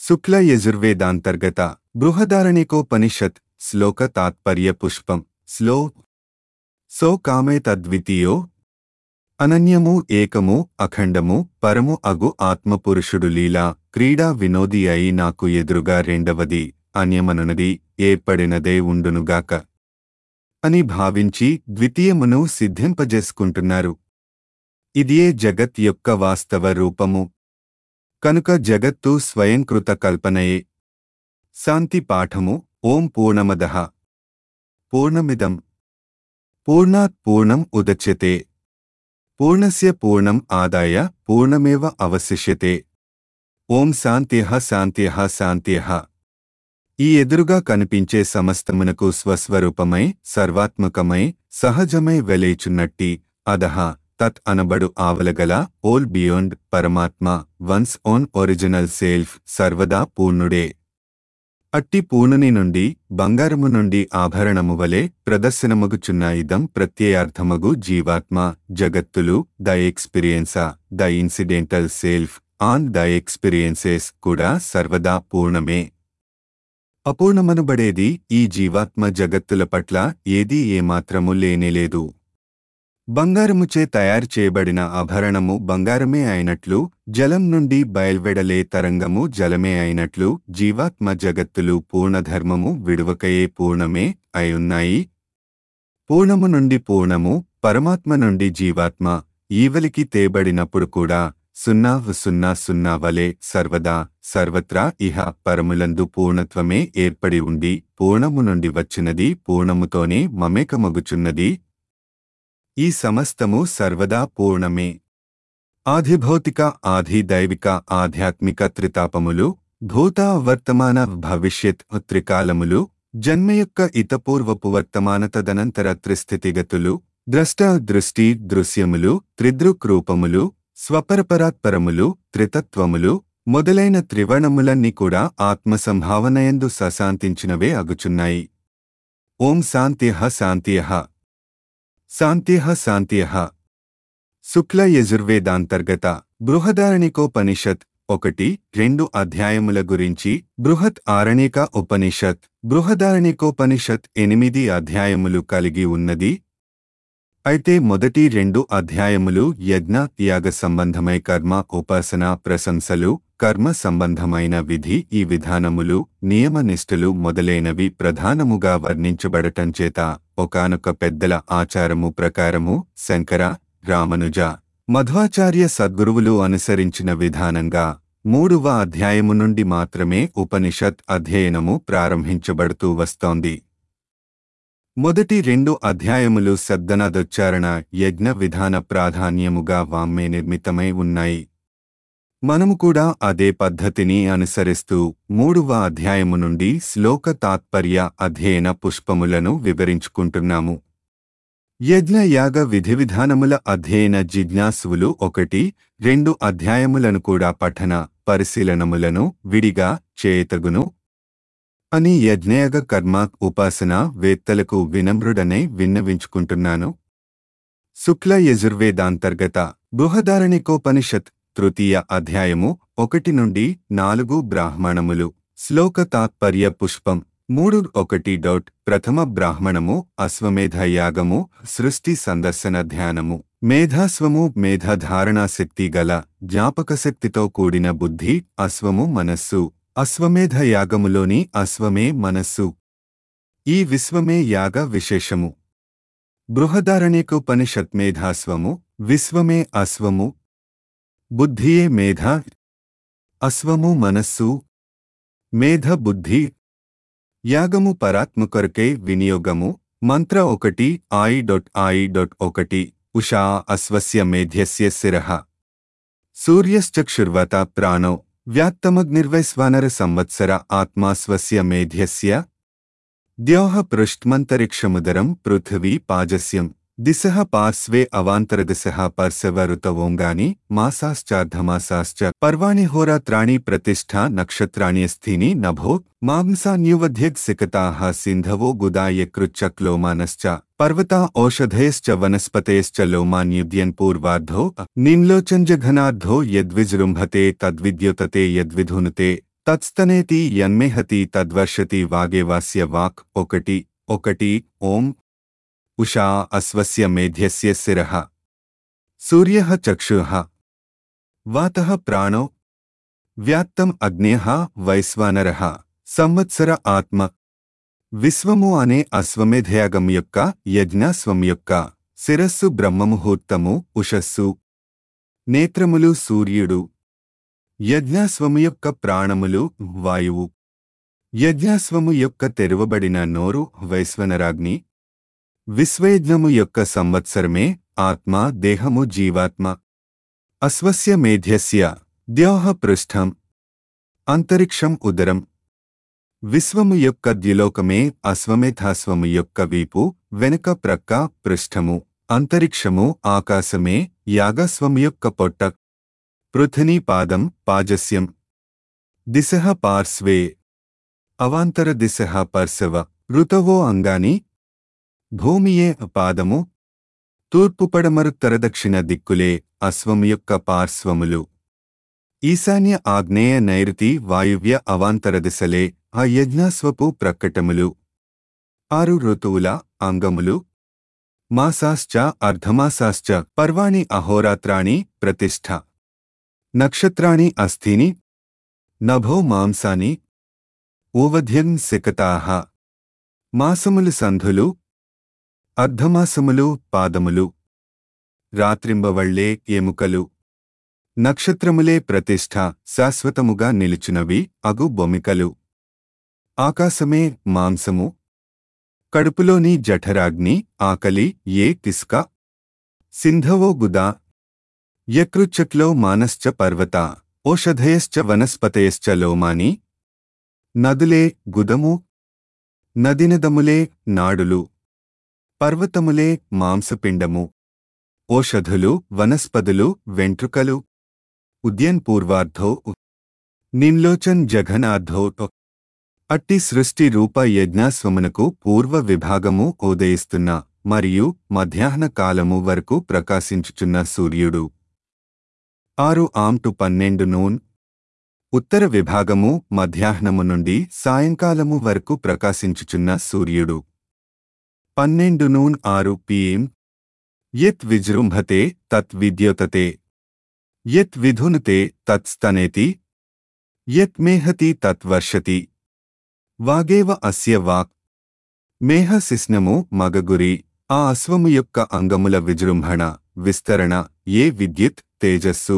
శుక్ల యజుర్వేదాంతర్గత బృహదారణికోపనిషత్ శ్లోక తాత్పర్య పుష్పం slow so కామే తద్వితీయో అనన్యము ఏకము అఖండము పరము అగు ఆత్మపురుషుడు లీలా క్రీడా వినోది అయి నాకు ఎదురుగా రెండవది అన్యమనునది ఏర్పడినదే ఉండునుగాక అని భావించి ద్వితీయమును సిద్ధింపజేసుకుంటున్నారు ఇదియే జగత్ యొక్క వాస్తవ రూపము కనుక జగత్తు స్వయంకృత కల్పనయే శాంతి పాఠము ఓం పూర్ణమదః పూర్ణమిదం పూర్ణాత్ పూర్ణం ఉదచ్యతే పూర్ణస్య పూర్ణం ఆదాయ పూర్ణమేవ అవశిష్యతే ఓం శాంత్యః శాంత్యః శాంత్యః ఈ ఎదురుగా కనిపించే సమస్తమునకు స్వస్వరూపమై సర్వాత్మకమై సహజమై వెలేచున్నట్టి అదహ తత్ అనబడు ఆవలగల ఓల్ బియోండ్ పరమాత్మ వన్స్ ఓన్ ఒరిజినల్ సెల్ఫ్ సర్వదా పూర్ణుడే అట్టి పూర్ణుని నుండి బంగారము నుండి ఆభరణము వలె ప్రదర్శనమగుచున్న ఇదం ప్రత్యయార్థమగు జీవాత్మ జగత్తులు the experiencer the incidental self on the experiences కూడా సర్వదా పూర్ణమే అపూర్ణమనబడేది ఈ జీవాత్మ జగత్తుల పట్ల ఏదీ ఏమాత్రము లేనేలేదు బంగారముచే తయారు చేయబడిన ఆభరణము బంగారమే అయినట్లు జలం నుండి బయల్వెడలే తరంగము జలమే అయినట్లు జీవాత్మ జగత్తులు పూర్ణధర్మము విడువకయే పూర్ణమే అయున్నాయి పూర్ణము నుండి పూర్ణము పరమాత్మ నుండి జీవాత్మ ఈవలికి తేబడినప్పుడు కూడా సున్నా సున్నా సున్నా వలె సర్వదా సర్వత్రా ఇహ పరములందు పూర్ణత్వమే ఏర్పడి ఉండి పూర్ణము నుండి వచ్చినది పూర్ణముతోనే మమేకమగుచున్నది ఈ సమస్తము సర్వదా పూర్ణమే ఆధిభౌతిక ఆధిదైవిక ఆధ్యాత్మిక త్రితాపములు భూత వర్తమాన భవిష్యత్ త్రికాలములు జన్మ యొక్క ఇతపూర్వపు వర్తమాన తదనంతర త్రిస్థితిగతులు ద్రష్ట దృష్టి దృశ్యములు త్రిదృక్ రూపములు స్వపరపరాత్పరములు త్రితత్వములు మొదలైన త్రివర్ణములన్నీ కూడా ఆత్మసంభావనయందు సశాంతించినవే అగుచున్నాయి ఓం శాంత్యః శాంత్యః శాంత్యః శాంత్యః శుక్ల యజుర్వేదాంతర్గత బృహదారణికోపనిషత్ ఒకటి రెండు అధ్యాయముల గురించి బృహత్ ఆరణిక ఉపనిషత్ బృహదారణికోపనిషత్ ఎనిమిది అధ్యాయములు కలిగి ఉన్నది అయితే మొదటి రెండు అధ్యాయములు యజ్ఞ త్యాగ సంబంధమై కర్మ ఉపాసన ప్రశంసలు కర్మ సంబంధమైన విధి ఈ విధానములు నియమనిష్ఠలు మొదలైనవి ప్రధానముగా వర్ణించబడటంచేత ఒకనొక పెద్దల ఆచారము ప్రకారము శంకర రామనుజ మధ్వాచార్య సద్గురువులు అనుసరించిన విధానంగా మూడవ అధ్యాయము నుండి మాత్రమే ఉపనిషత్ అధ్యయనము ప్రారంభించబడుతూ వస్తోంది మొదటి రెండు అధ్యాయములు శబ్దనాదోచ్చారణ యజ్ఞ విధాన ప్రాధాన్యముగా వామ్మే నిర్మితమై ఉన్నాయి మనము కూడా అదే పద్ధతిని అనుసరిస్తూ మూడవ అధ్యాయము నుండి శ్లోక తాత్పర్య అధ్యయన పుష్పములను వివరించుకుంటున్నాము యజ్ఞ యాగ విధి విధానముల అధ్యయన జిజ్ఞాసువులు ఒకటి రెండు అధ్యాయములను కూడా పఠన పరిశీలనములను విడిగా చేయతగును అని యజ్ఞయాగ కర్మ ఉపాసన వేత్తలకు వినమ్రుడనే విన్నవించుకుంటున్నాను శుక్ల యజుర్వేదాంతర్గత బృహదారణికోపనిషత్ తృతీయ అధ్యాయము ఒకటి నుండి నాలుగు బ్రాహ్మణములు శ్లోక తాత్పర్య పుష్పం మూడు ఒకటి డౌట్ ప్రథమ బ్రాహ్మణము అశ్వమేధ యాగము సృష్టి సందర్శన ధ్యానము మేధాస్వము మేధధారణాశక్తి గల జ్ఞాపకశక్తితో కూడిన బుద్ధి అశ్వము మనస్సు అశ్వమేధ యాగములోని అశ్వమే మనస్సు ఈ విశ్వమే యాగ విశేషము బృహదారణ్యకోపనిషత్ మేధాస్వము విశ్వమే అశ్వము బుద్ధియే మేధ అశ్వము మనస్సు మేధ బుద్ధి యాగము పరాత్మకొరకై వినియోగము మంత్ర ఒకటి ఆయి డొట్ ఆయి డొట్ ఒకటి ఉషా అశ్వస్య మేధ్యస్య శిరః సూర్యశ్చక్షుర్వత ప్రాణో వ్యాత్తమగ్నిర్వైశ్వానర సంవత్సర ఆత్మా స్వస్య మేధ్యస్య ద్యోః పృష్ఠ్మంతరిక్షముదరం పృథివీ పాజస్యం దిశః పార్శ్వే అవాంతరదిశः పర్శవరుతవోంగాని మాసాశ్చార్ధమాసాశ్చ పర్వాణి హోరాత్రాణి ప్రతిష్ఠా నక్షత్రాణ్యస్థీని నభో మాంసాన్యువధ్యగ్సికతాः సింధవో గుదాయ కృచ్చక్లోమానశ్చ పర్వతా ఓషధయశ్చ వనస్పతయశ్చ లోమాన్యుద్యన్ పూర్వార్ధో నిమ్లోచంజఘనార్ధో యద్విజృంభతే తద్విద్యుతతే యద్విధునుతే తత్స్తనేతి యన్మేహతి తద్వర్షతి వాగేవాస్య వాక్ ఒకటి ఒకటి ఓం ఉషా అశ్వస్య మేధ్యస్య శిరః సూర్యః చక్షుః వాతః ప్రాణో వ్యాత్తం అగ్నేః వైశ్వానరః సంవత్సర ఆత్మ విశ్వము అనే అశ్వమేధయాగం యొక్క యజ్ఞాశ్వం యొక్క శిరస్సు బ్రహ్మముహూర్తము ఉషస్సు నేత్రములు సూర్యుడు యజ్ఞాశ్వము యొక్క ప్రాణములు వాయువు యజ్ఞాశ్వము యొక్క తెరువబడిన నోరు వైశ్వనరాగ్ని విశ్వయజ్ఞము యొక్క సంవత్సరమే ఆత్మ దేహము జీవాత్మ అశ్వస్య మేధ్యస్య ద్యోహ పృష్ఠం అంతరిక్షం ఉదరం విశ్వము యొక్క ద్యులోకమే అశ్వమేధాశ్వము యొక్క వీపు వెనుక ప్రక్క పృష్ఠము అంతరిక్షము ఆకాశమే యాగస్వము యొక్క పొట్ట పృథినీ పాదం పాజస్యం దిశః పార్శ్వే అవాంతర దిశః పర్శవ ఋతవో అంగాని భూమియే పాదము తూర్పు పడమరుత్తర దక్షిణ దిక్కులే అశ్వము యొక్క పార్శ్వములు ఈశాన్య ఆగ్నేయ నైరుతి వాయువ్య అవాంతర దిశలే ఆ యజ్ఞాస్వపు ప్రక్కటములు ఆరు ఋతువుల అంగములు మాసాశ్చ అర్ధమాసాశ్చ పర్వాణి అహోరాత్రాణి ప్రతిష్ఠ నక్షత్రాణి అస్థీని నభో మాంసాని ఓవధ్యం సికతాహ మాసములు సంధులు అర్ధమాసములు పాదములు రాత్రింబవళ్లే ఎముకలు నక్షత్రములే ప్రతిష్ఠ శాశ్వతముగా నిలుచునవి అగు బొమికలు ఆకాశమే మాంసము కడుపులోని జఠరాగ్ని ఆకలి ఏ తిస్క సింధవో గుదా యకృచ్చక్లో మానశ్చ పర్వత ఓషధయశ్చ వనస్పతయశ్చ లోమాని నదులే గుదము నదినదములే నాడులు పర్వతములే మాంసపిండము ఓషధులు వనస్పదులు వెంట్రుకలు ఉద్యన్ పూర్వార్ధో నిమ్లోచన్ జఘనార్ధో అట్టి సృష్టి రూప యజ్ఞాస్వమునకు పూర్వ విభాగము ఉదయిస్తున్న మరియు మధ్యాహ్న కాలము వరకు ప్రకాశించుచున్న సూర్యుడు ఆరు ఆమ్టు పన్నెండు నూన్ ఉత్తర విభాగము మధ్యాహ్నము నుండి సాయంకాలము వరకు ప్రకాశించుచున్న సూర్యుడు పన్నెండు నూన్ ఆరు పిఎం యత్ విజృంభతే తత్ విద్యోతతే యత్ విధునుతే తత్ స్తనేతి యత్ మేహతి తత్ వర్షతి వాగేవ అస్య వాక్ మేహ శిస్నము మగగురి ఆ అశ్వము యొక్క అంగముల విజృంభణ విస్తరణ ఏ విద్యుత్ తేజస్సు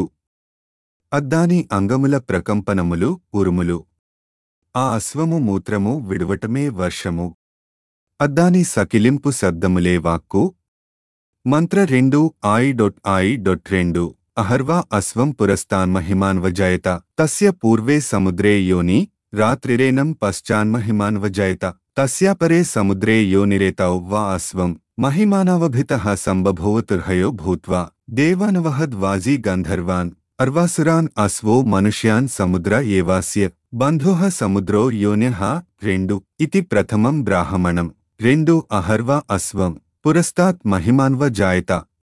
అద్దాని అంగముల ప్రకంపనములు ఉరుములు ఆ అశ్వము మూత్రము విడువటమే వర్షము అద్దాని సకిలింపు శబ్దములే వాక్కు మంత్ర రెండు ఐ డొట్ ఐ డొట్ రెండు అహర్వా అశ్వం పురస్తాన్మహిమాన్వజయత తస్య పూర్వే సముద్రే యోని రాత్రిరేనం పశ్చాన్మహిమాన్వజయత తస్యాపరే సముద్రే యోనిరేతౌ వా అశ్వం మహిమానవభితః సంబభూవతుర్హయో భూత్వా దేవానవహద్వాజీ గంధర్వాన్ అర్వాసురాన్ అశ్వో మనుష్యాన్ సముద్ర ఏవాస్య బంధుః సముద్రో యోన్యః రెండు ఇతి ప్రథమం బ్రాహ్మణం రెండు అహర్వ అశ్వం పురస్తాత్ మహిమాన్వ జాయత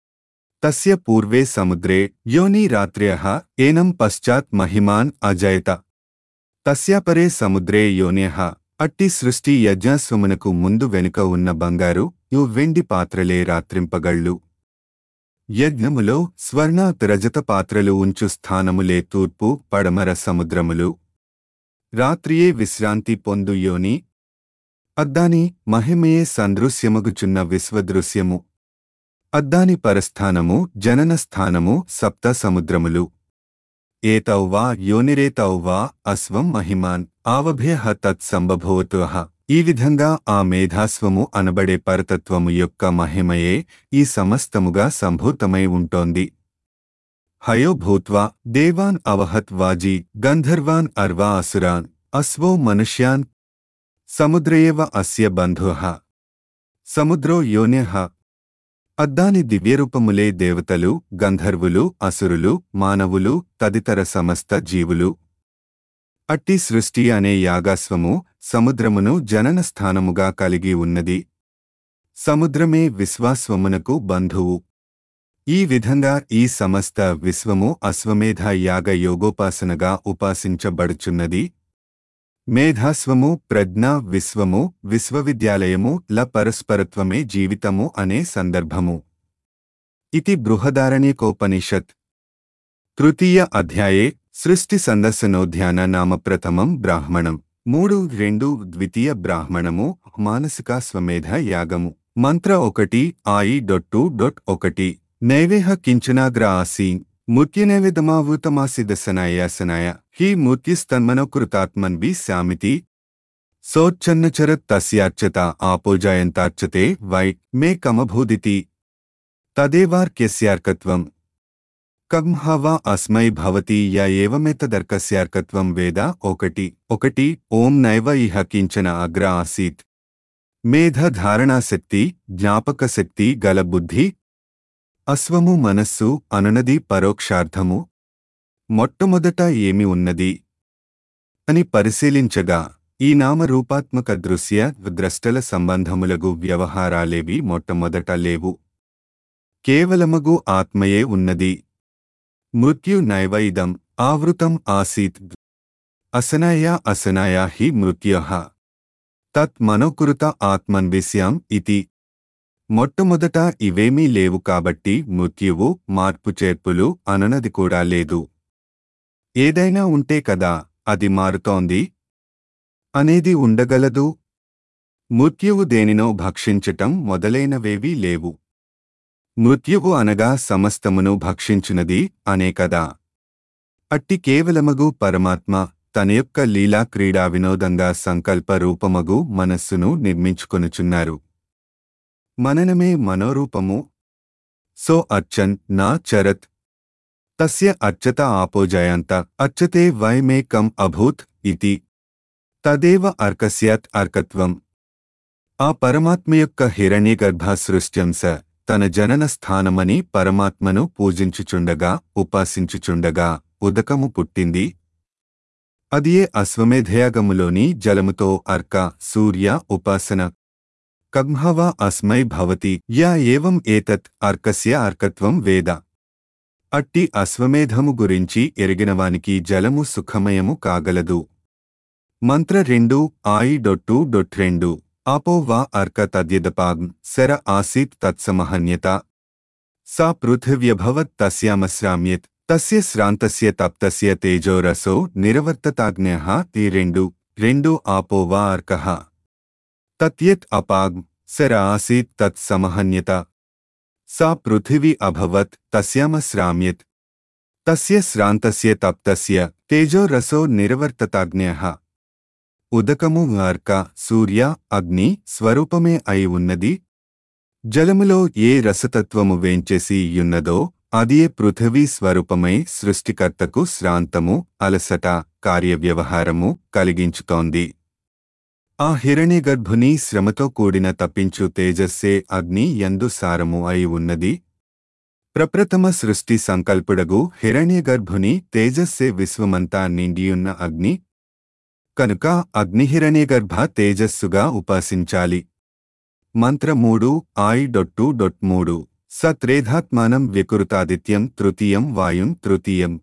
తస్య పూర్వే సముద్రే యోని రాత్ర్యః ఏనం పశ్చాత్ మహిమాన్ అజయత తస్యాపరే సముద్రే యోన్యః అట్టి సృష్టి యజ్ఞస్వమునకు ముందు వెనుక ఉన్న బంగారు యు వెండి పాత్రలే రాత్రింపగళ్ళు యజ్ఞములో స్వర్ణ రజత పాత్రలు ఉంచు స్థానములే తూర్పు పడమర సముద్రములు రాత్రియే విశ్రాంతి పొందు యోని అద్దాని మహిమయే సందృశ్యమగుచున్న విశ్వదృశ్యము అద్దాని పరస్థానము జనన స్థానము సప్త సముద్రములు ఏతౌవా యోనిరేతౌవా అశ్వం మహిమాన్ ఆవభ్య తత్సంబభోతుః ఈ విధంగా ఆ మేధాస్వము అనబడే పరతత్వము యొక్క మహిమయే ఈ సమస్తముగా సంభూతమై ఉంటోంది హయో భూత్వా దేవాన్ అవహత్ వాజీ గంధర్వాన్ అర్వా అసురాన్ అశ్వో మనుష్యాన్ సముద్రయేవ అస్య బంధుః సముద్రో యోన్యః అద్దాని దివ్యరూపములే దేవతలు గంధర్వులు అసురులు మానవులు తదితర సమస్త జీవులు అట్టి సృష్టి అనే యాగాస్వము సముద్రమును జనన స్థానముగా కలిగి ఉన్నది సముద్రమే విశ్వాస్వమునకు బంధువు ఈ విధంగా ఈ సమస్త విశ్వము అశ్వమేధ యాగ యోగోపాసనగా ఉపాసించబడుచున్నది మేధాస్వము ప్రజ్ఞ విశ్వము విశ్వవిద్యాలయము ల పరస్పరత్వమే జీవితము అనే సందర్భము ఇది బృహదారణ్యకోపనిషత్ తృతీయ అధ్యాయే సృష్టి సందర్శనోధ్యాన నామ ప్రథమం బ్రాహ్మణం మూడు రెండు ద్వితీయ బ్రాహ్మణము మానసిక స్వమేధ యాగము మంత్ర ఒకటి ఆయి డొట్టు డొట్ ఒకటి నైవేహ కించనాగ్ర ఆసీ ముత్యనైవేదమావృతమాసిదశనాయాసనాయ హి మూర్తిస్తన్మనోకృతాత్మన్వి శామితి సోచ్చన్నచరత్ తస్యార్చత ఆపోజాయంతార్చతే వై మే కమభూదితి తదేవార్క్యస్యార్కత్వం కం హవా అస్మై భవతి య ఏవమేతదర్కస్యార్కత్వం వేద ఒకటి ఒకటి ఓం నైవ ఇహ కించన అగ్ర ఆసీత్ మేధ ధారణాశక్తి జ్ఞాపకశక్తి గల బుద్ధి అశ్వము మనస్సు అనునది పరోక్షార్థము మొట్టమొదట ఏమి ఉన్నది అని పరిశీలించగా ఈ నామరూపాత్మక దృశ్య ద్రష్టల సంబంధములగు వ్యవహారాలేవి మొట్టమొదట లేవు కేవలమగు ఆత్మయే ఉన్నది మృత్యు నైవ ఇదం ఆవృతం ఆసీత్ అసనాయా అసనాయా హి మృత్యః తత్ మనోకృత ఆత్మన్విష్యాం ఇతి మొట్టమొదట ఇవేమీ లేవు కాబట్టి మృత్యువు మార్పు చేర్పులు అననది కూడా లేదు ఏదైనా ఉంటే కదా అది మారుతోంది అనేది ఉండగలదు మృత్యువు దేనినో భక్షించటం మొదలైనవేవీ లేవు మృత్యువు అనగా సమస్తమును భక్షించునది అనే కదా అట్టి కేవలమగు పరమాత్మ తన యొక్క లీలా క్రీడా వినోదంగా సంకల్ప రూపమగు మనస్సును నిర్మించుకొనుచున్నారు మననమే మనోరూపము సో అర్చన్ నా చరత్ తస్య అర్చత ఆపోజాయంత అర్చతే వై మే కం అభూత్ ఇతి తదేవ అర్కస్యాత్ అర్కత్వం ఆ పరమాత్మ యొక్క హిరణ్యగర్భ సృష్ట్యంస తన జనన స్థానమని పరమాత్మను పూజించుచుండగా ఉపాసించుచుండగా ఉదకము పుట్టింది అదియే అశ్వమేధయాగములోని జలముతో అర్క సూర్య ఉపాసన కగ్మవా అస్మై భవతి యా ఏవం ఏతత్ అర్కస్య అర్కత్వం వేద అట్టి అశ్వమేధము గురించి ఎరిగినవానికి జలము సుఖమయము కాగలదు మంత్ర రెండు ఆయి డొట్టు డొట్ రెండు ఆపో వా అర్క తద్యదపాగ్ శర ఆసీత్ తత్సమహన్యత సా పృథివ్యభవత్ తస్యామశ్రామ్యత్ తస్య శ్రాంతస్య తప్తస్య తేజోరసో నిరవర్తతాజ్ఞః తి రెండు రెండు ఆపో వా అర్కః తత్యత్ అపాగ్ శర ఆసీత్ తత్ సమహన్యత సా పృథివీ అభవత్ తస్యామశ్రామ్యత్ తస్య శ్రాంతస్య తప్తస్య తేజోరసో నిరవర్తతాజ్ఞః ఉదకము అర్క సూర్య అగ్ని స్వరూపమే అయి ఉన్నది జలములో ఏ రసతత్వము వేంచేసి యున్నదో అదియే పృథివీ స్వరూపమై సృష్టికర్తకు శ్రాంతము అలసట కార్యవ్యవహారము కలిగించుతోంది ఆ హిరణ్యగర్భుని శ్రమతో కూడిన తప్పించు తేజస్సే అగ్ని యందు సారము అయి ఉన్నది ప్రప్రథమ సృష్టి సంకల్పుడగు హిరణ్యగర్భుని తేజస్సే విశ్వమంతా నిండియున్న అగ్ని కనుక అగ్నిహిరణ్యగర్భ తేజస్సుగా ఉపాసించాలి మంత్ర మూడు ఆయి డొట్టు డొట్ మూడు సత్రేధాత్మానం వ్యకురుతాదిత్యం తృతీయం వాయుం తృతీయం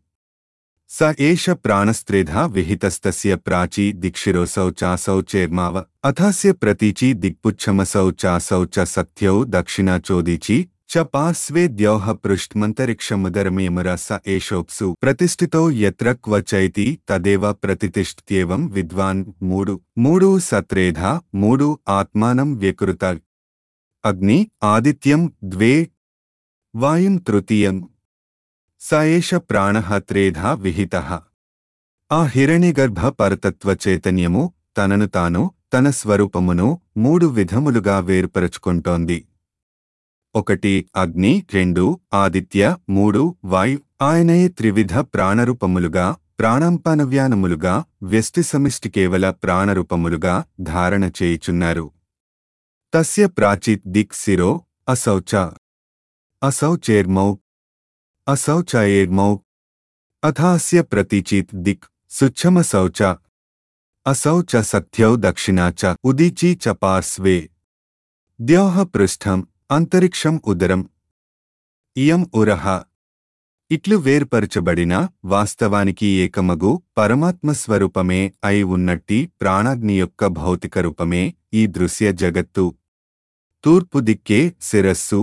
స ఏష ప్రాణస్త్రేధా విహితస్తస్య ప్రాచీ దిక్షిరోసౌ చాసౌ చేర్మావ అథాస్య ప్రతీచి దిక్పుచ్చమసౌ చాసౌ చ సత్యౌ దక్షిణా చోదీచి చ పార్శ్వే ద్యౌః పృష్ఠ్మంతరిక్షముదరమేముర స ఏషోప్సు ప్రతిష్ఠితో యత్ర క్వ చైతి తదేవ ప్రతిష్ఠ్యేవం విద్వాన్ మూడు మూడు సత్రేధ మూడు ఆత్మానం వ్యకృత అగ్ని ఆదిత్యం ద్వే వాయుం తృతీయం స ఏష ప్రాణః త్రేధా విహితః ఆ హిరణ్యగర్భ పరతత్వ చైతన్యము తనను తాను తన స్వరూపమును మూడు విధములుగా వేరుపరచుకుంటోంది ఒకటి అగ్ని రెండు ఆదిత్య మూడు వాయు ఆయనయే త్రివిధ ప్రాణరూపములుగా ప్రాణంపానవ్యానములుగా వ్యష్టి సమిష్టి కేవల ప్రాణరూపములుగా ధారణ చేయుచున్నారు తస్య ప్రాచిత్ దిక్ శిరో అసౌచ అసౌ చేర్మౌ అసౌ చ ఏర్మౌ అథాస్య ప్రతీచిత్ దిక్ సుచ్ఛమసౌ చ असौ च सख्यौ दक्षिणा च उदीची च पार्श्वे द्यौः पृष्ठम् अन्तरिक्षम् उदरम् इयम् उरः ఇట్లు వేర్పరచబడిన వాస్తవానికి ఏకమగు పరమాత్మ స్వరూపమే అయి ఉన్నట్టి ప్రాణాగ్ని యొక్క భౌతిక రూపమే ఈ దృశ్య జగత్తు తూర్పు దిక్కే శిరస్సు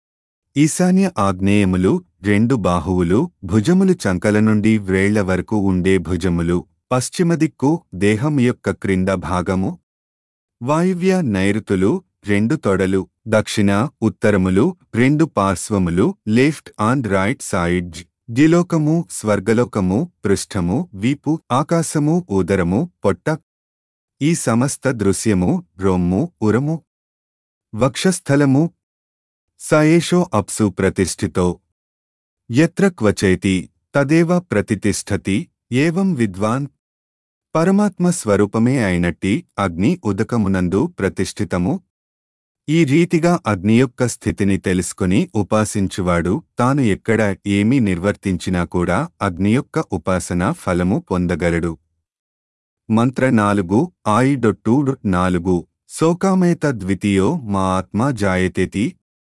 ఈశాన్య ఆగ్నేయములు రెండు బాహువులు భుజములు చంకల నుండి వ్రేళ్ల వరకు ఉండే భుజములు పశ్చిమ దిక్కు దేహం యొక్క క్రింద భాగము వాయువ్య నైరుతులు రెండు తొడలు దక్షిణ ఉత్తరములు రెండు పార్శ్వములు లెఫ్ట్ అండ్ రైట్ సైడ్ దిలోకము స్వర్గలోకము పృష్ఠము వీపు ఆకాశము ఉదరము పొట్ట ఈ సమస్త దృశ్యము రొమ్ము ఉరము వక్షస్థలము సయేషో అప్సు ప్రతిష్ఠితో యత్ర క్వచైతి తదేవ ప్రతితిష్ఠతి ఏవం విద్వాన్ పరమాత్మ స్వరూపమే అయినట్టి అగ్ని ఉదకమునందు ప్రతిష్ఠితము ఈ రీతిగా అగ్ని యొక్క స్థితిని తెలుసుకుని ఉపాసించువాడు తాను ఎక్కడ ఏమీ నిర్వర్తించినా కూడా అగ్ని యొక్క ఉపాసన ఫలము పొందగలడు మంత్ర నాలుగు ఆయిడొట్టు నాలుగు శోకామేత ద్వితీయో మా ఆత్మా జాయతేతి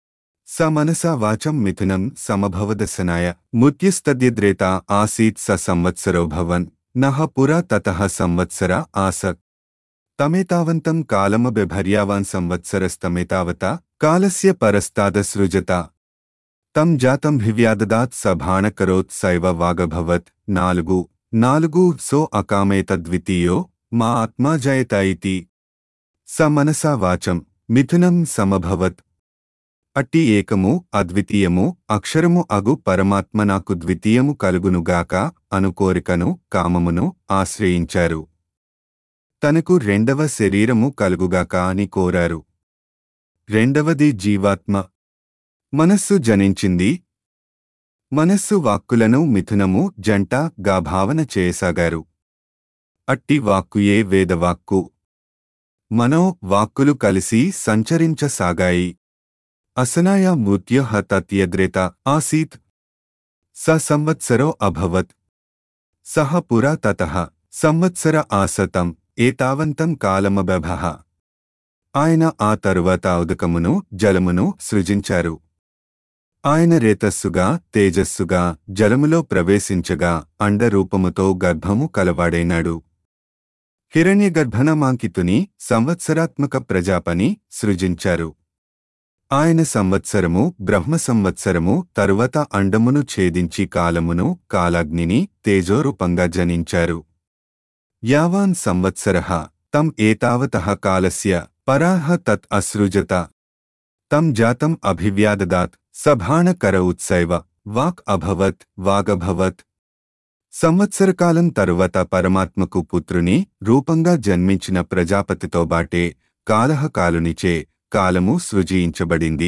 స మనసా వాచం మిథునం సమభవదశనాయ ముత్యస్తద్యద్రేత ఆసీత్ స సంవత్సరో భవన్ నహ పురా తతః సంవత్సర ఆసక్ తమేతావంతం కాలమబెభర్యావాన్ సంవత్సరస్తమేతావత కాలస్య పరస్తాదసృజత తం జాతం హివ్యాదదాత్ సభాణకరోత్ సైవ వాగభవత్ నాలుగు నాలుగు సో అకామేతద్వితీయో మా ఆత్మా జయత ఇతి స మనసా వాచం మిథునం సమభవత్ అట్టి ఏకము అద్వితీయము అక్షరము అగు పరమాత్మ నాకు ద్వితీయము కలుగునుగాక అను కోరికను కామమును ఆశ్రయించారు తనకు రెండవ శరీరము కలుగుగాక అని కోరారు రెండవది జీవాత్మ మనస్సు జనించింది మనస్సు వాక్కులను మిథునము జంట గా భావన చేయసాగారు అట్టి వాక్కుయే వేదవాక్కు మనో వాక్కులు కలిసి సంచరించసాగాయి అసనాయ మృత్యుః తత్యద్రేత ఆసీత్ స సంవత్సరో అభవత్ సహ పురా తతః సంవత్సర ఆసతం ఏతావంతం కాలమబభః ఆయన ఆ తరువాత ఉదకమును జలమును సృజించారు ఆయన రేతస్సుగా తేజస్సుగా జలములో ప్రవేశించగా అండరూపముతో గర్భము కలవాడైనాడు హిరణ్యగర్భనమాంకితుని సంవత్సరాత్మక ప్రజాపని సృజించారు ఆయన సంవత్సరము బ్రహ్మ సంవత్సరము తరువాత అండమును ఛేదించి కాలమును కాలాగ్నిని తేజోరూపంగా జనించారు యావాన్ సంవత్సరః తం ఏతావతః కాలస్య పరాహ తత్ అసృజత తం జాతం అభివ్యాదదాత్ సభాణకర ఉత్సైవ వాక్ అభవత్ వాగభవత్ సంవత్సరకాలం తరువాత పరమాత్మకు పుత్రుని రూపంగా జన్మించిన ప్రజాపతితో బాటే కాలహకాలునిచే కాలము సృజించబడింది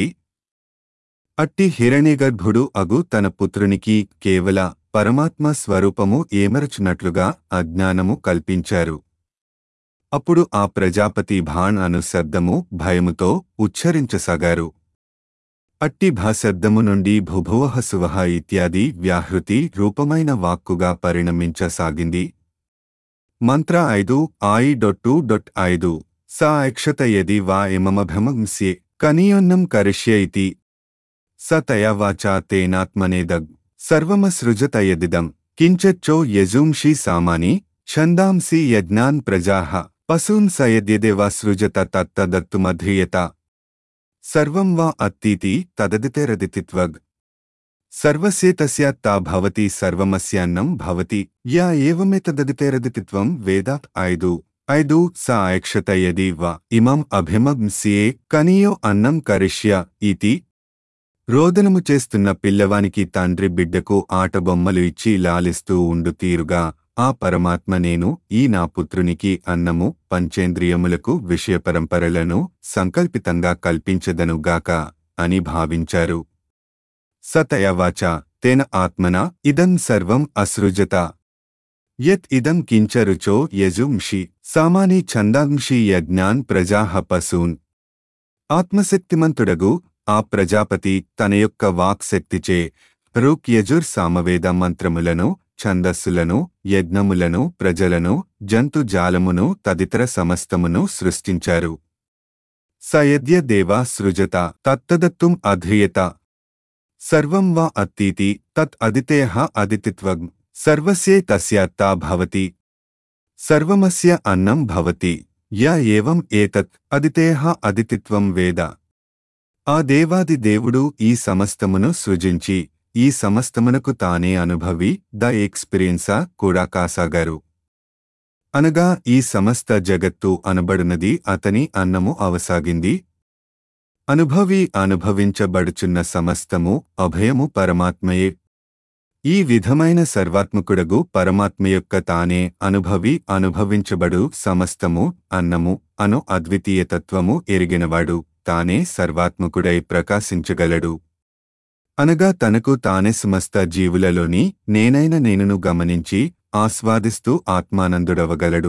అట్టి హిరణ్యగర్భుడు అగు తన పుత్రునికి కేవల పరమాత్మ స్వరూపము ఏమరచునట్లుగా అజ్ఞానము కల్పించారు అప్పుడు ఆ ప్రజాపతి భాణ్ అను శబ్దము భయముతో ఉచ్చరించసాగారు అట్టి భాశబ్దము నుండి భుభువహ సువహ ఇత్యాది వ్యాహృతి రూపమైన వాక్కుగా పరిణమించసాగింది మంత్ర ఐదు ఆయి డొట్టు డొట్ ఐదు సా అక్షత యది వా ఇమమభమంస్యే కనీయోన్నం కరిష్య ఇతి స తయా వాచా తేనాత్మనేదగ్ సర్వమసృజత యదిదం కించచ్చో యజూంషి సామాని ఛందాంసి యజ్ఞాన్ ప్రజాః పశూన్ స యద్యదేవా సృజత తత్తదత్తుమధ్రియత సర్వం వా అత్తీతి తదదితేరదితిత్వగ్ సర్వస్యేతస్య తా భవతి సర్వమస్యాన్నం భవతి యా ఏవమేతదదితేరదితిత్వం వేద ఐదు ఐదు స అయక్షత యది వ ఇమం అభిమంస్యే కనీయో అన్నం కరిష్య ఇతి రోదనము చేస్తున్న పిల్లవానికి తండ్రి బిడ్డకు ఆటబొమ్మలు ఇచ్చి లాలిస్తూ ఉండు తీరుగా ఆ పరమాత్మ నేను ఈ నా పుత్రునికి అన్నము పంచేంద్రియములకు విషయపరంపరలను సంకల్పితంగా కల్పించదనుగాక అని భావించారు సతయవాచ తేన ఆత్మన ఇదం సర్వం అసృజత యత్ ఇదం కించ రుచో యజుంషి సామాని ఛందాంషి యజ్ఞాన్ ప్రజాహ పశూన్ ఆత్మశక్తిమంతుడగు ఆ ప్రజాపతి తన యొక్క వాక్శక్తిచే రుక్ యజుర్ సామవేద మంత్రములను ఛందస్సులను యజ్ఞములను ప్రజలను జంతుజాలమును తదితర సమస్తమును సృష్టించారు సయద్య దేవా సృజత తత్తదత్తుం అధ్రియత సర్వం వా అత్తీతి తత్ అదితేః అదితిత్వం సర్వస్యే తస్యాత్తా భవతి సర్వమస్య అన్నం భవతి య ఏవం ఏతత్ అదితేః అదితిత్వం వేద ఆ దేవాది దేవుడు ఈ సమస్తమును సృజించి ఈ సమస్తమునకు తానే అనుభవి ద ఎక్స్పీరియన్సా కూడా కాసాగారు అనగా ఈ సమస్త జగత్తు అనబడునది అతని అన్నము అవసాగింది అనుభవి అనుభవించబడుచున్న సమస్తము అభయము పరమాత్మయే ఈ విధమైన సర్వాత్మకుడగు పరమాత్మ యొక్క తానే అనుభవి అనుభవించబడు సమస్తము అన్నము అను అద్వితీయతత్వము ఎరిగినవాడు తానే సర్వాత్మకుడై ప్రకాశించగలడు అనగా తనకు తానే సమస్త జీవులలోని నేనైన నేనును గమనించి ఆస్వాదిస్తూ ఆత్మానందుడవగలడు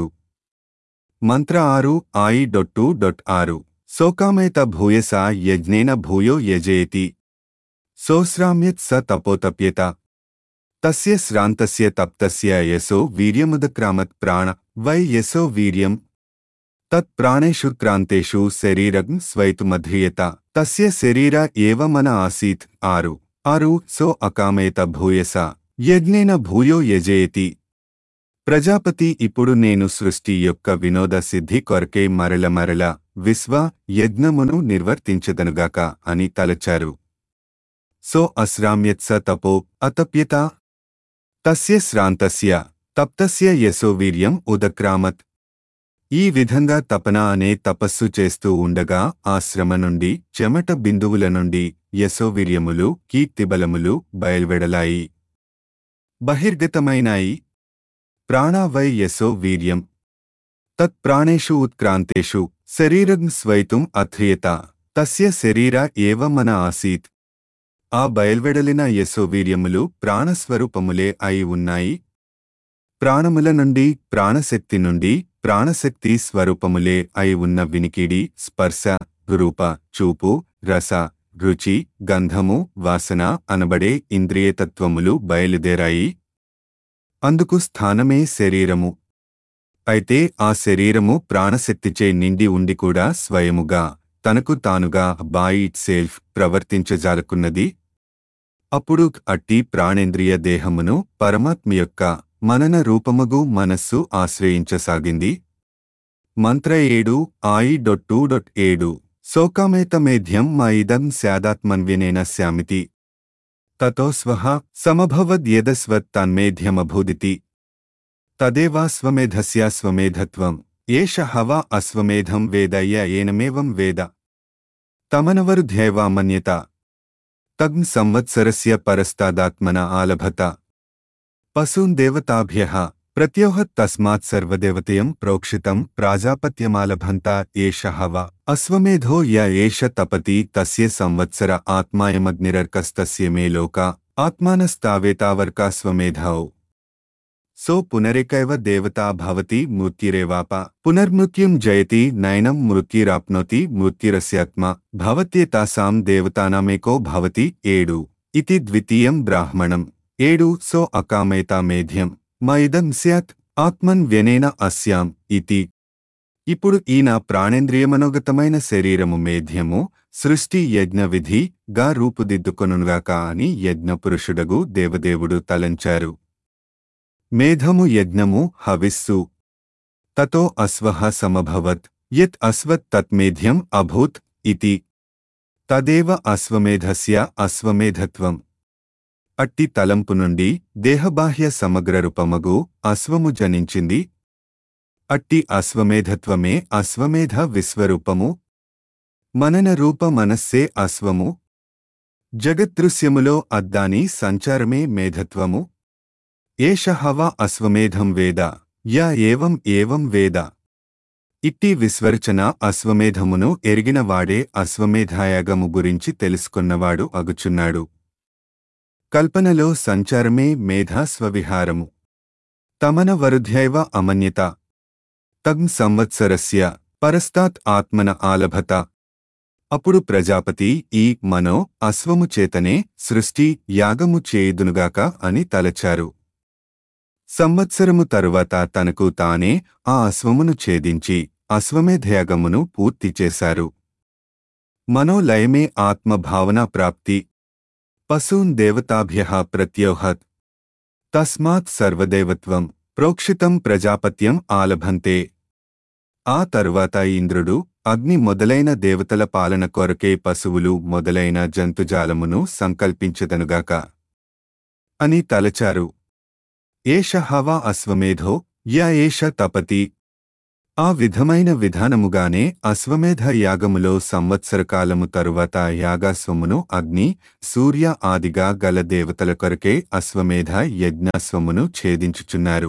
మంత్ర ఆరు ఆయి డొట్టు డొట్ ఆరు శోకామేత భూయస యజ్ఞేన భూయో యజేతి సోశ్రామ్యత్ స తపోతప్యత తస్య శ్రాంతస్య తప్తస్య యశో వీర్యముదక్రామత్ ప్రాణ వై యశో వీర్యం తత్ ప్రాణేషు క్రాంతేషు శరీరం స్వైతుమధ్రియత తస్య శరీర ఏవ మన ఆసీత్ ఆరు ఆరు సో అకామేత భూయస యజ్ఞేన భూయో యజేతి ప్రజాపతి ఇప్పుడు నేను సృష్టి యొక్క వినోద సిద్ధి కొరకే మరల మరల విశ్వ యజ్ఞమును నిర్వర్తించదనుగాక అని తలచారు సో అశ్రామ్యత్స తపో అతప్యత తస్య శ్రాంతస్య తప్తస్య యశో వీర్యం ఉదక్రామత్ ఈ విధంగా తపన అనే తపస్సు చేస్తూ ఉండగా ఆ శ్రమ నుండి చెమట బిందువుల నుండి యశోవీర్యములు కీర్తిబలములు బయల్వెడలాయి బహిర్గతమైనాయి ప్రాణావై యశో వీర్యం తత్ ప్రాణేషు ఉత్క్రాంతేషు శరీరం స్వైతుం అథ్రియత తస్య శరీర ఏవ మన ఆసీత్ ఆ బయల్వెడలిన యశోవీర్యములు ప్రాణస్వరూపములే అయి ఉన్నాయి ప్రాణముల నుండి ప్రాణశక్తి నుండి ప్రాణశక్తి స్వరూపములే అయి ఉన్న వినికిడి స్పర్శ రూప చూపు రస రుచి గంధము వాసన అనబడే ఇంద్రియతత్వములు బయలుదేరాయి అందుకు స్థానమే శరీరము అయితే ఆ శరీరము ప్రాణశక్తిచే నిండి ఉండి కూడా స్వయముగా తనకు తానుగా బాయి ఇట్ సెల్ఫ్ ప్రవర్తించజాలకున్నది అప్పుడు అట్టి ప్రాణేంద్రియ దేహమును పరమాత్మ యొక్క మనన రూపమగు మనస్సు ఆశ్రయించసాగింది మంత్ర ఏడు ఆయి డొట్టు డొట్ ఏడు శోకామేతమేధ్యం మా ఇదం స్యాదాత్మన్వినేన స్యామితి తతో స్వః సమభవద్యదస్వత్ తన్మేధ్యమభూదితి తదేవాస్వమేధస్యాస్వమేధత్వం ఏష హవా అస్వమేధం వేదయ్య ఏనమేవం వేద తమనవరుధ్యైవామన్యత తగ్ం సంవత్సరస్య పరస్తాదాత్మన ఆలభత పశూన్ దేవతాభ్యః ప్రత్యోహత్ తస్మాత్ సర్వదేవతయం ప్రోక్షితం ప్రాజాపత్యమాలభంత ఏష హవ అశ్వమేధో య ఏష తపతి తస్య సంవత్సర ఆత్మాయమగ్నిరర్కస్తస్య మే లోక ఆత్మానస్తావేతావర్కాస్వమేధౌ సో పునరేకైవ దేవతా భవతి మృత్యురేవాప పునర్మృత్యుం జయతి నైనం మృత్యురాప్నోతి మృత్యురస్యాత్మ భవత్యేతాసాం దేవతానామేకో భవతి ఏడు ఇతి ద్వితీయం బ్రాహ్మణం ఏడు సో అకామేతా మేధ్యం మైదం స్యాత్ ఆత్మన్ వ్యనేన అస్యాం ఇతి ఇప్పుడు ఈయన ప్రాణేంద్రియమనోగతమైన శరీరము మేధ్యము సృష్టి యజ్ఞ విధి గా రూపుదిద్దుకొనుగాక అని యజ్ఞపురుషుడగు దేవదేవుడు తలంచారు మేధము యజ్ఞము హవిస్సు తతో అశ్వః సమభవత్ యత్ అశ్వత్ తత్మేధ్యం అభూత్ ఇతి తదేవ అశ్వమేధస్య అశ్వమేధత్వం అట్టి తలంపు నుండి దేహబాహ్య సమగ్ర రూపమగు అశ్వము జనించింది అట్టి అశ్వమేధత్వమే అశ్వమేధ విశ్వరూపము మనన రూప మనస్సే అశ్వము జగద్దృశ్యములో అద్దాని సంచారమే మేధత్వము ఏష హవా అశ్వమేధం వేద యా ఏవం ఏవం వేద ఇట్టి విస్వరచన అశ్వమేధమును ఎరిగినవాడే అశ్వమేధాయాగము గురించి తెలుసుకున్నవాడు అగుచున్నాడు కల్పనలో సంచారమే మేధా స్వవిహారము తమన వరుధ్యైవ అమన్యత తగ్ సంవత్సరస్య పరస్తాత్ ఆత్మన ఆలభత అప్పుడు ప్రజాపతి ఈ మనో అశ్వము చేతనే సృష్టి యాగము చేయుదునుగాక అని తలచారు సంవత్సరము తరువాత తనకు తానే ఆ అశ్వమును ఛేదించి అశ్వమేధయాగమును పూర్తి చేశారు మనోలయమే ఆత్మభావనా ప్రాప్తి పశూన్ దేవతాభ్యః ప్రత్యోహత్ తస్మాత్ సర్వదేవత్వం ప్రోక్షితం ప్రజాపత్యం ఆలభంతే ఆ తరువాత ఇంద్రుడు అగ్ని మొదలైన దేవతల పాలన కొరకే పశువులు మొదలైన జంతుజాలమును సంకల్పించదనుగాక అని తలచారు ఏష హవా అశ్వమేధో యా ఏష తపతి ఆ విధమైన విధానముగానే అశ్వమేధ యాగములో సంవత్సరకాలము తరువాత యాగాశ్వమును అగ్ని సూర్య ఆదిగా గల దేవతల కొరకే అశ్వమేధ యజ్ఞాశ్వమును ఛేదించుచున్నారు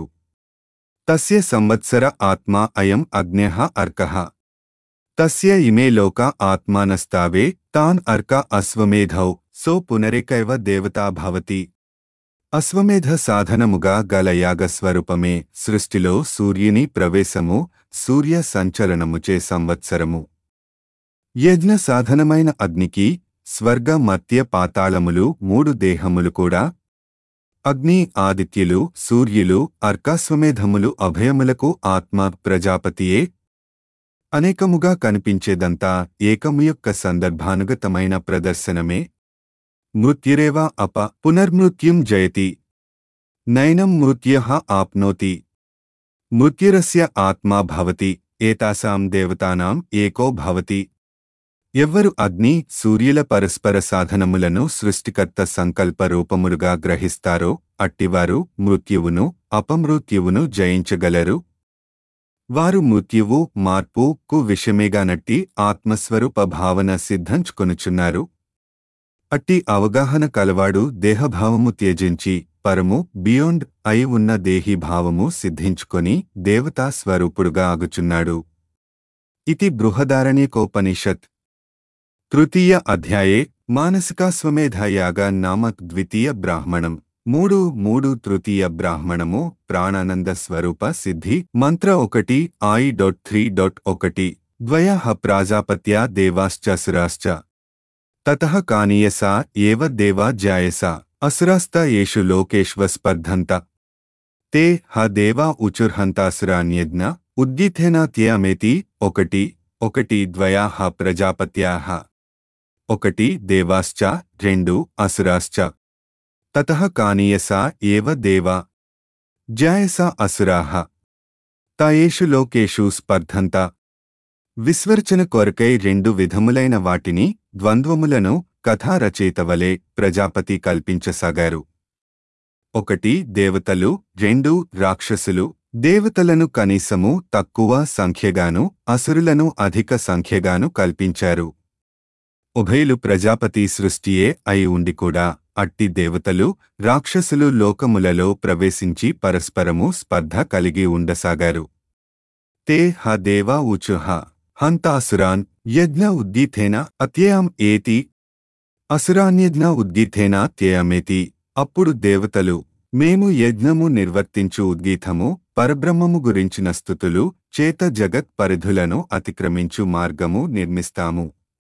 తస్య సంవత్సర ఆత్మా అయం అగ్న్యః అర్కః తస్య ఇమే లోక ఆత్మానస్తావే తాన్ అర్క అశ్వమేధౌ సో పునరేకైవ దేవతా భవతి అశ్వమేధ సాధనముగా గల యాగస్వరూపమే సృష్టిలో సూర్యుని ప్రవేశము సూర్య సంచలనముచే సంవత్సరము యజ్ఞ సాధనమైన అగ్నికి స్వర్గ మత్య పాతాళములు మూడు దేహములు కూడా అగ్ని ఆదిత్యులు సూర్యులు అర్కాశ్వమేధములు అభయములకు ఆత్మ ప్రజాపతియే అనేకముగా కనిపించేదంతా ఏకము యొక్క సందర్భానుగతమైన ప్రదర్శనమే మృత్యురేవ అప పునర్మృత్యుం జయతి నైనం మృత్యః ఆప్నోతి మృత్యురస్య ఆత్మా భవతి ఏతాసాం దేవతానాం ఏకో భవతి ఎవ్వరు అగ్ని సూర్యుల పరస్పర సాధనములను సృష్టికర్త సంకల్ప రూపములుగా గ్రహిస్తారో అట్టివారు మృత్యువును అపమృత్యువును జయించగలరు వారు మృత్యువు మార్పు కు విషమేగానట్టి ఆత్మస్వరూప భావన సిద్ధంచుకొనుచున్నారు అట్టి అవగాహన కలవాడు దేహభావము త్యజించి పరము బియాండ్ అయి ఉన్న దేహీ భావము సిద్ధించుకొని దేవతా స్వరూపుడుగా ఆగుచున్నాడు ఇది బృహదారణ్యకోపనిషత్ తృతీయ అధ్యాయే మానసికాశ్వమేధయాగ నామ ద్వితీయ బ్రాహ్మణం మూడు మూడు తృతీయ బ్రాహ్మణము ప్రాణానంద స్వరూప సిద్ధి మంత్ర ఒకటి ఐ డాట్ త్రీ డాట్ ఒకటి ద్వయ ప్రాజాపత్యా దేవాశ్చసురాశ్చ తతః కానీయసా ఏవ దేవా జాయసా అసురాస్త ఏషు లోకేష్వస్పర్ధంత తే హ దేవా ఉచుర్హంతాసురాన్యజ్ఞ ఉద్గీథేనాత్యమేతి ఒకటి ఒకటి ద్వయా హ ప్రజాపత్యాః ఒకటి దేవాశ్చ రెండు అసురాశ్చ తతః కానీయసా ఏవ దేవా జాయసా అసురాః తాయేషు లోకేషు స్పర్ధంత విస్వర్చన కొరకై రెండు విధములైన వాటిని ద్వంద్వములను కథారచయితవలే ప్రజాపతి కల్పించసాగారు ఒకటి దేవతలు రెండు రాక్షసులు దేవతలను కనీసము తక్కువ సంఖ్యగాను అసురులను అధిక సంఖ్యగాను కల్పించారు ఉభయులు ప్రజాపతి సృష్టియే అయి ఉండి కూడా అట్టి దేవతలు రాక్షసులు లోకములలో ప్రవేశించి పరస్పరము స్పర్ధ కలిగి ఉండసాగారు తే హ దేవా ఊచుహ హంతాసురాన్ యజ్ఞ ఉద్దీథేన అత్యయం ఏతి అసురాన్యజ్ఞ ఉద్దీథేన త్యయమేతి అప్పుడు దేవతలు మేము యజ్ఞము నిర్వర్తించు ఉద్గీతము పరబ్రహ్మము గురించిన స్థుతులు చేత జగత్ పరిధులను అతిక్రమించు మార్గము నిర్మిస్తాము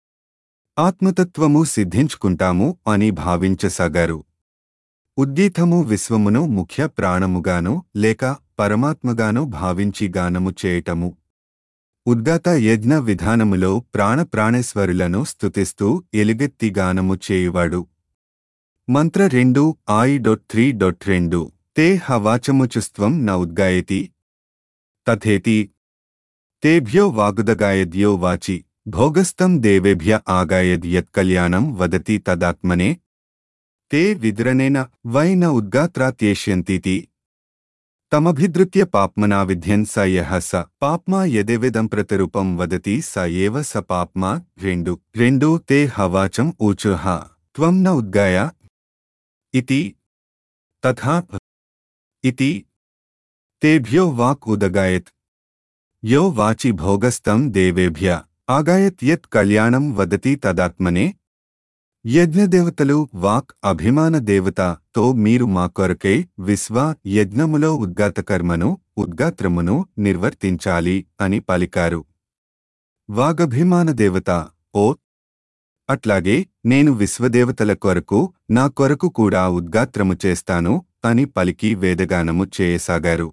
ఆత్మతత్వము సిద్ధించుకుంటాము అని భావించసాగారు ఉద్దీతము విశ్వమును ముఖ్య ప్రాణముగాను లేక పరమాత్మగాను భావించి గానము చేయటము ఉద్గాత యజ్ఞ విధానములో ప్రాణప్రాణేశ్వరులను స్తుతిస్తూ ఎలుగెత్తి గానము చేయువాడు మంత్ర రెండు ఐ డొట్ త్రీ డొట్ రెండు తే హవాచముచుస్త్వం న ఉద్గాయతి తథేతి తేభ్యో వాగుదగాయద్యో వాచి భోగస్తం దేవేభ్య ఆగాయద్ యత్కల్యాణం వదతి తదాత్మనే తే విద్రనేన వై న ఉద్గాత్రాత్యేష్యంతీతి తమభిద్రుత్య పాప్మనా విధ్యన్ స యహ స పాప్మా యదేవేదం ప్రతిరూపం వదతి స ఏవ స పాప్మా రెండు రెండు తే హవాచం ఊచుహ త్వం న ఉద్గాయ ఇతి తథా ఇతి తేభ్యో వాక్ ఉదగాయత్ యో వాచి భోగస్తం దేవేభ్య ఆగాయత్ యత్ కళ్యాణం వదతి తదాత్మనే యజ్ఞదేవతలు వాక్ అభిమాన దేవత తో మీరు మా కొరకై విశ్వ యజ్ఞములో ఉద్గాతకర్మను ఉద్గాత్రమును నిర్వర్తించాలి అని పలికారు వాగభిమాన దేవత ఓ అట్లాగే నేను విశ్వదేవతల కొరకు నా కొరకు కూడా ఉద్గాత్రము చేస్తాను అని పలికి వేదగానము చేయసాగారు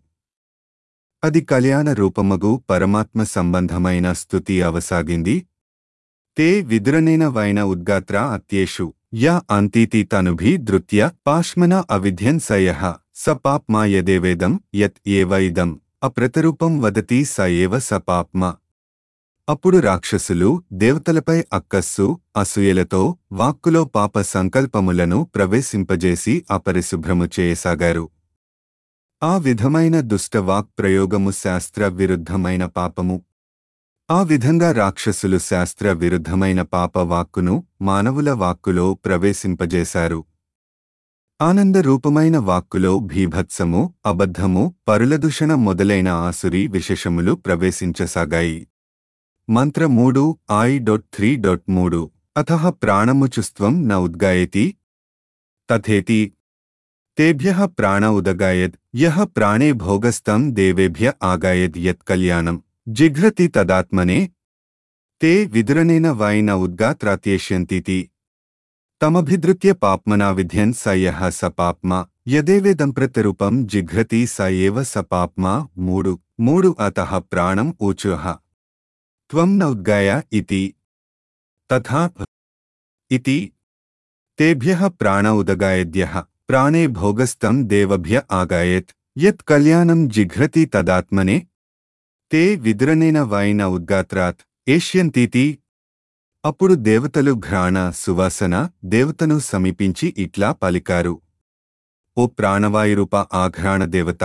అది కళ్యాణ రూపమగు పరమాత్మ సంబంధమైన స్థుతి అవసాగింది తే విదురనేన వైన ఉద్గాత్ర అత్యేషు యా అంతీతి తనుభి ధృత్య పాష్మన అవిధ్యన్ సయః స పాప్మా యదేవేదం యత్ ఏవ ఇదం అప్రతరూపం వదతి స ఏవ స పాప్మా అప్పుడు రాక్షసులు దేవతలపై అక్కస్సు అసూయలతో వాక్కులో పాప సంకల్పములను ప్రవేశింపజేసి అపరిశుభ్రము చేయసాగారు ఆ విధమైన దుష్ట వాక్ ప్రయోగము శాస్త్ర విరుద్ధమైన పాపము ఆ విధంగా రాక్షసులు శాస్త్ర విరుద్ధమైన పాప వాక్కును మానవుల వాక్కులో ప్రవేశింపజేశారు ఆనంద రూపమైన వాక్కులో భీభత్సము అబద్ధము పరులదూషణ మొదలైన ఆసురి విశేషములు ప్రవేశించసాగాయి మంత్ర మూడు ఐ డొట్ త్రీ డొట్ మూడు అథ ప్రాణముచుస్త్వం న ఉద్గాయతి తథేతి తేభ్య ప్రాణ ఉదగాయద్ యః ప్రాణే భోగస్తం దేవేభ్య ఆగాయద్ యత్ కళ్యాణం జిఘ్రతి తదాత్మనే తే విదురనేన వాయిన ఉద్గాత్రాత్యేష్యంతీతి తమభిధృత్య పాప్మనా విధ్యన్ స యః స పాప్మా యదేవేదం ప్రతిరూపం జిఘ్రతి స ఏవ స పాప్మా మూడు మూడు అతః ప్రాణం ఊచుః త్వం న ఉద్గాయ ఇతి తథా ఇతి తేభ్యః ప్రాణ ఉదగాయద్యః ప్రాణే భోగస్తం దేవభ్య ఆగాయత్ యత్ కళ్యాణం జిఘ్రతి తదాత్మనే తే విదురనేన వాయిన ఉద్గాత్రాత్ ఏష్యంతీతి అప్పుడు దేవతలు ఘ్రాణ సువాసన దేవతను సమీపించి ఇట్లా పలికారు ఓ ప్రాణవాయురూప ఆఘ్రాణ దేవత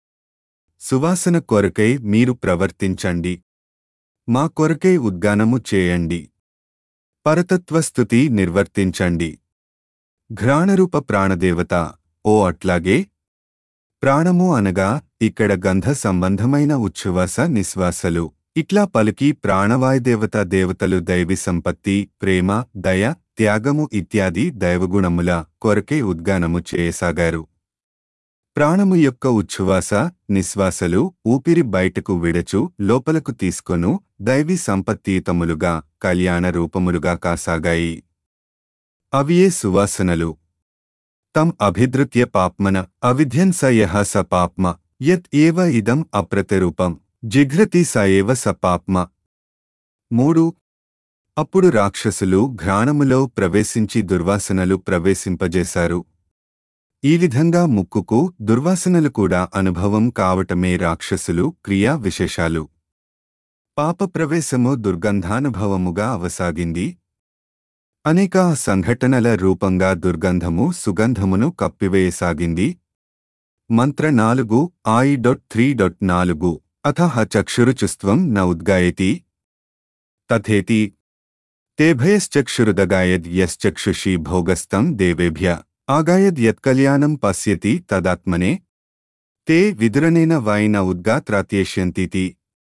సువాసన కొరకై మీరు ప్రవర్తించండి మా కొరకై ఉద్గానము చేయండి పరతత్వస్థుతి నిర్వర్తించండి ఘ్రాణరూప ప్రాణదేవత ఓ అట్లాగే ప్రాణము అనగా ఇక్కడ గంధ సంబంధమైన ఉచ్ఛ్వాస నిశ్వాసలు ఇట్లా పలికి ప్రాణవాయుదేవత దేవతలు దైవి సంపత్తి ప్రేమ దయ త్యాగము ఇత్యాది దైవగుణముల కొరకే ఉద్గానము చేయసాగారు ప్రాణము యొక్క ఉచ్ఛ్వాస నిశ్వాసలు ఊపిరి బయటకు విడచు లోపలకు తీసుకొను దైవీ సంపత్తీతములుగా కళ్యాణ రూపములుగా కాసాగాయి అవియే సువాసనలు తం అభిధృత్య పాప్మన అవిధ్యన్ స యః స పాప్మ యత్ ఏవ ఇదం అప్రతిరూపం జిఘ్రతి స ఏవ స పాప్మ మూడు అప్పుడు రాక్షసులు ఘ్రాణములో ప్రవేశించి దుర్వాసనలు ప్రవేశింపజేశారు ఈ విధంగా ముక్కుకు దుర్వాసనలు కూడా అనుభవం కావటమే రాక్షసులు క్రియా విశేషాలు పాప ప్రవేశము దుర్గంధానుభవముగా అవసాగింది అనేక సంఘటనల రూపంగా దుర్గంధము సుగంధమును కప్పివేయసాగింది మంత్ర నాలుగు ఐ డొట్ త్రీ డొట్ నాలుగు అథ చక్షురుచుస్త్వం న ఉద్గాయతి తథేతి తేభయశ్చక్షురుదగాయద్ యశ్చక్షుషి భోగస్తం దేవేభ్య ఆగాయద్ యత్కల్యాణం పశ్యతి తదాత్మనే తే విదురనేన వాయిన ఉద్గాత్రాత్యేష్యంతీతి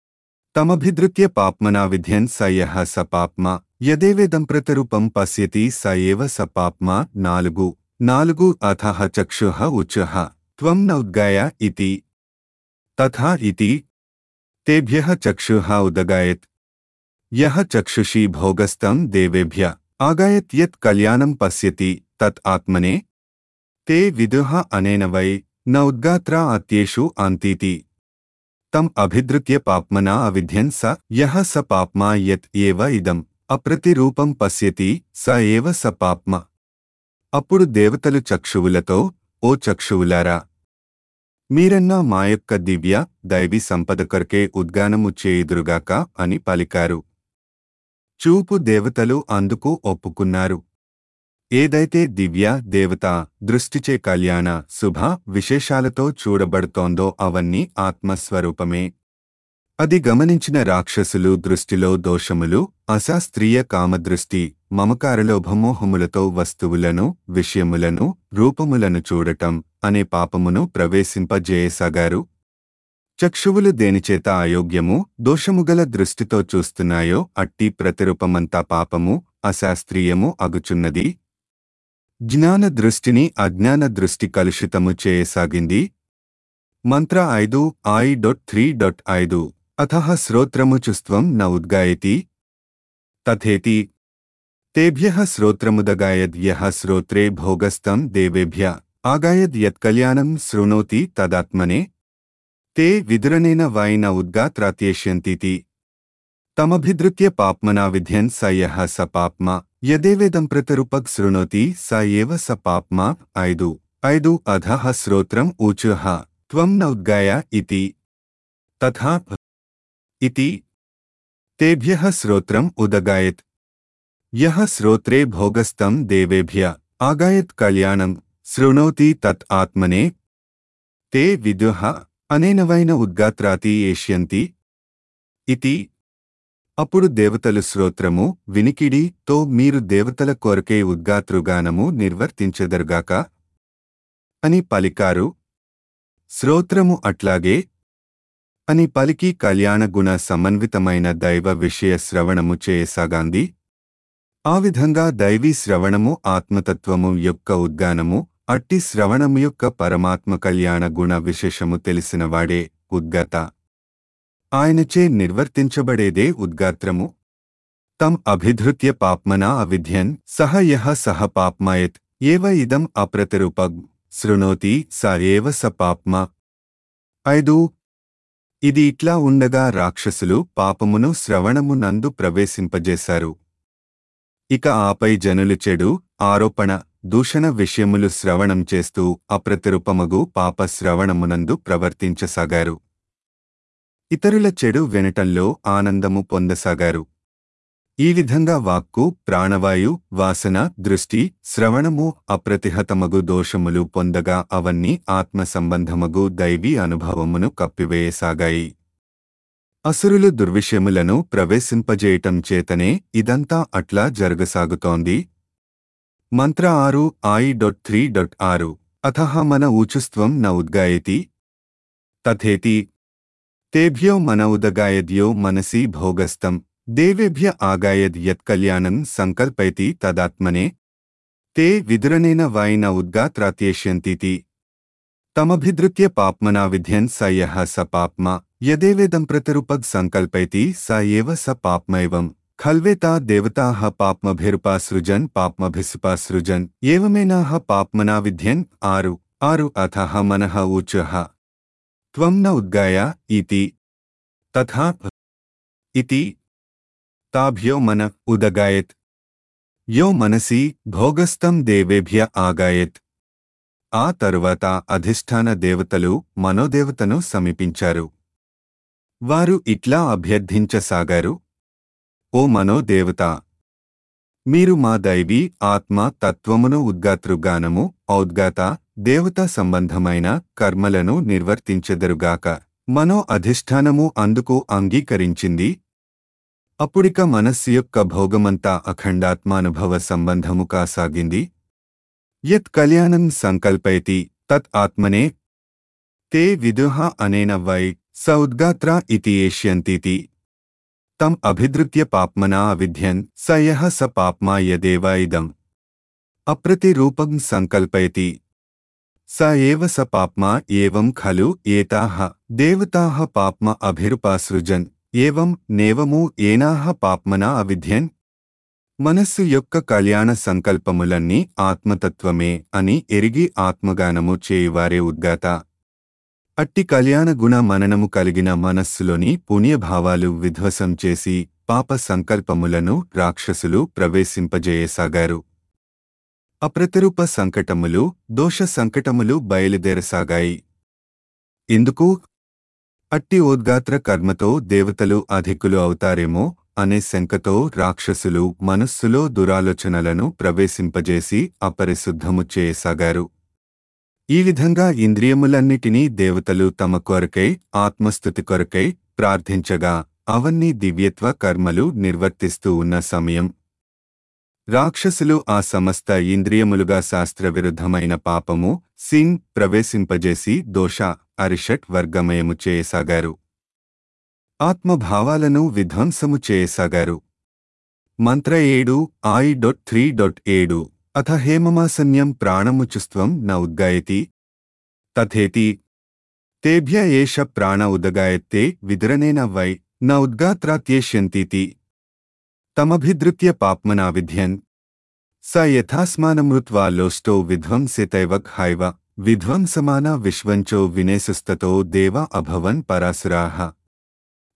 తమభిధృత్య పాప్మనా విధ్యన్ స యః స పాప్మా యదేవేదం ప్రతిరూపం పశ్యతి స ఏవ స పాప్మా నాలుగు నాలుగు అథః చక్షుః ఉచః త్వం న ఉద్గాయ ఇతి తథా ఇతి తేభ్యః చక్షుః ఉదగాయత్ యః చక్షుషి భోగస్తం దేవేభ్య ఆగాయత్ యత్ కళ్యాణం పశ్యతి తత్ ఆత్మనే తే విదుః అనేన వై న ఉద్గాత్రా అత్యేషు అంతీతి తం అభిధృత్య పాప్మనా అవిధ్యన్ స యః స పాప్మా యత్ ఏవ ఇదం అప్రతిరూపం పశ్యతి స ఏవ స పాప్మ అప్పుడు దేవతలు చక్షువులతో ఓ చక్షువులారా మీరన్నా మా యొక్క దివ్య దైవీ సంపద కొరకే ఉద్గానము చేయుదురుగాక అని పలికారు చూపు దేవతలు అందుకు ఒప్పుకున్నారు ఏదైతే దివ్య దేవత దృష్టిచే కళ్యాణ శుభ విశేషాలతో చూడబడుతోందో అవన్నీ ఆత్మస్వరూపమే అది గమనించిన రాక్షసులు దృష్టిలో దోషములు అశాస్త్రీయ కామదృష్టి మమకారలోభమోహములతో వస్తువులను విషయములను రూపములను చూడటం అనే పాపమును ప్రవేశింపజేయసాగారు చక్షువులు దేనిచేత అయోగ్యము దోషముగల దృష్టితో చూస్తున్నాయో అట్టి ప్రతిరూపమంతా పాపము అశాస్త్రీయము అగుచున్నది జ్ఞాన దృష్టిని అజ్ఞాన దృష్టి కలుషితము చేయసాగింది మంత్ర ఐదు ఐ డొట్ త్రీ డొట్ ఐదు అథః శ్రోత్రముచుస్త్వం న ఉద్గాయతి తథేతి తేభ్యః శ్రోత్రముదగాయద్ యః శ్రోత్రే భోగస్తం దేవేభ్య ఆగాయద్ యత్కళ్యాణం శృణోతి తదాత్మనే తే విదురనేన వాయిన ఉద్గాత్రాత్యేష్యంతీతి తమభిధృత్య పాప్మనా విధ్యన్ స యః స పాప్మ యదేవేదం ప్రతరుపగ్ శృణోతి స ఏవ స పాప్మ ఐదు ఐదు అధః శ్రోత్రం ఊచుః త్వం నౌద్గాయ ఇతి తథా ఇతి తేభ్యః శ్రోత్రం ఉదగాయత్ యః శ్రోత్రే భోగస్తం దేవేభ్య ఆగాయత్ కళ్యాణం శృణోతి తత్ ఆత్మనే తే విదుః అనేనవైన ఉద్గాత్రాతి ఏష్యంతి ఇతి అప్పుడు దేవతలు శ్రోత్రము వినికిడి తో మీరు దేవతల కొరకే ఉద్గాతృగానము నిర్వర్తించెదరుగాక అని పలికారు శ్రోత్రము అట్లాగే అని పలికి కళ్యాణ గుణ సమన్వితమైన దైవ విషయ శ్రవణము చేయసాగాంది ఆ విధంగా దైవీ శ్రవణము ఆత్మతత్వము యొక్క ఉద్గానము అట్టి శ్రవణము యొక్క పరమాత్మ కళ్యాణ గుణ విశేషము తెలిసినవాడే ఉద్గత ఆయనచే నిర్వర్తించబడేదే ఉద్గాత్రము తం అభిధృత్య పాప్మనా అవిధ్యన్ సహ యః సహ పాప్మాయత్ ఏవ ఇదం అప్రతిరూపగ్ శృణోతి స ఏవ స పాప్మ ఐదు ఇది ఇట్లా ఉండగా రాక్షసులు పాపమును శ్రవణము నందు ప్రవేశింపజేశారు ఇక ఆపై జనులు చెడు ఆరోపణ దూషణ విషయములు శ్రవణం చేస్తూ అప్రతిరూపమగు పాప శ్రవణమునందు ప్రవర్తించసాగారు ఇతరుల చెడు వినటంలో ఆనందము పొందసాగారు ఈ విధంగా వాక్కు ప్రాణవాయు వాసన దృష్టి శ్రవణము అప్రతిహతమగు దోషములు పొందగా అవన్నీ ఆత్మ సంబంధమగు దైవీ అనుభవమును కప్పివేయసాగాయి అసురులు దుర్విషయములను ప్రవేశింపజేయటం చేతనే ఇదంతా అట్లా జరగసాగుతోంది మంత్ర ఆరు ఆయి డొట్ త్రీ డొట్ ఆరు అథహ మన ఊచుస్త్వం న ఉద్గాయతి తథేతి తేభ్యో మన ఉదగాయద్యో మనసి భోగస్తం దేవేభ్య ఆగాయద్ యత్కళ్యాణం సంకల్పైతి తదాత్మనే తే విదురనేన వాయిన ఉద్గాత్రాత్యేష్యంతీతి తమభిధృత్య పాప్మనా విధ్యన్ స యః స పాప్మ యదేవేదం ప్రతిరుపగ్ సంకల్పైతి స ఏవ స పాప్మైవం ఖల్వేతా దేవతాః పాప్మభిరుపాసృజన్ పాప్మభిసుపాసృజన్ ఏవమేనాః పాప్మనా విధ్యన్ ఆరు ఆరు అథః మనః ఊచః త్వం న ఉద్గాయ ఇతి తథా ఇతి తాభ్యో మన ఉదగాయత్ యో మనసి భోగస్తం దేవేభ్య ఆగాయత్ ఆ తరువాత అధిష్టాన దేవతలు మనోదేవతను సమీపించారు వారు ఇట్లా అభ్యర్థించసాగారు ఓ మనోదేవత మీరు మా దైవీ ఆత్మ తత్వమును ఉద్గాతృగానము ఔద్గాత దేవతా సంబంధమైన కర్మలను నిర్వర్తించెదరుగాక మనో అధిష్టానము అందుకు అంగీకరించింది అప్పుడిక మనస్సు యొక్క భోగమంతా అఖండాత్మానుభవ సంబంధము కాసాగింది యత్ కళ్యాణం సంకల్పయతి తత్ ఆత్మనే తే విదుహ అనేన వై స ఉద్గాత్ర ఇతి ఏష్యంతీతి తం అభిధృత్య పాప్మనా అవిధ్యన్ స యః స పాప్మా యదేవ ఇదం అప్రతిరూపం సంకల్పయతి స ఏవ స పాప్మా ఏవం ఖలు ఏతాః దేవతాః పాప్మ అభిరుపాసృజన్ ఏవం నేవము ఏనాః పాప్మనా అవిధ్యన్ మనస్సు యొక్క కళ్యాణ సంకల్పములన్నీ ఆత్మతత్వమే అని ఎరిగి ఆత్మగానము చేయువారే ఉద్గాత అట్టి కళ్యాణ గుణ మననము కలిగిన మనస్సులోని పుణ్యభావాలు విధ్వసం చేసి పాప సంకల్పములను రాక్షసులు ప్రవేశింపజేయసాగారు అప్రతిరూప సంకటములు దోష సంకటములు బయలుదేరసాగాయి ఎందుకు అట్టి ఓద్గాత్ర కర్మతో దేవతలు అధికులు అవుతారేమో అనే శంకతో రాక్షసులు మనస్సులో దురాలోచనలను ప్రవేశింపజేసి అపరిశుద్ధము చేయసాగారు ఈ విధంగా ఇంద్రియములన్నిటినీ దేవతలు తమ కొరకై ఆత్మస్థుతి కొరకై ప్రార్థించగా అవన్నీ దివ్యత్వ కర్మలు నిర్వర్తిస్తూ ఉన్న సమయం రాక్షసులు ఆ సమస్త ఇంద్రియములుగా శాస్త్రవిరుద్ధమైన పాపము సిన్ ప్రవేశింపజేసి దోష అరిషట్ వర్గమయము చేయసాగారు ఆత్మభావాలను విధ్వంసము చేయసాగారు మంత్ర ఏడు ఐ డొట్ త్రీ డొట్ ఏడు అథ హేమమాసన్యం ప్రాణముచుస్త్వం న ఉద్గాయతి తథేతి తేభ్య ఏష ప్రాణ ఉదగాయత్తే విదురనేన వై న ఉద్గాత్రాత్యేష్యంతీతి తమభిధృత్య పాప్మనా విధ్యన్ స యథాస్మానమృత్వా లోష్టో విధ్వంసితైవక్ హైవ విధ్వంసమాన విశ్వంచో వినేసుస్తతో దేవ అభవన్ పరాసురాః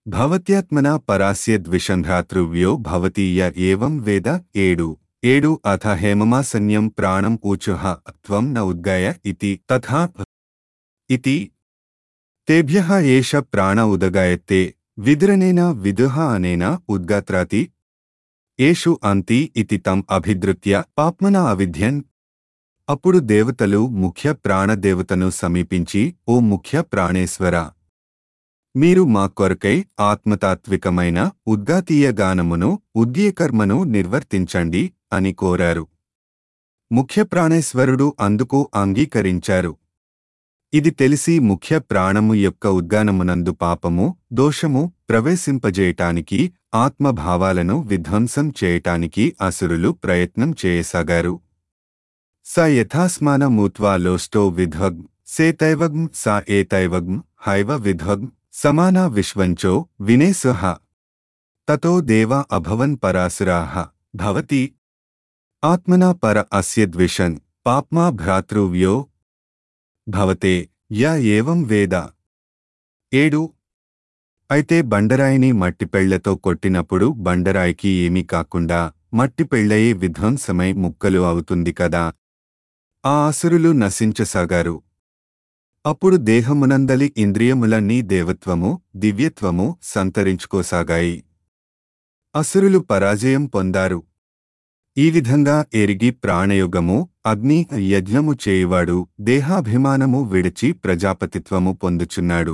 భవత్యాత్మనా పరాస్య ద్విషంభ్రాతృవ్యో భవతీయ ఏవం వేద ఏడు ఏడు అథ హేమమాసన్యం ప్రాణం ఊచుః త్వం న ఉద్గాయ ఇతి తథా ఇతి తేభ్యః ఏష ప్రాణ ఉదగాయత్తే విదురనేన విదుహ అనేన ఉద్గాత్రాతి ఏషు అంతి ఇతి తం అభిద్రుత్య పాప్మన అవిధ్యన్ అప్పుడు దేవతలు ముఖ్య ప్రాణదేవతను సమీపించి ఓ ముఖ్య ప్రాణేశ్వర మీరు మా కొరకై ఆత్మతాత్వికమైన ఉద్గాతీయ గానమును ఉద్యకర్మను నిర్వర్తించండి అని కోరారు ముఖ్య ప్రాణేశ్వరుడు అందుకు అంగీకరించారు ఇది తెలిసి ముఖ్య ప్రాణము యొక్క ఉద్గానమునందు పాపము దోషము ప్రవేశింపజేయటానికి ఆత్మభావాలను విధ్వంసం చేయటానికి అసురులు ప్రయత్నం చేయసాగారు స యథాస్మానమూత్వా లోష్టో విధ్వగ్ సేతైవగ్ం సా ఏతైవగ్ం హైవ విధ్వగ్ సమానా విశ్వంచో వినేసుహ తతో దేవా అభవన్ పరాసురాః భవతి ఆత్మనా పర అస్య ద్విషన్ పాప్మా భ్రాతృవ్యో భవతే యా ఏవం వేద ఏడు అయితే బండరాయిని మట్టిపెళ్లతో కొట్టినప్పుడు బండరాయికి ఏమీ కాకుండా మట్టిపెళ్లయే విధ్వంసమై ముక్కలు అవుతుంది కదా ఆ అసురులు నశించసాగారు అప్పుడు దేహమునందలి ఇంద్రియములన్నీ దేవత్వము దివ్యత్వము సంతరించుకోసాగాయి అసురులు పరాజయం పొందారు ఈ విధంగా ఎరిగి ప్రాణయుగము అగ్ని యజ్ఞము చేయువాడు దేహాభిమానము విడిచి ప్రజాపతిత్వము పొందుచున్నాడు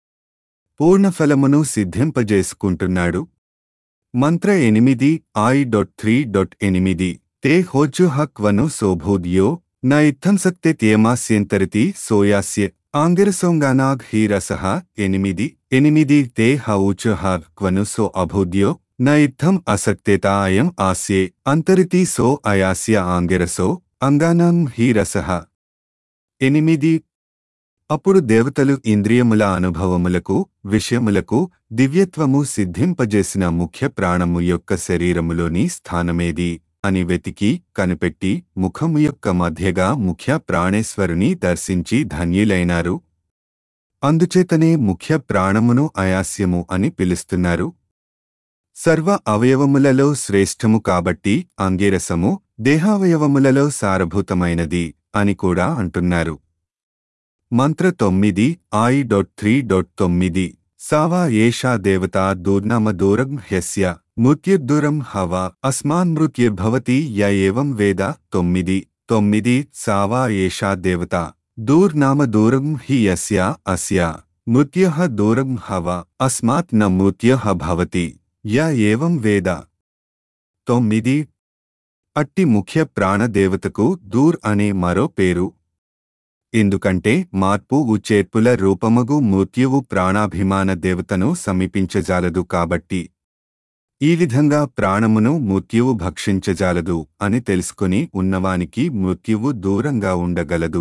పూర్ణఫలమును సిద్ధింపజేసుకుంటున్నాడు మంత్ర ఎనిమిది ఐ డొట్ త్రీ డొట్ ఎనిమిది తే హోజుహక్వను శోభోద్యో న ఇత్థంసక్తే త్యేమాస్యంతరితి సోయాస్య ఆంగిరసోంగానాగ్ హీరసః ఎనిమిది ఎనిమిది తే హౌచుహక్వను సో అభోద్యో న ఇత్థం అసక్తేత అయం ఆస్యే అంతరితి సో అయాస్య ఆంగిరసో అంగానాం హీరసః ఎనిమిది అప్పుడు దేవతలు ఇంద్రియముల అనుభవములకు విషయములకు దివ్యత్వము సిద్ధింపజేసిన ముఖ్య ప్రాణము యొక్క శరీరములోని స్థానమేది అని వెతికి కనిపెట్టి ముఖము యొక్క మధ్యగా ముఖ్య ప్రాణేశ్వరుని దర్శించి ధన్యులైనారు అందుచేతనే ముఖ్య ప్రాణమును అయాస్యము అని పిలుస్తున్నారు సర్వ అవయవములలో శ్రేష్టము కాబట్టి అంగిరసము దేహావయవములలో సారభూతమైనది అని కూడా అంటున్నారు మంత్ర తొమ్మిది ఐ డొట్ త్రీ డొట్ తొమ్మిది సావా ఏషా దేవతా దూర్నామ దూరం హ్యస్య మృత్యుర్దూరం హవ అస్మాన్ మృత్యుర్భవతి య ఏవం వేద తొమ్మిది తొమ్మిది సావా ఏషా దేవత దూర్నామ దూరం హి యస్య అస్య మృత్యుః దూరం హవ అస్మాత్ న మృత్యుః భవతి య ఏవం వేద తొమ్మిది అట్టి ముఖ్య ప్రాణదేవతకు దూర్ అనే మరో పేరు ఎందుకంటే మార్పు ఉచేర్పుల రూపమగు మృత్యువు ప్రాణాభిమాన దేవతను సమీపించజాలదు కాబట్టి ఈ విధంగా ప్రాణమును మృత్యువు భక్షించజాలదు అని తెలుసుకుని ఉన్నవానికి మృత్యువు దూరంగా ఉండగలదు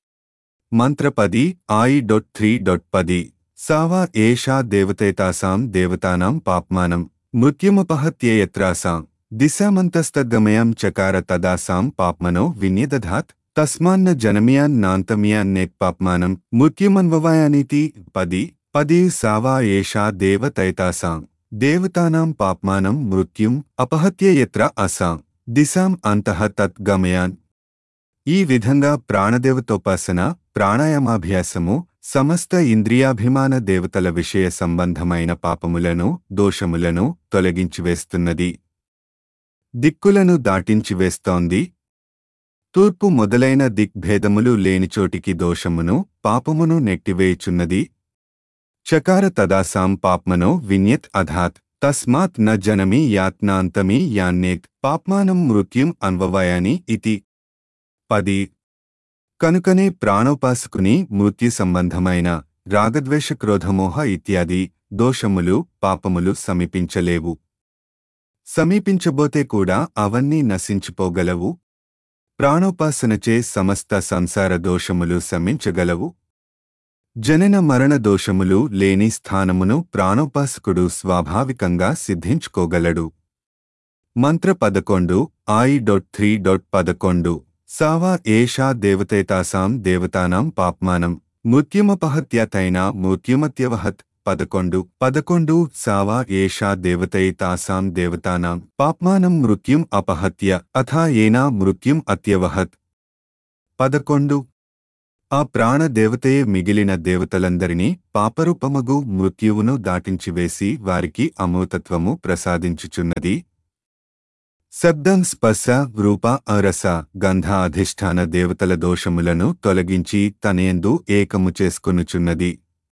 మంత్రపది ఐ డొట్ త్రీ డొట్ పది సావా ఏషా దేవతేతాసాం దేవతానాం పాప్మానం మృత్యుమపహత్యేయత్రాసాం దిశామంతస్తద్గమయం చకార తదాసాం పాప్మనో విన్యదధాత్ తస్మాన్న జనమియాన్నాంతమియాన్నేక్పాప్మానం మృత్యుమన్వవాయానితి పది పది సావా ఏషా దేవతైతాసాం దేవతానాం పాప్మానం మృత్యుం అపహత్య యత్ర అసాం దిశాం అంతః తత్ గమయాన్ ఈ విధంగా ప్రాణదేవతోపాసన ప్రాణాయామాభ్యాసము సమస్త ఇంద్రియాభిమాన దేవతల విషయ సంబంధమైన పాపములను దోషములను తొలగించివేస్తున్నది దిక్కులను దాటించివేస్తోంది తూర్పు మొదలైన దిగ్భేదములు లేనిచోటికి దోషమును పాపమును నెట్టివేయుచున్నది చకార తదాసాం పాప్మనో విన్యత్ అధాత్ తస్మాత్ న జనమి యాత్నాంతమి యాన్నేత్ పాప్మానం మృత్యుం అన్వవయాని ఇతి పది కనుకనే ప్రాణోపాసకుని మృత్యు సంబంధమైన రాగద్వేష క్రోధమోహ ఇత్యాది దోషములు పాపములు సమీపించలేవు సమీపించబోతే కూడా అవన్నీ నశించిపోగలవు ప్రాణోపాసనచే సమస్త సంసార దోషములు శమించగలవు జనన మరణ దోషములు లేని స్థానమును ప్రాణోపాసకుడు స్వాభావికంగా సిద్ధించుకోగలడు మంత్ర పదకొండు ఐ డొట్ త్రీ డొట్ పదకొండు సావా ఏషా దేవతేతాసాం దేవతానాం పాప్మానం మృత్యుమపహత్యతైన మృత్యుమత్యవహత్ పదకొండు పదకొండు సావా ఏషా దేవతై తాసాం దేవతానాం పాప్మానం మృత్యుం అపహత్య అథా ఏనా మృత్యుం అత్యవహత్ పదకొండు ఆ ప్రాణదేవతయే మిగిలిన దేవతలందరినీ పాపరూపమగు మృత్యువును దాటించివేసి వారికి అమృతత్వము ప్రసాదించుచున్నది శబ్దం స్పర్శ రూప అరస గంధ అధిష్టాన దేవతల దోషములను తొలగించి తనయందు ఏకము చేసుకొనుచున్నది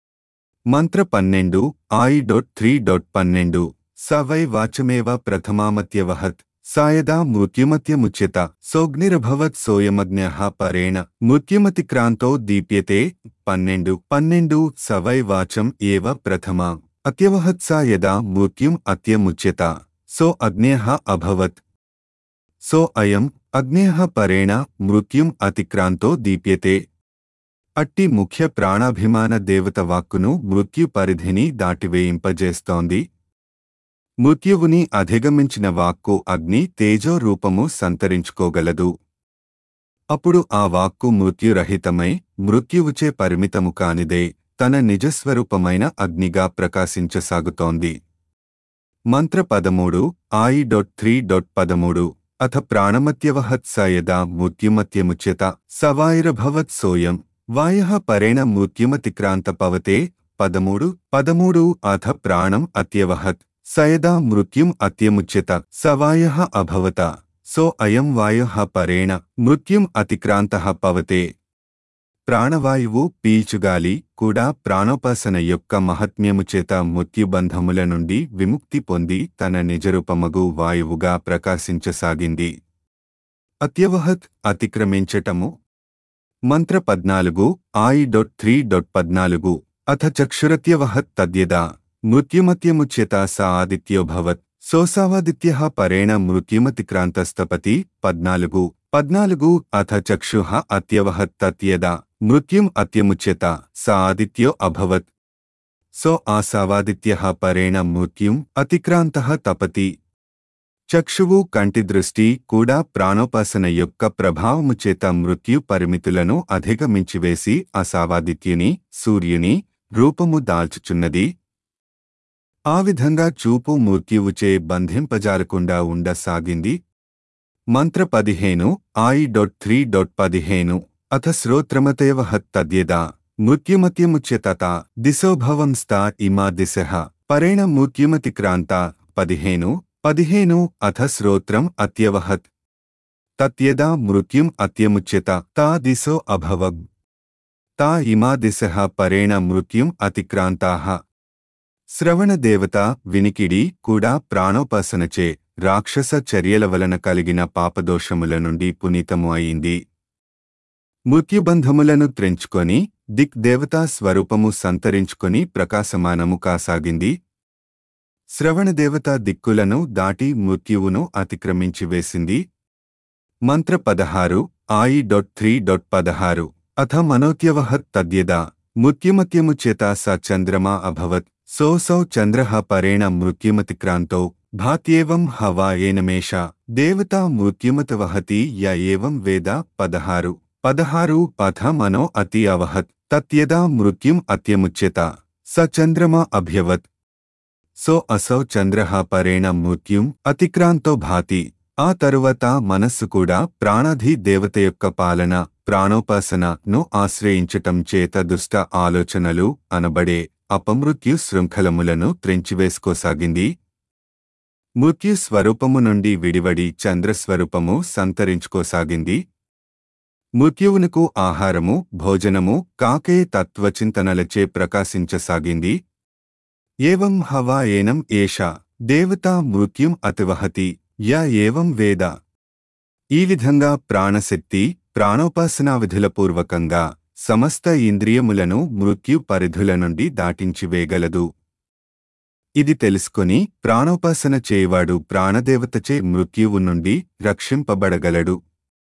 మంత్ర పన్నెండు ఐ డొట్ త్రీ డొట్ పన్నెండు సవై వాచమేవ ప్రథమామత్యవహత్ సాయదా మృత్యుమత్యముచ్యత సోగ్నిరభవత్ సోయమజ్ఞ పరేణ మృత్యుమతిక్రాంతో దీప్యతే పన్నెండు పన్నెండు సవై వాచం ఏవ ప్రథమా అత్యవహత్ సా యదా మృత్యుం అత్యముచ్యత సో అగ్నేః అభవత్ సో అయం అగ్నేః పరేణ మృత్యుం అతిక్రాంతో దీప్యతే అట్టి ముఖ్య ప్రాణాభిమాన దేవత వాక్కును మృత్యు పరిధిని దాటివేయింపజేస్తోంది మృత్యువుని అధిగమించిన వాక్కు అగ్ని తేజో రూపము సంతరించుకోగలదు అప్పుడు ఆ వాక్కు మృత్యురహితమై మృత్యువుచే పరిమితము కానిదే తన నిజస్వరూపమైన అగ్నిగా ప్రకాశించసాగుతోంది మంత్ర పదమూడు ఐ డొట్ త్రీ డొట్ పదమూడు అథ ప్రాణమత్యవహత్ స యదా మృత్యుమత్యముచ్యత సవాయిరభవత్ సోయం వాయ పరేణ మృత్యుమతిక్రాంత పవతే పదమూడు పదమూడు అథ ప్రాణం అత్యవహత్ సయదా మృత్యుం అత్యముచ్యత సవాయ అభవత సో అయం వాయ పరేణ మృత్యుం అతిక్రాంత పవతే ప్రాణవాయువు పీల్చుగాలి కూడా ప్రాణోపాసన యొక్క మహత్మ్యము చేత మృత్యుబంధముల నుండి విముక్తి పొంది తన నిజరూపమగు వాయువుగా ప్రకాశించసాగింది అత్యవహత్ అతిక్రమించటము మంత్ర పద్నాలుగు ఐ డొట్ త్రీ డొట్ పద్నాలుగు అథ చక్షురత్యవహత్ తద్యదా మృత్యుమత్యముచ్యత స ఆదిత్యోభవత్ సోసావాదిత్య పరేణ మృత్యుమతిక్రాంతస్తపతి పద్నాలుగు పద్నాలుగు అథ చక్షుః అత్యవహత్ తత్యదా మృత్యుం అత్యముచ్యత స ఆదిత్యో అభవత్ సో ఆసావాదిత్య పరేణ మృత్యుం అతిక్రాంత తపతి చక్షువు కంటి దృష్టి కూడా ప్రాణోపాసన యొక్క ప్రభావము చేత మృత్యు పరిమితులను అధిగమించివేసి అసావాదిత్యుని సూర్యుని రూపము దాల్చుచున్నది ఆ విధంగా చూపు మృత్యువుచే బంధింపజారకుండా ఉండసాగింది మంత్ర పదిహేను ఐ డొట్ త్రీ డొట్ పదిహేను అథ శ్రోత్రమతయవహత్ తద్యదా మృత్యుమత్యముచ్యతత దిశోభవం స్థా ఇమా దిశః పరేణ మృత్యుమతిక్రాంత పదిహేను పదిహేను అథ శ్రోత్రం అత్యవహత్ తత్యదా మృత్యుం అత్యముచ్యత తా దిశో అభవగ్ తా ఇమా దిశః పరేణ మృత్యుం అతిక్రాంతాః శ్రవణదేవత వినికిడి కూడా ప్రాణోపాసనచే రాక్షస చర్యల వలన కలిగిన పాపదోషముల నుండి పునీతము అయింది మృత్యుబంధములను త్రెంచుకొని దిక్ దేవతా స్వరూపము సంతరించుకొని ప్రకాశమానము కాసాగింది శ్రవణదేవత దిక్కులను దాటి మృత్యువును అతిక్రమించి వేసింది మంత్ర పదహారు ఆయి డొట్ త్రీ డొట్ పదహారు అథ మనోత్యవహత్ తద్యదా మృత్యుమత్యముచ్యత స చంద్రమా అభవత్ సోసౌ చంద్రః పరేణ మృత్యుమతిక్రాంతో భాత్యేవం హవా ఏనమేష దేవతా మృత్యుమత వహతి య ఏవం వేద పదహారు పదహారు అథ మనో అతి అవహత్ తత్యదా మృత్యుం అత్యముచ్యత స చంద్రమా అభ్యవత్ సో అసౌ చంద్రః పరేణ మృత్యుం అతిక్రాంతో భాతి ఆ తరువాత మనస్సు కూడా ప్రాణాధి దేవత యొక్క పాలన ప్రాణోపాసనను ఆశ్రయించటం చేత దుష్ట ఆలోచనలు అనబడే అపమృత్యు శృంఖలములను త్రెంచివేసుకోసాగింది మృత్యు స్వరూపము నుండి విడివడి చంద్రస్వరూపము సంతరించుకోసాగింది మృత్యువునకు ఆహారము భోజనము కాకే తత్వచింతనలచే ప్రకాశించసాగింది ఏవం హవా ఏనం ఏషా దేవతా మృత్యుం అతివహతి యా ఏవం వేద ఈ విధంగా ప్రాణశక్తి ప్రాణోపాసనా విధుల పూర్వకంగా సమస్త ఇంద్రియములను మృత్యు పరిధుల నుండి దాటించివేయగలదు ఇది తెలుసుకొని ప్రాణోపాసన చేయవాడు ప్రాణదేవతచే మృత్యువు నుండి రక్షింపబడగలడు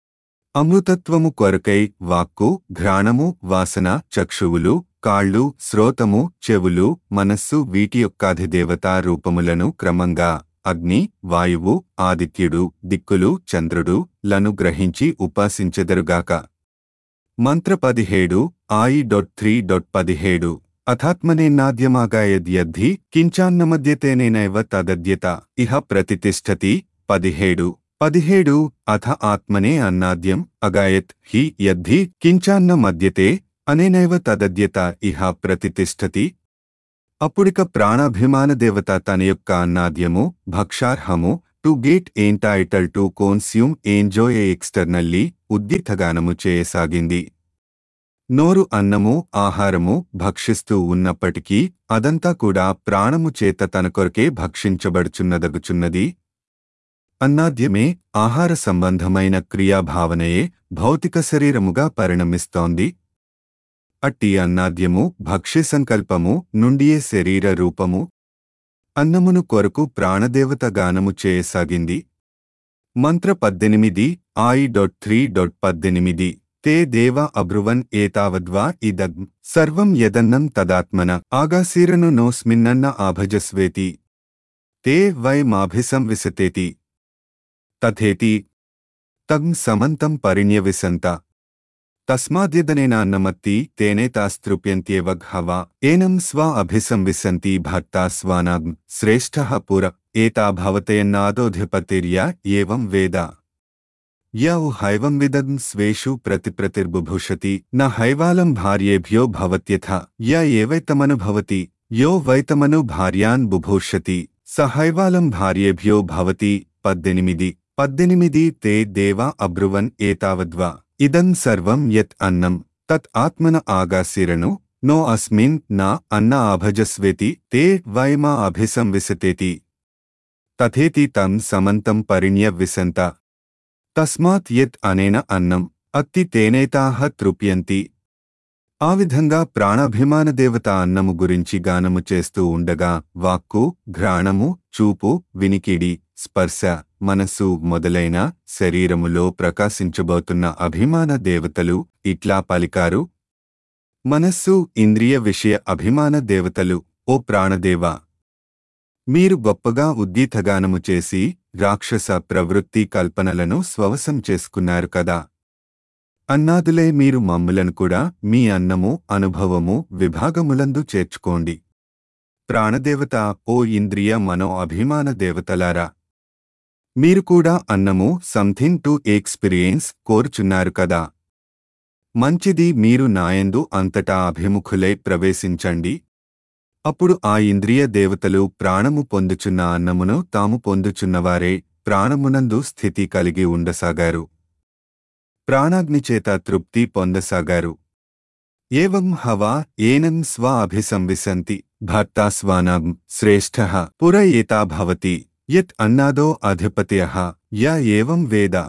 అమృతత్వము కొరకై వాక్కు ఘ్రాణము వాసన చక్షువులు కాళ్ళు శ్రోతము చెవులు మనస్సు వీటి యొక్కాధిదేవతా రూపములను క్రమంగా అగ్ని వాయువు ఆదిత్యుడు దిక్కులు చంద్రుడు లను గ్రహించి ఉపాసించెదరుగాక మంత్ర పదిహేడు ఆయి డొట్ త్రీ డొట్ పదిహేడు అథాత్మనేనాద్యమాగాయద్యద్ధి కించాన్నమద్యతేనేనైవ తదద్యత ఇహ ప్రతితిష్టతి పదిహేడు పదిహేడు అథ ఆత్మనే అన్నాద్యం అగాయత్ హి యద్ధి కించాన్న మద్యతే అనేనైవ తదద్యత ఇహ ప్రతితిష్టతి అప్పుడిక ప్రాణాభిమాన దేవత తన యొక్క అన్నాద్యము భక్షార్హము to get entitle to consume enjoy externally ఉద్దితగానము చేయసాగింది నోరు అన్నము ఆహారము భక్షిస్తూ ఉన్నప్పటికీ అదంతా కూడా ప్రాణము చేత తన కొరకే భక్షించబడుచున్నదగుచున్నది అన్నాద్యమే ఆహార సంబంధమైన క్రియాభావనయే భౌతిక శరీరముగా పరిణమిస్తోంది అట్టి అన్నాద్యము భక్ష్య సంకల్పము నుండియే శరీర రూపము అన్నమును కొరకు ప్రాణదేవత గానము చేయసాగింది మంత్ర పద్దెనిమిది ఐ డొట్ త్రీ డొట్ పద్దెనిమిది తే దేవ అబ్రువన్ ఏతావద్వా ఇదగ్ సర్వం యదన్నం తదాత్మన ఆగాసీరను నోస్మిన్నన్న ఆభజస్వేతి తే వై మాభిసంవిశతేతి తథేతి తం సమంతం పరిణ్యవిసంత తస్మాద్యదనేనాన్నమత్తి తేనేతాస్తృప్యంత్యేవ ఘవా ఏనం స్వ అభిసంవిశంతి భర్తా స్వానాగ్ శ్రేష్ఠః పుర ఏతా భవతయన్నాదోధిపతిర్య ఏవం వేద య ఉ హైవం విదం స్వేషు ప్రతిప్రతిర్బుభుషతి న హైవాలం భార్యేభ్యో భవత్యథ య ఏవైతమనుభవతి యో వైతమను భార్యాన్ బుభూషతి స హైవాలం భార్యేభ్యో భవతి పద్దెనిమిది పద్దెనిమిది తే దేవా అబ్రువన్ ఏతావద్వా ఇదం సర్వం యత్ అన్నం తత్ ఆత్మన ఆగాసిరను నో అస్మిన్ నా అన్న ఆభజస్వేతి తే వైమా అభిసంవిశతేతి తథేతి తం సమంతం పరిణ్యవిసంత తస్మాత్ యత్ అనేన అన్నం అత్తి తేనేతాహ తృప్యంతి ఆ విధంగా ప్రాణాభిమాన దేవత అన్నము గురించి గానము చేస్తూ ఉండగా వాక్కు ఘ్రాణము చూపు వినికిడి స్పర్శ మనస్సు మొదలైన శరీరములో ప్రకాశించబోతున్న అభిమాన దేవతలు ఇట్లా పలికారు మనస్సు ఇంద్రియ విషయ అభిమాన దేవతలు ఓ ప్రాణదేవా మీరు గొప్పగా ఉద్దీతగానము చేసి రాక్షస ప్రవృత్తి కల్పనలను స్వవశం చేసుకున్నారు కదా అన్నాదులే మీరు మమ్ములను కూడా మీ అన్నము అనుభవము విభాగములందు చేర్చుకోండి ప్రాణదేవత ఓ ఇంద్రియ మనో అభిమాన దేవతలారా మీరు కూడా అన్నము సంథింగ్ టు ఎక్స్పీరియన్స్ కోరుచున్నారు కదా మంచిది మీరు నాయందు అంతటా అభిముఖులై ప్రవేశించండి అప్పుడు ఆ ఇంద్రియ దేవతలు ప్రాణము పొందుచున్న అన్నమును తాము పొందుచున్నవారే ప్రాణమునందు స్థితి కలిగి ఉండసాగారు ప్రాణాగ్నిచేత తృప్తి పొందసాగారు ఏవం హవా ఏనం స్వ అభిసంవిశంతి భర్తా స్వానాం శ్రేష్ఠ పుర ఏతా భవతి యత్ అన్నాదో అధిపత్య య ఏవం వేద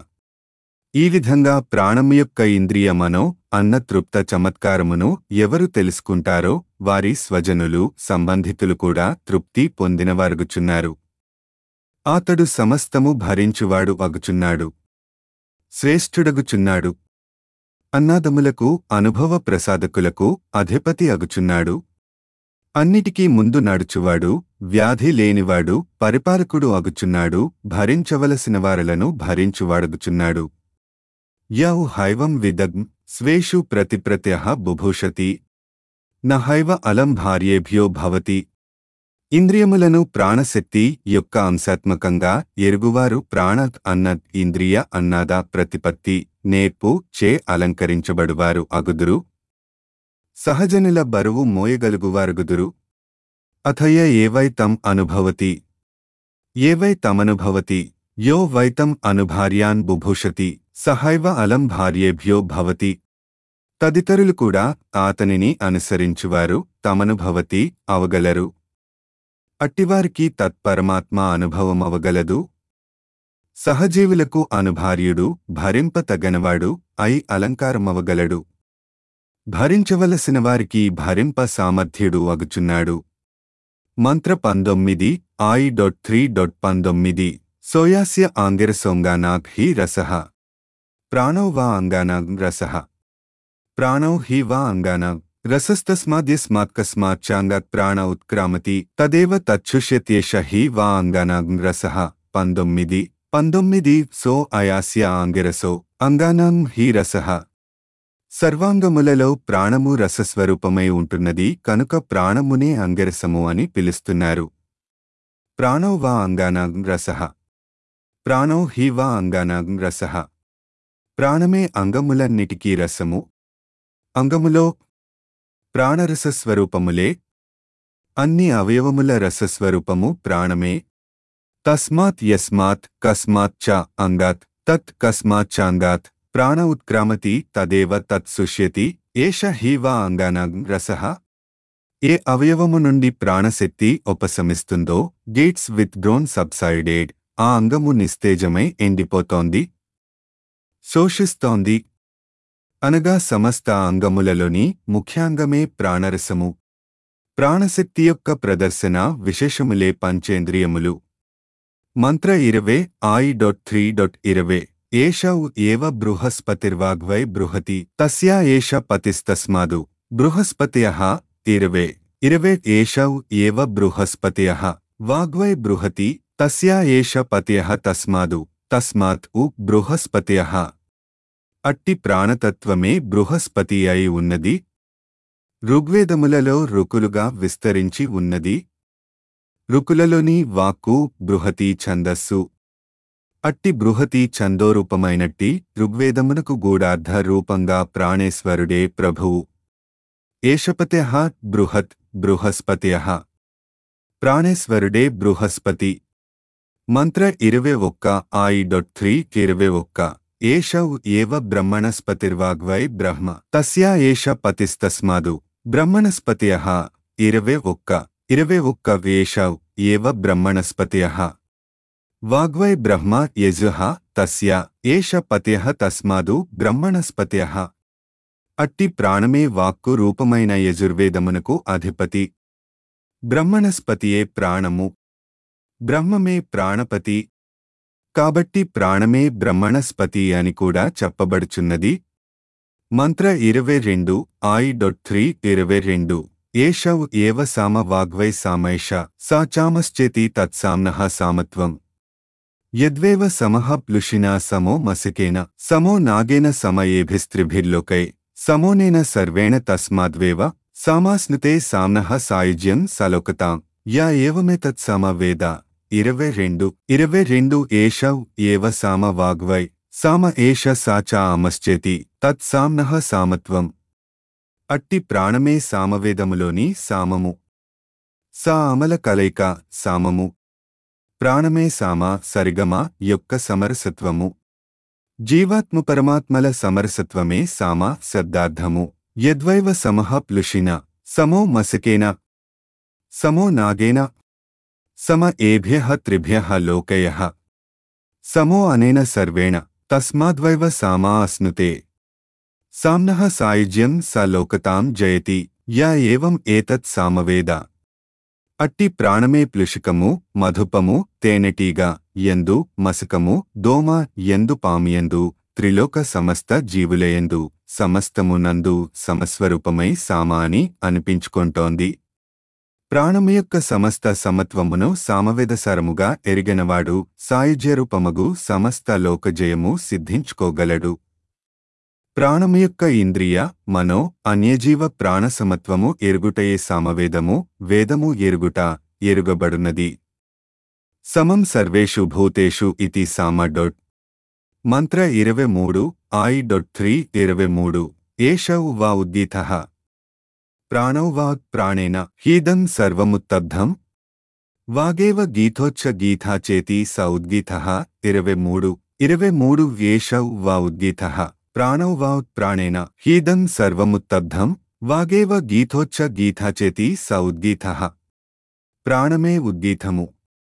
ఈ విధంగా ప్రాణము యొక్క ఇంద్రియమనో అన్న తృప్త చమత్కారమును ఎవరు తెలుసుకుంటారో వారి స్వజనులు సంబంధితులు కూడా తృప్తి పొందినవారుగుచున్నారు అతడు సమస్తము భరించువాడు అగుచున్నాడు శ్రేష్ఠుడగుచున్నాడు అన్నాదములకు అనుభవ ప్రసాదకులకు అధిపతి అగుచున్నాడు అన్నిటికీ ముందు నడుచువాడు వ్యాధి లేనివాడు పరిపాలకుడు అగుచున్నాడు భరించవలసిన వారలను భరించువాడగుచున్నాడు యౌ హైవం విదగ్ స్వేషు ప్రతిప్రత్యః బుభూషతి న హైవ అలం భార్యేభ్యో భవతి ఇంద్రియములను ప్రాణశక్తి యొక్క అంశాత్మకంగా ఎరుగువారు ప్రాణ అన్న ఇంద్రియ అన్నాద ప్రతిపత్తి నేర్పు చే అలంకరించబడువారు అగుదురు సహజనుల బరువు మోయగలుగువారుగుదురు అథయ ఏవైతం అనుభవతి ఏవై తమనుభవతి యో వైతం అనుభార్యాన్ బుభూషతి సహైవ అలం భార్యేభ్యో భవతి తదితరులు కూడా ఆతనిని అనుసరించువారు తమనుభవతి అవగలరు అట్టివారికి తత్పరమాత్మ అనుభవమవగలదు సహజీవులకు అనుభార్యుడు భరింపతగనవాడు అయి అలంకారమవగలడు భరించవలసిన వారికి భరింప సామర్థ్యుడు అగుచున్నాడు మంత్ర పంతొమ్మిది ఐ డొట్ త్రీ డొట్ పంతొమ్మిది సోయాస్య ఆంగిరసోంగానాగ్ హి రసః ప్రాణో వా అంగానాగ్ రసః ప్రాణో హి వా అంగానాగ్ రసస్తస్మాద్యస్మాత్కస్మాచ్చాంగాత్ ప్రాణ ఉత్క్రామతి తదేవ తచ్చుష్యత్యేష హి వా అంగానాగ్ రసః పంతొమ్మిది పంతొమ్మిది సో అయాస్య ఆంగిరసో అంగానాం హి రసః సర్వాంగములలో ప్రాణము రసస్వరూపమై ఉంటున్నది కనుక ప్రాణమునే అంగరసము అని పిలుస్తున్నారు ప్రాణో వా అంగానాం రసః ప్రాణో హి వా అంగానాం రసః ప్రాణమే అంగములన్నిటికీ రసము అంగములో ప్రాణరసస్వరూపములే అన్ని అవయవముల రసస్వరూపము ప్రాణమే తస్మాత్ యస్మాత్ కస్మాత్ చ అంగాత్ తత్ కస్మాత్ చాంగాత్ ప్రాణ ఉత్క్రామతి తదేవ తత్ సుష్యతి ఏష హి వా అంగానాం రసః ఏ అవయవము నుండి ప్రాణశక్తి ఉపశమిస్తుందో గేట్స్ విత్ డ్రోన్ సబ్సైడెడ్ ఆ అంగము నిస్తేజమై ఎండిపోతోంది శోషిస్తోంది అనగా సమస్త అంగములలోని ముఖ్యాంగమే ప్రాణరసము ప్రాణశక్తి యొక్క ప్రదర్శన విశేషములే పంచేంద్రియములు మంత్ర ఇరవే ఐ డొట్ త్రీ డొట్ ఇరవే ఏషౌ ఏవ బృహస్పతిర్వాగ్వై బృహతి తస్యా ఏష పతిస్తస్మాదు బృహస్పత్యః ఇరవే ఇరవే ఏషౌ ఏవ బృహస్పత్యః వాగ్వై బృహతి తస్యా ఏష పత్యః తస్మాదు తస్మాత్ ఉ బృహస్పత్యః అట్టి ప్రాణతత్వమే బృహస్పతి అయి ఉన్నది ఋగ్వేదములలో రుకులుగా విస్తరించి ఉన్నది రుకులలోని వాక్కు బృహతి ఛందస్సు అట్టి బృహతి ఛందోరూపమైనట్టి ఋగ్వేదమునకు గూఢార్థ రూపంగా ప్రాణేశ్వరుడే ప్రభువు ఏషపత్య బృహత్ బృహస్పత్య ప్రాణేశ్వరుడే బృహస్పతి మంత్ర ఇరవై ఒక్క ఐ డొట్ త్రీ ఇరవై ఒక్క ఏషౌ ఏవ బ్రహ్మణస్పతిర్వాగ్వై బ్రహ్మ తస్యా ఏష పతిస్తస్మాదు బ్రహ్మణస్పత్యః ఇరవై ఒక్క ఇరవై ఒక్క వేషౌ ఏవ బ్రహ్మణస్పత్యః వాగ్వై బ్రహ్మ యజుః తస్య ఏష పత్యః తస్మాదు బ్రహ్మణస్పత్యః అట్టి ప్రాణమే వాక్కు రూపమైన యజుర్వేదమునకు అధిపతి బ్రహ్మణస్పతియే ప్రాణము బ్రహ్మమే ప్రాణపతి కాబట్టి ప్రాణమే బ్రహ్మణస్పతి అని కూడా చెప్పబడుచున్నది మంత్ర ఇరవై రెండు ఐ డొట్ త్రీ ఇరవై రెండు ఏషౌ ఏవ సామ వాగ్వై సామైష సా చామశ్చేతి తత్సామ్నః సామత్వం యద్వేవ సమః ప్లుషినా సమో మసికేన సమో నాగేన సమయేభిస్త్రిభిర్లోకై సమోనేన సర్వేణ తస్మాద్వేవ సామాస్నుతే సామ్నః సాయుజ్యం సలోకతాం యా ఏవమేతత్ సమవేద ఇరవై రెండు ఇరవై రెండు ఏషౌ ఏవ సామ వాగ్వై సామ ఏష సాచా అమశ్చేతి తత్సామ్నః సామత్వం అట్టి ప్రాణమే సామవేదములోని సామము సా అమల కలయిక సామము ప్రాణమే సామ సరిగమ యొక్క సమరసత్వము జీవాత్మ పరమాత్మల సమరసత్వమే సామ శబ్దార్థము యద్వైవ సమః ప్లుషిన సమో మసకేన సమో నాగేన సమ ఏభ్యః త్రిభ్యః లోకయః సమో అనేన సర్వేణ తస్మాద్వైవ సామా అస్నుతే సామ్నః సాయుజ్యం స లోకతాం జయతి యా ఏవం ఏతత్ సామవేద అట్టి ప్రాణమే ప్లుషికము మధుపము తేనెటీగ ఎందు మసకము దోమ ఎందు పామియందు త్రిలోక సమస్త జీవులయందు సమస్తమునందు సమస్వరూపమై సామా అని అనిపించుకొంటోంది ప్రాణము యొక్క సమస్త సమత్వమును సామవేదసారముగా ఎరిగినవాడు సాయుజ్యరూపమగు సమస్త లోకజయము సిద్ధించుకోగలడు ప్రాణము యొక్క ఇంద్రియ మనో అన్యజీవ ప్రాణసమత్వము ఎరుగుటయే సామవేదము వేదము ఎరుగుట ఎరుగబడునది సమం సర్వేషు భూతేషు ఇతి సామ డొట్ మంత్ర ఇరవై మూడు ఐ డొట్ త్రీ ఇరవై మూడు ఏషౌ వా ఉద్దీతః ప్రాణౌ వాగ్ ప్రాణేన హీదం సర్వముత్తబ్ధం వాగేవ గీతోచ్చ గీతా చేతి స ఉద్గీతః ఇరవై మూడు ఇరవై మూడు ఏషౌ వా ఉద్గీతః ప్రాణౌ వా ప్రాణేన హీదం సర్వముత్తబ్ధం వాగేవ గీతోచ్చ గీతా చేతి స ఉద్గీతః ప్రాణమే ఉద్గీతము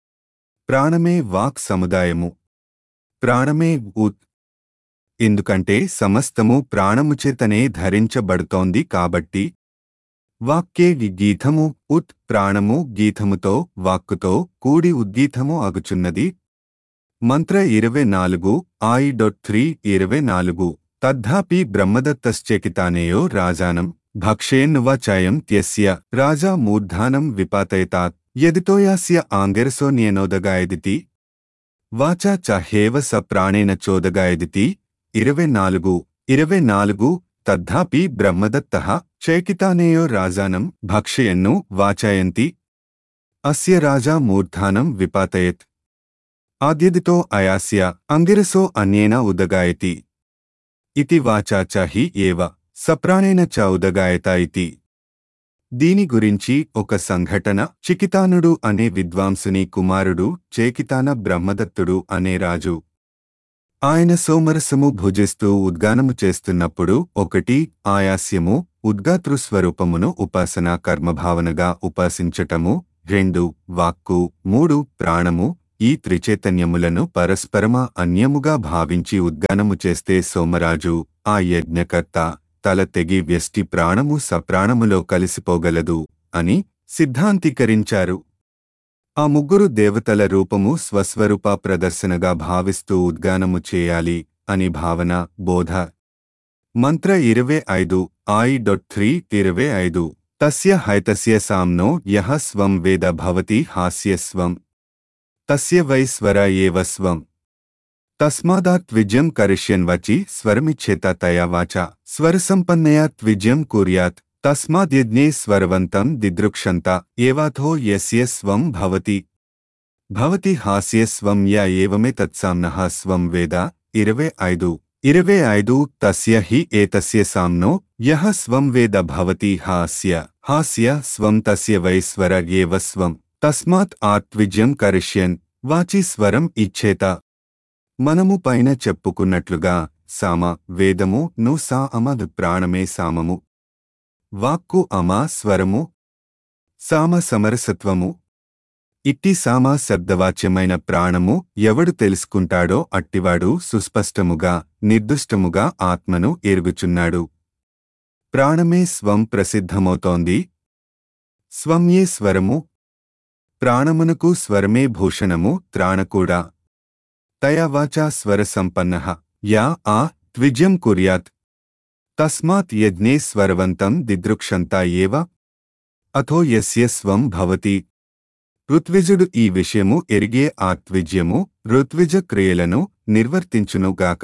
ప్రాణమే వాక్ సముదాయము ప్రాణమే ఉత్ ఎందుకంటే సమస్తము ప్రాణముచేతనే ధరించబడుతోంది కాబట్టి వాక్కే గీతము ఉత్ ప్రాణము గీతముతో వాక్కుతో కూడి ఉద్గీతము అగుచున్నది మంత్ర ఇరవై నాలుగు ఐ డొట్ త్రీ ఇరవై నాలుగు తద్ధాపి బ్రహ్మదత్తశ్చేకితానేయో రాజానం భక్షేన్నువ చయం త్యస్య రాజా మూర్ధానం విపాతయతాత్ యదితోయాస్య ఆంగెరసోన్యేనోదగాయదితి వాచా చ హేవ స ప్రాణేన చోదగాయదితి ఇరవై నాలుగు ఇరవై నాలుగు తద్ధాపి బ్రహ్మదత్తః చైకితానేయో రాజానం భక్షయన్ను వాచాయంతి అస్య రాజా మూర్ధానం విపాతయత్ ఆద్యదితో అయాస్య అంగిరసో అన్యేన ఉదగాయతి ఇతి వాచా చ హి ఏవ సప్రాణేన చ ఉదగాయత ఇతి దీని గురించి ఒక సంఘటన చికితానుడు అనే విద్వాంసుని కుమారుడు చేకితాన బ్రహ్మదత్తుడు అనే రాజు ఆయన సోమరసము భుజిస్తూ ఉద్గానము చేస్తున్నప్పుడు ఒకటి ఆయాస్యము ఉద్గాతృస్వరూపమును ఉపాసనా కర్మభావనగా ఉపాసించటము రెండు వాక్కు మూడు ప్రాణము ఈ త్రిచైతన్యములను పరస్పరమ అన్యముగా భావించి ఉద్గానము చేస్తే సోమరాజు ఆ యజ్ఞకర్త తల తెగి వ్యష్టి ప్రాణము సప్రాణములో కలిసిపోగలదు అని సిద్ధాంతీకరించారు ఆ ముగ్గురు దేవతల రూపము స్వస్వరూప ప్రదర్శనగా భావిస్తూ ఉద్గానము చేయాలి అని భావన బోధ మంత్ర ఇరవై ఐదు ఐ డొట్ త్రీ ఇరవై ఐదు తస్య హైతస్య సామ్నో యహ స్వం వేద భవతి హాస్య స్వం తస్య వై స్వర ఏవ స్వం తస్మాదాత్ విజయం కరిష్యన్ వచి స్వరమిచ్చేత తయా వాచ స్వరసంపన్నయా త్విజయం కుర్యాత్ తస్మాద్యజ్ఞే స్వరవంతం దిదృక్షంత ఏవాథో యస్య స్వం భవతి భవతి హాస్య స్వం యా ఏవమే తత్సామ్నః స్వం వేద ఇరవై ఐదు ఇరవై ఐదు తస్య హి ఏతస్య సామ్నో యః స్వం వేద భవతి హాస్య హాస్య స్వం తస్య వై స్వర ఏవ స్వం తస్మాత్ ఆత్విజ్యం కరిష్యన్ వాచి స్వరం ఇచ్చేత మనము పైన చెప్పుకున్నట్లుగా సామ వేదము ను సా అమద్ ప్రాణమే సామము వాక్కు అమా స్వరము సామ సమరసత్వము ఇట్టి సామ శబ్దవాచ్యమైన ప్రాణము ఎవడు తెలుసుకుంటాడో అట్టివాడు సుస్పష్టముగా నిర్దుష్టముగా ఆత్మను ఎరుగుచున్నాడు ప్రాణమే స్వం ప్రసిద్ధమవుతోంది స్వంయే స్వరము ప్రాణమునకు స్వరమే భూషణము త్రాణకూడా తయా వాచా స్వరసంపన్న యా ఆ త్విజ్యం కుర్యాత్ తస్మాత్ యజ్ఞే స్వరవంతం దిదృక్షంతా ఏవ అథో యస్య స్వం భవతి ఋత్విజుడు ఈ విషయము ఎరిగే ఆత్విజ్యము ఋత్విజ క్రియలను నిర్వర్తించునుగాక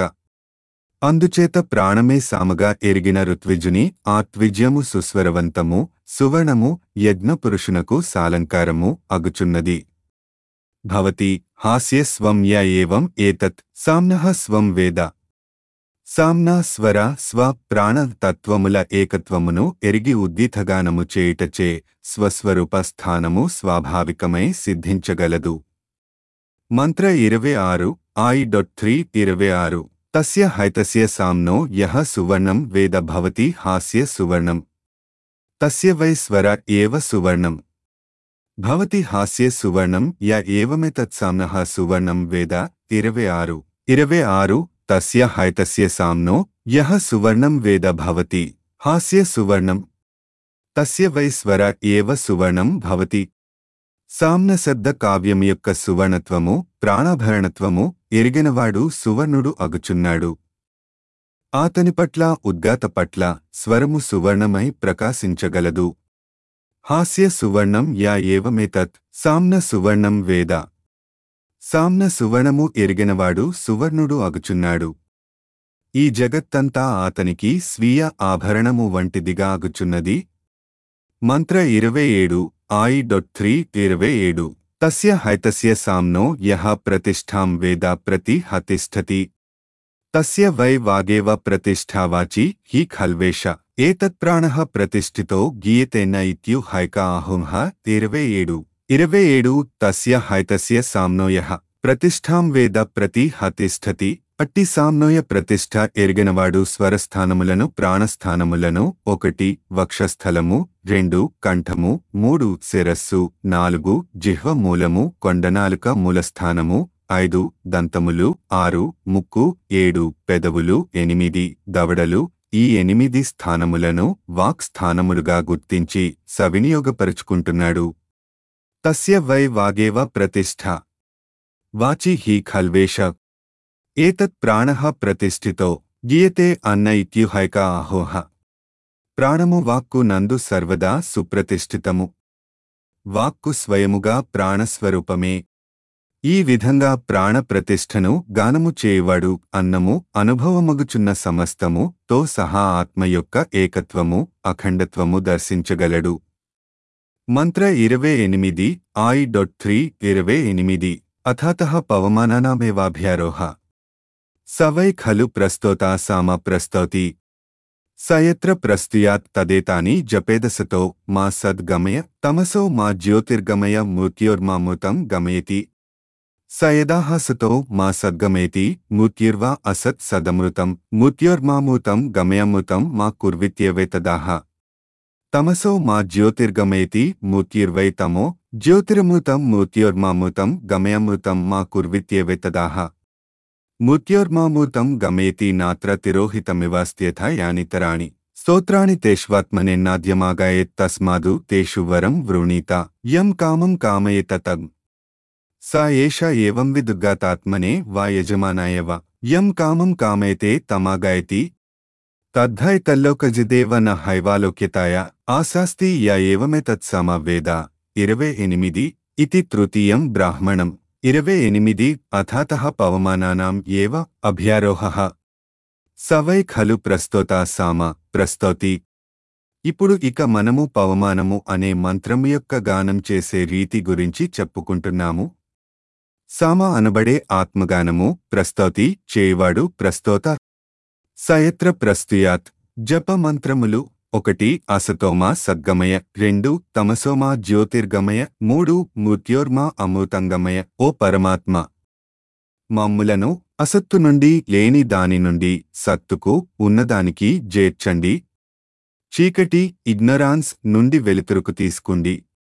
అందుచేత ప్రాణమే సామగా ఎరిగిన ఋత్విజుని ఆత్విజ్యము సుస్వరవంతము సువర్ణము యజ్ఞపురుషునకు సాలంకారము అగుచున్నది భవతి హాస్య స్వం య ఏవం ఏతత్ సామ్నః స్వం వేద సామ్నా స్వర స్వ ప్రాణ తత్వముల ఏకత్వమును ఎరిగి ఉద్దీతగానము చేయుటచే స్వస్వరూప స్థానము స్వాభావికమై సిద్ధించగలదు మంత్ర ఇరవై ఆరు ఐ డొట్ త్రీ ఇరవై ఆరు తస్య హైతస్య సామ్నో యః సువర్ణం వేద భవతి హాస్య సువర్ణం తస్య వై స్వర ఏవ సువర్ణం భవతి హాస్య సువర్ణం య ఏవమేతత్సామ్నః సువర్ణం వేద ఇరవై ఆరు ఇరవై ఆరు తస్య హైతస్య సామ్నో యః సువర్ణం వేద భవతి హాస్య సువర్ణం తస్య వై స్వర ఏవ సువర్ణం భవతి సామ్న శబ్ద కావ్యం యొక్క సువర్ణత్వము ప్రాణభరణత్వము ఎరిగినవాడు సువర్ణుడు అగుచున్నాడు ఆతని పట్ల ఉద్గాత పట్ల స్వరము సువర్ణమై ప్రకాశించగలదు హాస్య సువర్ణం యా ఏవమేతత్ సామ్న సువర్ణం వేద సామ్న సువర్ణము ఎరిగినవాడు సువర్ణుడు అగుచున్నాడు ఈ జగత్తంతా ఆతనికి స్వీయ ఆభరణము వంటిదిగా అగుచున్నది మంత్ర ఇరవై ఏడు ఐ డొట్ త్రీ ఇరవై ఏడు తస్య హైతస్య సామ్నో యః ప్రతిష్ఠాం వేద ప్రతి హతిష్ఠతి తస్య వై వాగేవ ప్రతిష్ఠావాచి హి ఖల్వేష ఏతత్ప్రాణః ప్రతిష్ఠితో గీయతేన ఇత్యు హైక ఆహుంహ ఇరవై ఏడు ఇరవై ఏడు తస్య హైతస్య సామ్నోయ ప్రతిష్ఠాం వేద ప్రతి హతిష్ఠతి అట్టి సామ్నోయ ప్రతిష్ఠ ఎరిగినవాడు స్వరస్థానములను ప్రాణస్థానములను ఒకటి వక్షస్థలము రెండు కంఠము మూడు శిరస్సు నాలుగు జిహ్వ మూలము కొండనాలుక మూలస్థానము ఐదు దంతములు ఆరు ముక్కు ఏడు పెదవులు ఎనిమిది దవడలు ఈ ఎనిమిది స్థానములను వాక్ స్థానములుగా గుర్తించి సవినియోగపరుచుకుంటున్నాడు తస్య వై వాగేవ ప్రతిష్ఠ వాచి హి ఖల్వేష ఏతత్ ప్రాణః ప్రతిష్ఠితో గీయతే అన్న ఇత్యుహైక ఆహోహ ప్రాణము వాక్కు నందు సర్వదా సుప్రతిష్ఠితము వాక్కు స్వయముగా ప్రాణస్వరూపమే ఈ విధంగా ప్రాణ ప్రతిష్ఠను గానము చేయువాడు అన్నము అనుభవమగుచున్న సమస్తము తో సహా ఆత్మ యొక్క ఏకత్వము అఖండత్వము దర్శించగలడు మంత్ర ఇరవై ఎనిమిది ఐ డొట్ త్రీ ఇరవై ఎనిమిది అథాత పవమానానామేవాభ్యారోహ సవై ఖలు ప్రస్తోతా సామ ప్రస్తౌతి సయత్ర ప్రస్తుయాత్ తదేతాని జపేదసతో మా సద్గమయ తమసో మా జ్యోతిర్గమయ మృత్యోర్మామృతం గమయతి సయదాహాసతో మా సద్గమేతి మృత్యుర్వా అసత్ సదమృతం మృత్యోర్మామృతం గమయమృతం మా కుర్విత్యవేతదాహ తమసో మా జ్యోతిర్గమేతి మృత్యుర్వై తమో జ్యోతిరమృతం మృత్యోర్మామృతం గమయమృతం మా కుర్విత్యవేతదాహ మృత్యోర్మామృతం గమేతి నాత్ర తిరోహితమివాస్త్యథ యానితరాణి స్తోత్రాణి తేష్వాత్మనేన్నాద్యమాగాయేత్ తస్మాదు తేషు వరం వృణీత యం కామం కామయేత తగ్ సా ఏష ఏవం విదుర్గాతాత్మనే వా యజమానాయ వా యం కామం కామయతే తమాగాయతి తద్ధై తల్లోకజిదేవ న హైవాలోక్యతాయ ఆశాస్తి య ఏవమేతత్సమ వేద ఇరవై ఎనిమిది ఇతి తృతీయం బ్రాహ్మణం ఇరవై ఎనిమిది అథాత పవమానానాం ఏవ అభ్యారోహ సవై ఖలు ప్రస్తోతా సామ ప్రస్తౌతి ఇప్పుడు ఇక మనము పవమానము అనే మంత్రము యొక్క గానం చేసే రీతి గురించి చెప్పుకుంటున్నాము సామ అనబడే ఆత్మగానము ప్రస్తౌతి చేయువాడు ప్రస్తోత సయత్ర ప్రస్తుయాత్ జప మంత్రములు ఒకటి అసతోమా సద్గమయ రెండు తమసోమా జ్యోతిర్గమయ మూడు మృత్యోర్మా అమృతంగమయ ఓ పరమాత్మ మమ్ములను అసత్తు నుండి లేని దాని నుండి సత్తుకు ఉన్నదానికి జేర్చండి చీకటి ఇగ్నరాన్స్ నుండి వెలుతురుకు తీసుకుండి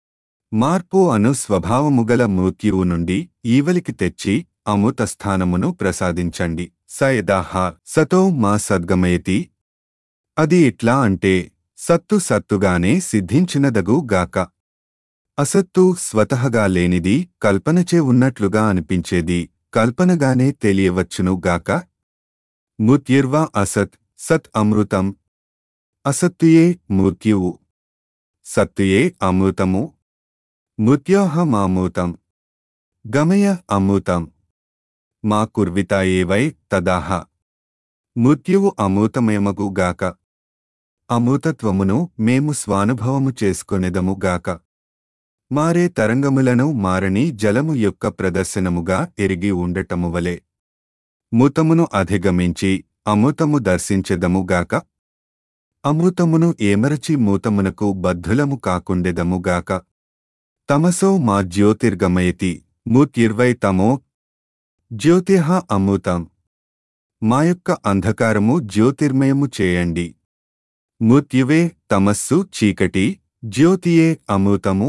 మార్పు అను స్వభావముగల మృత్యువు నుండి ఈవలికి తెచ్చి అమృత స్థానమును ప్రసాదించండి సయదాహ సతో మా సద్గమయతి అది ఎట్లా అంటే సత్తు సత్తుగానే సిద్ధించినదగు గాక అసత్తు స్వతహగా లేనిది కల్పనచే ఉన్నట్లుగా అనిపించేది కల్పనగానే తెలియవచ్చును గాక మృత్యుర్వా అసత్ సత్ అమృతం అసత్తుయే మృత్యువు సత్తుయే అమృతము మృత్యోహమామృతం గమయ అమృతం మా కుర్విత ఏవై తదాహ మృత్యువు అమృతమేమగు గాక అమృతత్వమును మేము స్వానుభవము చేసుకొనెదము గాక మారే తరంగములను మారని జలము యొక్క ప్రదర్శనముగా ఎరిగి ఉండటము వలె మూతమును అధిగమించి అమృతము దర్శించెదము గాక అమృతమును ఏమరచి మూతమునకు బద్ధులము కాకుండెదము గాక తమసో మా జ్యోతిర్గమయతి మూర్తిర్వై తమో జ్యోతిహ అమృతం మా యొక్క అంధకారము జ్యోతిర్మయము చేయండి మృత్యువే తమస్సు చీకటి జ్యోతియే అమృతము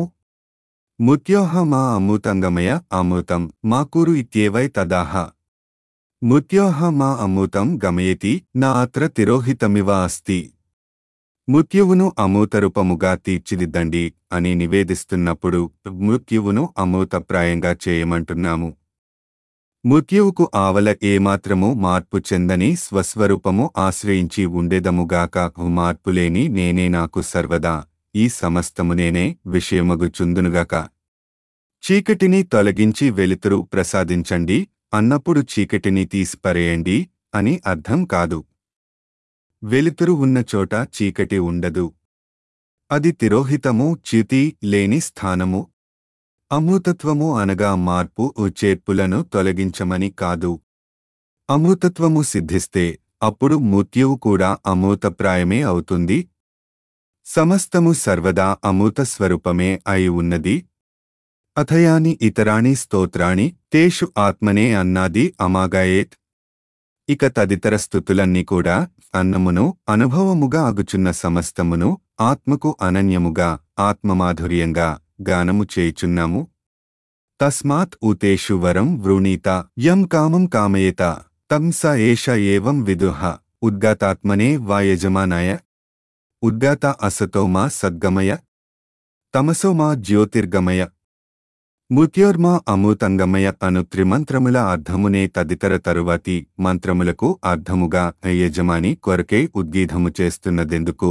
మృత్యోహ మా అమృతంగమయ అమృతం మాకూరు ఇత్యేవై తదాహ మృత్యోహ మా అమృతం గమయతి నా అత్ర తిరోహితమివ అస్తి మృత్యువును అమూతరూపముగా తీర్చిదిద్దండి అని నివేదిస్తున్నప్పుడు మృత్యువును అమూతప్రాయంగా చేయమంటున్నాము మృత్యువుకు ఆవల ఏమాత్రము మార్పు చెందని స్వస్వరూపము ఆశ్రయించి ఉండేదముగాక మార్పులేని నేనే నాకు సర్వదా ఈ సమస్తము నేనే విషయమగుచుందునుగాక చీకటిని తొలగించి వెలుతురు ప్రసాదించండి అన్నప్పుడు చీకటిని తీసిపరేయండి అని అర్థం కాదు వెలుతురు ఉన్న చోట చీకటి ఉండదు అది తిరోహితము చ్యుతి లేని స్థానము అమృతత్వము అనగా మార్పు చేర్పులను తొలగించమని కాదు అమృతత్వము సిద్ధిస్తే అప్పుడు మృత్యువు కూడా అమృతప్రాయమే అవుతుంది సమస్తము సర్వదా అమృత స్వరూపమే అయి ఉన్నది అథయాని ఇతరాణి స్తోత్రాణి తేషు ఆత్మనే అన్నాది అమాగాయేత్ ఇక తదితర స్థుతులన్నీ కూడా అన్నమును అనుభవముగా అగుచున్న సమస్తమును ఆత్మకు అనన్యముగా ఆత్మమాధుర్యంగా గానము చేయుచున్నాము తస్మాత్ ఉతేషు వరం వృణీత యం కామం కామయేత తం స ఏష ఏవం విదుహ ఉద్గాతాత్మనే వా యజమానాయ ఉద్గాత అసతోమా సద్గమయ తమసోమా జ్యోతిర్గమయ మృత్యోర్మా అమృతంగమయ అను త్రిమంత్రముల అర్థమునే తదితర తరువాతి మంత్రములకు అర్థముగా యజమాని కొరకే ఉద్గీతము చేస్తున్నదెందుకు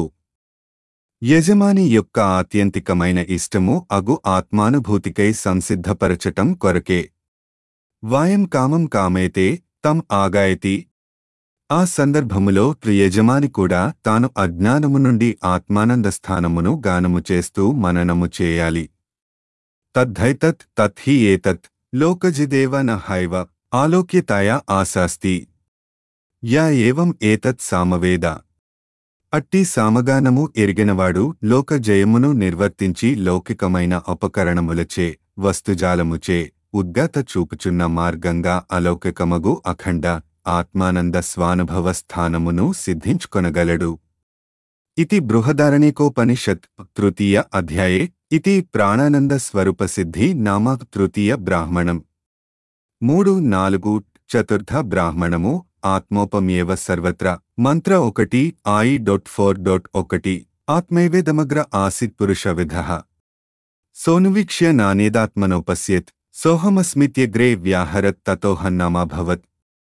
యజమాని యొక్క ఆత్యంతికమైన ఇష్టము అగు ఆత్మానుభూతికై సంసిద్ధపరచటం కొరకే వాయం కామం కామేతే తం ఆగాయతి ఆ సందర్భములో యజమాని కూడా తాను అజ్ఞానము నుండి ఆత్మానంద స్థానమును గానము చేస్తూ మననము చేయాలి తద్ధైతత్ తత్హి ఏతత్ లోకజిదేవ న హైవ ఆలోక్యతాయ ఆశాస్తి యా ఏవం ఏతత్ సామవేద అట్టి సామగానము ఎరిగినవాడు లోక జయమును నిర్వర్తించి లౌకికమైన ఉపకరణములచే వస్తుజాలముచే ఉద్గత చూపుచున్న మార్గంగా అలౌకికమగు అఖండ ఆత్మానంద స్వానుభవ స్థానమును సిద్ధించుకొనగలడు ఇతి బృహదారణికోపనిషత్ తృతీయ అధ్యాయే ఇతి ప్రాణానంద స్వరూప సిద్ధి నామ తృతీయ బ్రాహ్మణం మూడు నాలుగు చతుర్థ బ్రాహ్మణము ఆత్మోపమేవ సర్వత్ర మంత్ర ఒకటి ఐ డొట్ ఫోర్ డొట్ ఒకటి ఆత్మైవేదమగ్ర ఆసిత్ పురుష విధ సోనువీక్ష్య నానేదాత్మనోపశ్యత్ సోహమస్మిత్యగ్రే వ్యాహరత్ తతోహన్నామాభవత్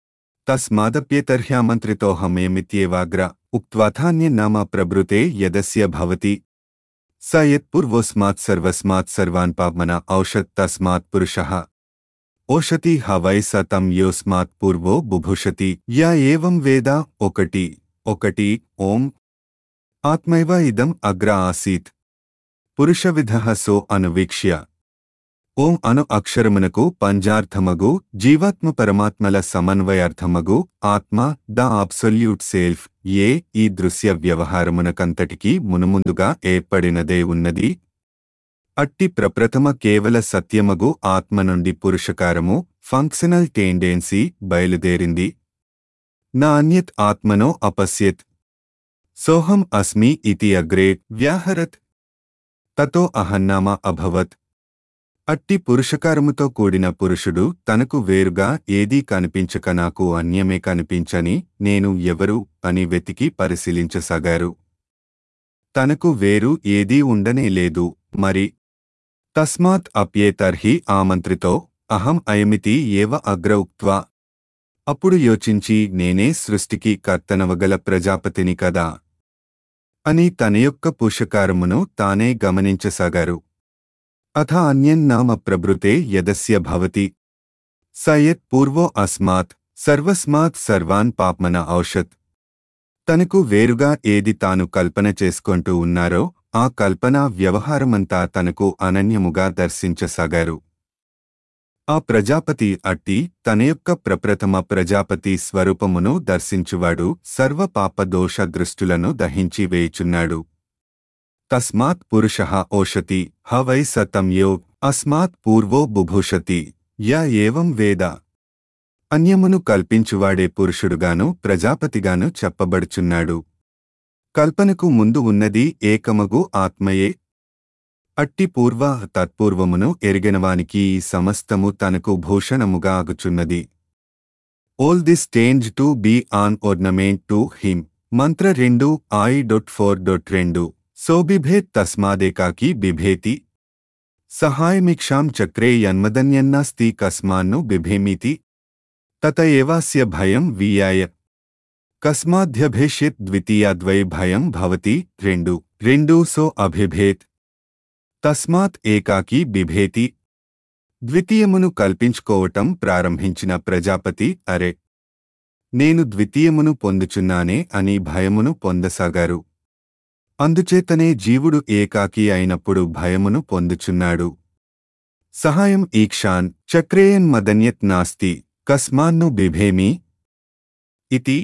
తస్మాదప్యేతర్హ్యామంత్రితోహమేమిత్యేవాగ్ర ఉక్త్వాథాన్యన్నామ ప్రభృతే యదస్య భవతి స యత్పూర్వోస్మాత్ సర్వస్మాత్ సర్వాన్ పాప్మన ఔషత్ తస్మాత్ పురుషః ఓషతి హ వై స తం యోస్మాత్ పూర్వో బుభుషతి యా ఏవం వేద ఒకటి ఒకటి ఓం ఆత్మైవ ఇదం అగ్ర ఆసీత్ పురుషవిధ సో అనువీక్ష్య ఓం అను అక్షరమునకు పంజార్థమగు జీవాత్మ పరమాత్మల సమన్వయార్థమగు ఆత్మ ద అబ్సొల్యూట్ సెల్ఫ్ ఏ ఈ దృశ్య వ్యవహారమునకంతటికీ మునుముందుగా ఏర్పడినదే ఉన్నది అట్టి ప్రప్రథమ కేవల సత్యమగు ఆత్మ నుండి పురుషకారము ఫంక్షనల్ టెండెన్సీ బయలుదేరింది నా అన్యత్ ఆత్మనో అపశ్యత్ సోహం అస్మి ఇతి అగ్రే వ్యాహరత్ తతో అహన్నామ అభవత్ అట్టి పురుషకారముతో కూడిన పురుషుడు తనకు వేరుగా ఏదీ కనిపించక నాకు అన్యమే కనిపించని నేను ఎవరు అని వెతికి పరిశీలించసాగారు తనకు వేరు ఏదీ ఉండనే లేదు మరి తస్మాత్ అప్యేతర్హి ఆమంత్రితో అహం అయమితి ఏవ అగ్ర ఉక్త్వా అప్పుడు యోచించి నేనే సృష్టికి కర్తనవగల ప్రజాపతిని కదా అని తన యొక్క పురుషకారమును తానే గమనించసాగారు అథ అన్యన్నామ ప్రభృతే యదస్య భవతి స యత్ పూర్వో అస్మాత్ సర్వస్మాత్ సర్వాన్ పాప్మన ఔషత్ తనకు వేరుగా ఏది తాను కల్పన చేసుకుంటూ ఉన్నారో ఆ కల్పన వ్యవహారమంతా తనకు అనన్యముగా దర్శించసాగారు ఆ ప్రజాపతి అట్టి తన యొక్క ప్రప్రథమ ప్రజాపతి స్వరూపమును దర్శించువాడు సర్వ పాపదోష దృష్టులను దహించి వేయుచున్నాడు తస్మాత్ పురుష ఓషతి హ వై సతం యో అస్మాత్ పూర్వో బుభూషతి యా ఏవం వేద అన్యమును కల్పించువాడే పురుషుడుగాను ప్రజాపతిగాను చెప్పబడుచున్నాడు కల్పనకు ముందు ఉన్నది ఏకమగు ఆత్మయే అట్టి పూర్వ తత్పూర్వమును ఎరిగినవానికి ఈ సమస్తము తనకు భూషణముగా ఆగుచున్నది all this tends to be an ornament to him మంత్ర రెండు ఐ డొట్ ఫోర్ డొట్ రెండు సో బిభేత్ తస్మాదేకాకి బిభేతి సహాయమిక్షాం చక్రే యన్మదన్యన్నాస్తి కస్మాన్ను బిభేమితి తత ఏవాస్య భయం వీయాయ కస్మాధ్యభేష్యత్ ద్వితీయాద్వై భయం భవతి రెండు రెండు సో అభిభేత్ తస్మాత్ ఏకాకి బిభేతి ద్వితీయమును కల్పించుకోవటం ప్రారంభించిన ప్రజాపతి అరే నేను ద్వితీయమును పొందుచున్నానే అని భయమును పొందసాగారు అందుచేతనే జీవుడు ఏకాకి అయినప్పుడు భయమును పొందుచున్నాడు సహాయం ఈక్షాన్ చక్రేయన్ మదన్యత్ నాస్తి కస్మాన్ను బిభేమి ఇతి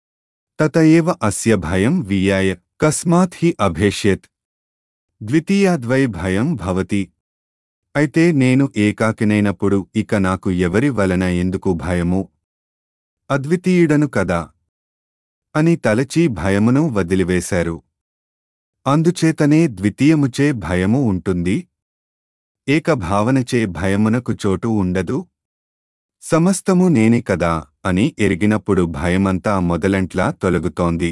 తత ఏవ అస్య భయం వీయాయ కస్మాత్ హి అభేష్యత్ ద్వితీయాద్వై భయం భవతి అయితే నేను ఏకాకినైనప్పుడు ఇక నాకు ఎవరి వలన ఎందుకు భయము అద్వితీయుడను కదా అని తలచి భయమును వదిలివేశారు అందుచేతనే ద్వితీయముచే భయము ఉంటుంది ఏక భావనచే భయమునకు చోటు ఉండదు సమస్తము నేనే కదా అని ఎరిగినప్పుడు భయమంతా మొదలంట్లా తొలగుతోంది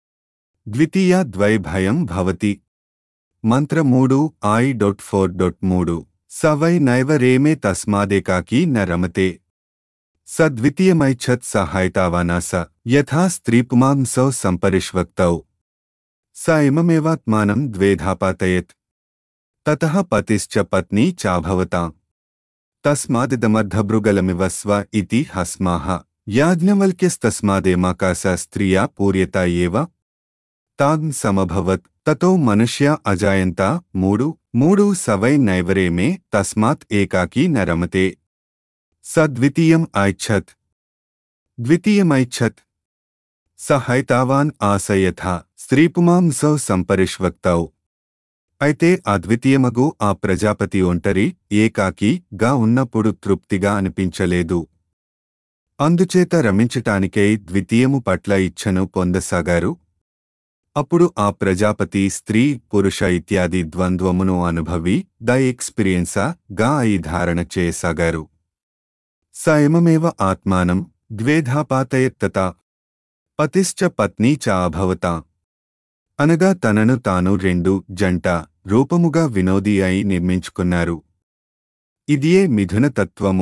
ద్వితీయ ద్వై భయం భవతి మంత్ర మూడు ఐ డొట్ ఫోర్ డొట్ మూడు స వై నైవ రేమే తస్మాదేకాకి న రమతే స ద్వితీయమైచ్ఛత్ సహాయతావానా స యథా స్త్రీపుమాంసౌ సంపరిష్వక్తౌ స ఇమమేవాత్మానం ద్వేధాపాతయత్ తతః పతిశ్చ పత్ని చాభవతాం తస్మాదిదమర్ధభృగలమివ స్వ ఇతి హస్మాహ యాజ్ఞవల్క్యస్తస్మాదేమాకాశ స్త్రియా పూర్యత ఏవ తాగ్ సమభవత్ తతో మనుష్య అజాయంత మూడు మూడు సవై నైవరేమే తస్మాత్ ఏకాకీ నరమతే సద్వితీయం ఐచ్ఛత్ ద్వితీయమైచ్ఛత్ సహైతావాన్ ఆశయథ స్త్రీపుమాంసౌ సంపరిష్వక్తౌ అయితే అద్వితీయమగు ఆ ప్రజాపతి ఒంటరి ఏకాకి గా ఉన్నప్పుడు తృప్తిగా అనిపించలేదు అందుచేత రమించటానికై ద్వితీయము పట్ల ఇచ్ఛను పొందసాగారు అప్పుడు ఆ ప్రజాపతి స్త్రీ పురుష ఇత్యాది ద్వంద్వమును అనుభవి ద ఎక్స్పీరియన్సా గా ఈ ధారణ చేయసాగారు సయమమేవ ఆత్మానం ద్వేధాపాతయత్తత పతిశ్చ పత్నీ చ అభవత అనగా తనను తాను రెండు జంట రూపముగా వినోది అయి నిర్మించుకున్నారు ఇదియే మిథున తత్వము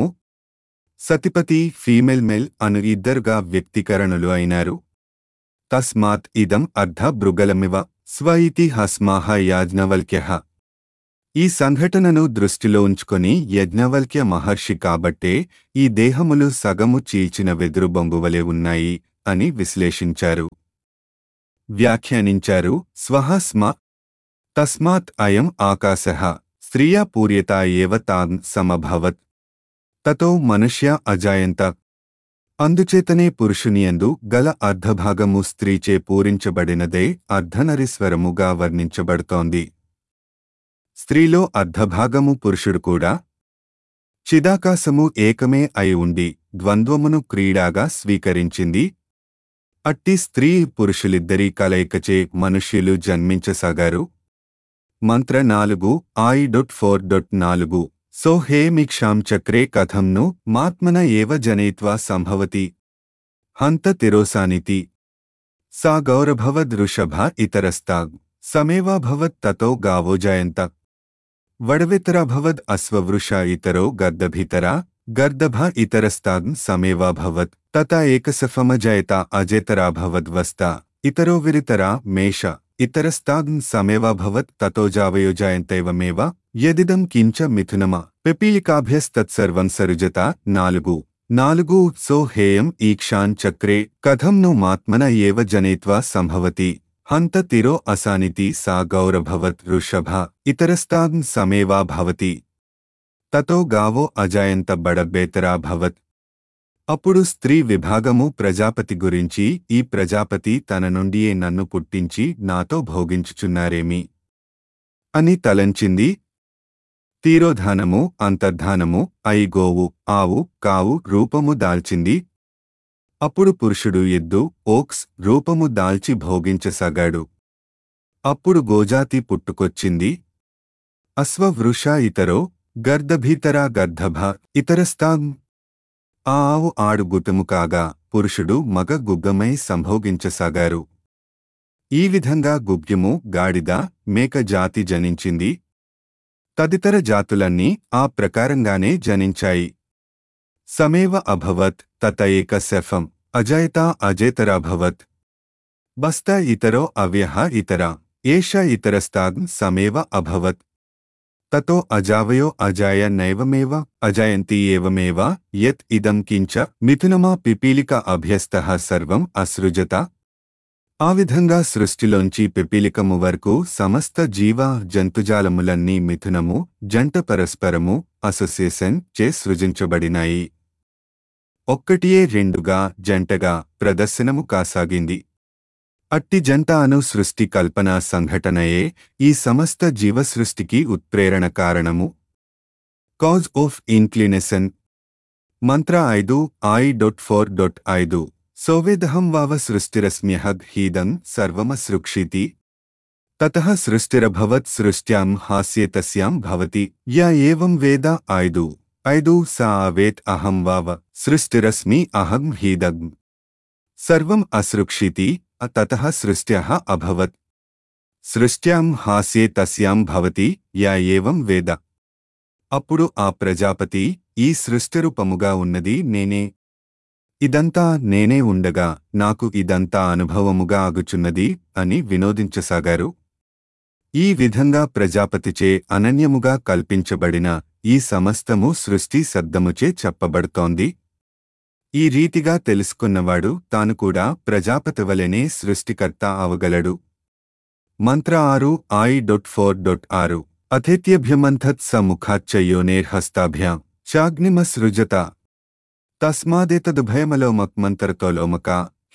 సతిపతి ఫీమేల్ మెల్ అను ఇద్దరుగా వ్యక్తీకరణలు అయినారు తస్మాత్ ఇదం అర్ధ భృగలమివ స్వ ఇతి హస్మాహ యాజ్ఞవల్క్య ఈ సంఘటనను దృష్టిలో ఉంచుకొని యజ్ఞవల్క్య మహర్షి కాబట్టే ఈ దేహములు సగము చీల్చిన వెదురు బొంగువలే ఉన్నాయి అని విశ్లేషించారు వ్యాఖ్యానించారు స్వహ స్మ తస్మాత్ అయం ఆకాశ స్త్రియా పూర్యత ఏవ తాన్ సమభవత్ తతో మనుష్య అజాయంత అందుచేతనే పురుషునియందు గల అర్ధభాగము స్త్రీచే పూరించబడినదే అర్ధనరీశ్వరముగా వర్ణించబడుతోంది స్త్రీలో అర్ధభాగము పురుషుడు కూడా చిదాకాశము ఏకమే అయి ఉండి ద్వంద్వమును క్రీడాగా స్వీకరించింది అట్టి స్త్రీ పురుషులిద్దరి కలయికచే మనుష్యులు జన్మించసాగారు మంత్ర నాలుగు ఐ డొట్ ఫోర్ డొట్ నాలుగు సో హేమిక్షాం చక్రే కథం ను మాత్మన ఏవ జనయిత్వా సంభవతి హంత తిరోసానితి సా గౌరభవదృషభ ఇతరస్తాగ్ సమేవాభవత్ తతో గావో జయంత వడవితరాభవద్ అశ్వవృష ఇతరో గర్దభితరా గర్దభ ఇతరస్తాగ్ సమేవాభవత్ తత ఏకసఫమజయత అజేతరాభవద్వస్త ఇతరో విరితరా మేష ఇతరస్తాగ్ సమేవాభవత్ తతో జావయోజాయంతైవమేవ యదిదం కించ మిథునమా పిపీలికాభ్యస్తత్సర్వం సరుజత నాలుగు నాలుగు సో హేయం ఈక్షాన్ చక్రే కథం ను మాత్మన ఏవ జనేత్వా సంభవతి హంత తిరో అసానితి సా గౌరభవత్ వృషభ ఇతరస్తాగ్ సమేవా భవతి తతో గావో అజాయంత బడబ్బేతరా భవత్ అప్పుడు స్త్రీ విభాగము ప్రజాపతి గురించి ఈ ప్రజాపతి తన నుండియే నన్ను పుట్టించి నాతో భోగించుచున్నారేమి అని తలంచింది తీరోధానము అంతర్ధానము అయి గోవు ఆవు కావు రూపము దాల్చింది అప్పుడు పురుషుడు ఎద్దు ఓక్స్ రూపము దాల్చి భోగించసాగాడు అప్పుడు గోజాతి పుట్టుకొచ్చింది అశ్వవృష ఇతరో గర్దభీతరా గర్ధభ ఇతరస్తాం ఆ ఆవు ఆడు గుతము కాగా పురుషుడు మగ గుగ్గమై సంభోగించసాగారు ఈ విధంగా గుగ్యము గాడిద మేక జాతి జనించింది తదితర జాతులన్నీ ఆ ప్రకారంగానే జనించాయి సమేవ అభవత్ తత ఏక శఫం అజయత అజేతరాభవత్ బస్త ఇతరో అవ్యహ ఇతర ఏష ఇతరస్తాగ్ సమేవ అభవత్ తతో అజావయో అజాయ నైవమేవ అజాయంతి ఏవమేవ యత్ ఇదం కించ మిథునమా పిపీలిక అభ్యస్తః సర్వం అసృజత ఆ విధంగా సృష్టిలోంచి పిపీలికము వరకు సమస్త జీవ జంతుజాలములన్నీ మిథునము జంట పరస్పరము అసోసియేషన్ చే సృజించబడినాయి ఒక్కటియే రెండుగా జంటగా ప్రదర్శనము కాసాగింది అట్టి జంట అను సృష్టి కల్పన సంఘటనయే ఈ సమస్త జీవసృష్టికి ఉత్ప్రేరణ కారణము కాజ్ ఆఫ్ ఇన్క్లినేషన్ మంత్ర ఐదు ఐ డొట్ ఫోర్ డొట్ ఐదు సోవేదహం వావ సృష్టిరస్మ్యహగ్ హీదం సర్వమసృక్షితి తతః సృష్టిరభవత్ సృష్ట్యాం హాస్యేతస్యాం భవతి యా ఏవం వేద ఐదు ఐదు సా వేత్ అహం వావ సృష్టిరస్మి అహం హీదగ్ సర్వం అసృక్షితి తతః సృష్ట్యః అభవత్ సృష్ట్యాం హాస్యే తస్యాం భవతి యా ఏవం వేద అప్పుడు ఆ ప్రజాపతి ఈ సృష్టిరూపముగా ఉన్నది నేనే ఇదంతా నేనే ఉండగా నాకు ఇదంతా అనుభవముగా ఆగుచున్నది అని వినోదించసాగారు ఈ విధంగా ప్రజాపతిచే అనన్యముగా కల్పించబడిన ఈ సమస్తము సృష్టి శబ్దముచే చెప్పబడుతోంది ఈ రీతిగా తెలుసుకున్నవాడు తాను కూడా ప్రజాపతి వలెనే సృష్టికర్త అవగలడు మంత్ర ఆరు ఐ డొట్ ఫోర్ డొట్ ఆరు అథేత్యభ్యమంథత్ స ముఖాచ్చ యోనేర్హస్తాభ్యాం చాగ్నిమసృజత తస్మాదేతదుభయమలోమక్మంతరతోలోమక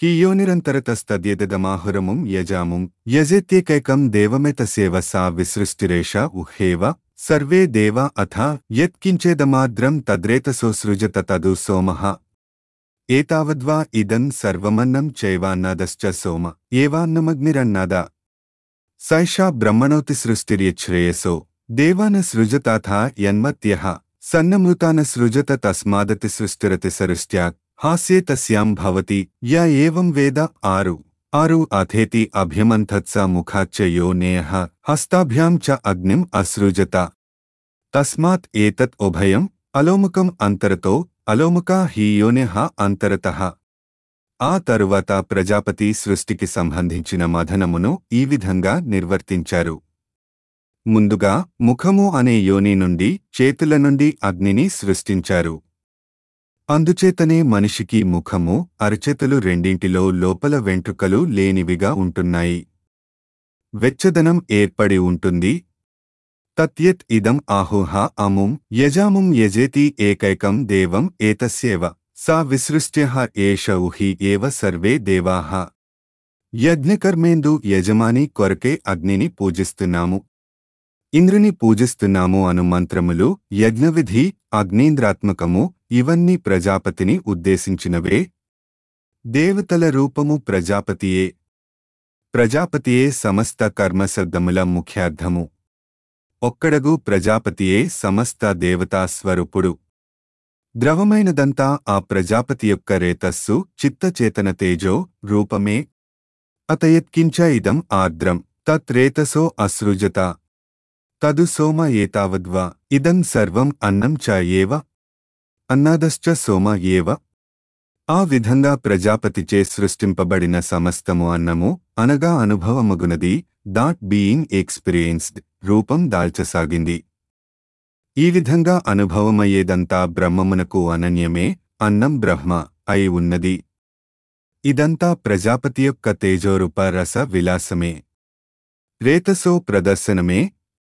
హియోనిరంతరతస్తద్యదమాహురముం యజాముం యజేత్యేకైకం దేవమెత సేవ సా విసృష్టిరేష ఉహేవ సర్వే దేవ అథ యత్కించేదమాద్రం తద్రేతసో సృజత తదు సోమః ఏతావద్వా ఇదం సర్వమన్నం చైవాన్నదశ్చ సోమ ఏవాన్నమగ్నిరన్నద సైషా బ్రహ్మణోతి సృష్టిర్యశ్రేయసో దేవాన సృజతాథ యన్మత్యః సన్నమృతాన సృజత తస్మాదతి సృష్టిరతి సృష్ట్యాక్ హాస్యే తస్యాం భవతి య ఏవం వేద ఆరు ఆరు అథేతి అభ్యమంథత్స ముఖాచ్చ యో నేయః హస్తాభ్యాం చ అగ్నిం అసృజత తస్మాత్ ఏతత్ ఉభయం అలోముకం అంతరతో అలోముకా హి యోనిః అంతరతః ఆ తరువాత ప్రజాపతి సృష్టికి సంబంధించిన మథనమును ఈ విధంగా నిర్వర్తించారు ముందుగా ముఖము అనే యోని నుండి చేతుల నుండి అగ్నిని సృష్టించారు అందుచేతనే మనిషికి ముఖము అరచేతులు రెండింటిలో లోపల వెంట్రుకలు లేనివిగా ఉంటున్నాయి వెచ్చదనం ఏర్పడి ఉంటుంది తత్యత్ ఇదం ఆహుహ అముం యజాముం యజేతి ఏకైకం దేవం ఏతస్యేవ సా విసృష్ట్య ఏష ఉహి ఏవ సర్వే దేవాః యజ్ఞకర్మేందు యజమాని కొరకే అగ్నిని పూజిస్తున్నాము ఇంద్రుని పూజిస్తున్నాము అను మంత్రములు యజ్ఞవిధి అగ్నేంద్రాత్మకము ఇవన్నీ ప్రజాపతిని ఉద్దేశించినవే దేవతల రూపము ప్రజాపతియే ప్రజాపతియే సమస్త కర్మశబ్దముల ముఖ్యార్థము ఒక్కడగు ప్రజాపతియే సమస్త దేవతా స్వరూపుడు ద్రవమైనదంతా ఆ ప్రజాపతి యొక్క రేతస్సు చిత్తచేతన తేజో రూపమే అతయత్కించ ఇదం ఆర్ద్రం తత్ రేతసో అసృజత తదు సోమ ఏతావద్వా ఇదం సర్వం అన్నం చ ఏవ అన్నాదశ్చ సోమ ఏవ ఆ విధంగా ప్రజాపతిచే సృష్టింపబడిన సమస్తము అన్నము అనగా అనుభవమగునది దాట్ బీయింగ్ ఎక్స్పీరియన్స్డ్ రూపం దాల్చసాగింది ఈ విధంగా అనుభవమయ్యేదంతా బ్రహ్మమునకు అనన్యమే అన్నం బ్రహ్మ అయి ఉన్నది ఇదంతా ప్రజాపతి యొక్క తేజోరూప రస విలాసమే రేతసో ప్రదర్శనమే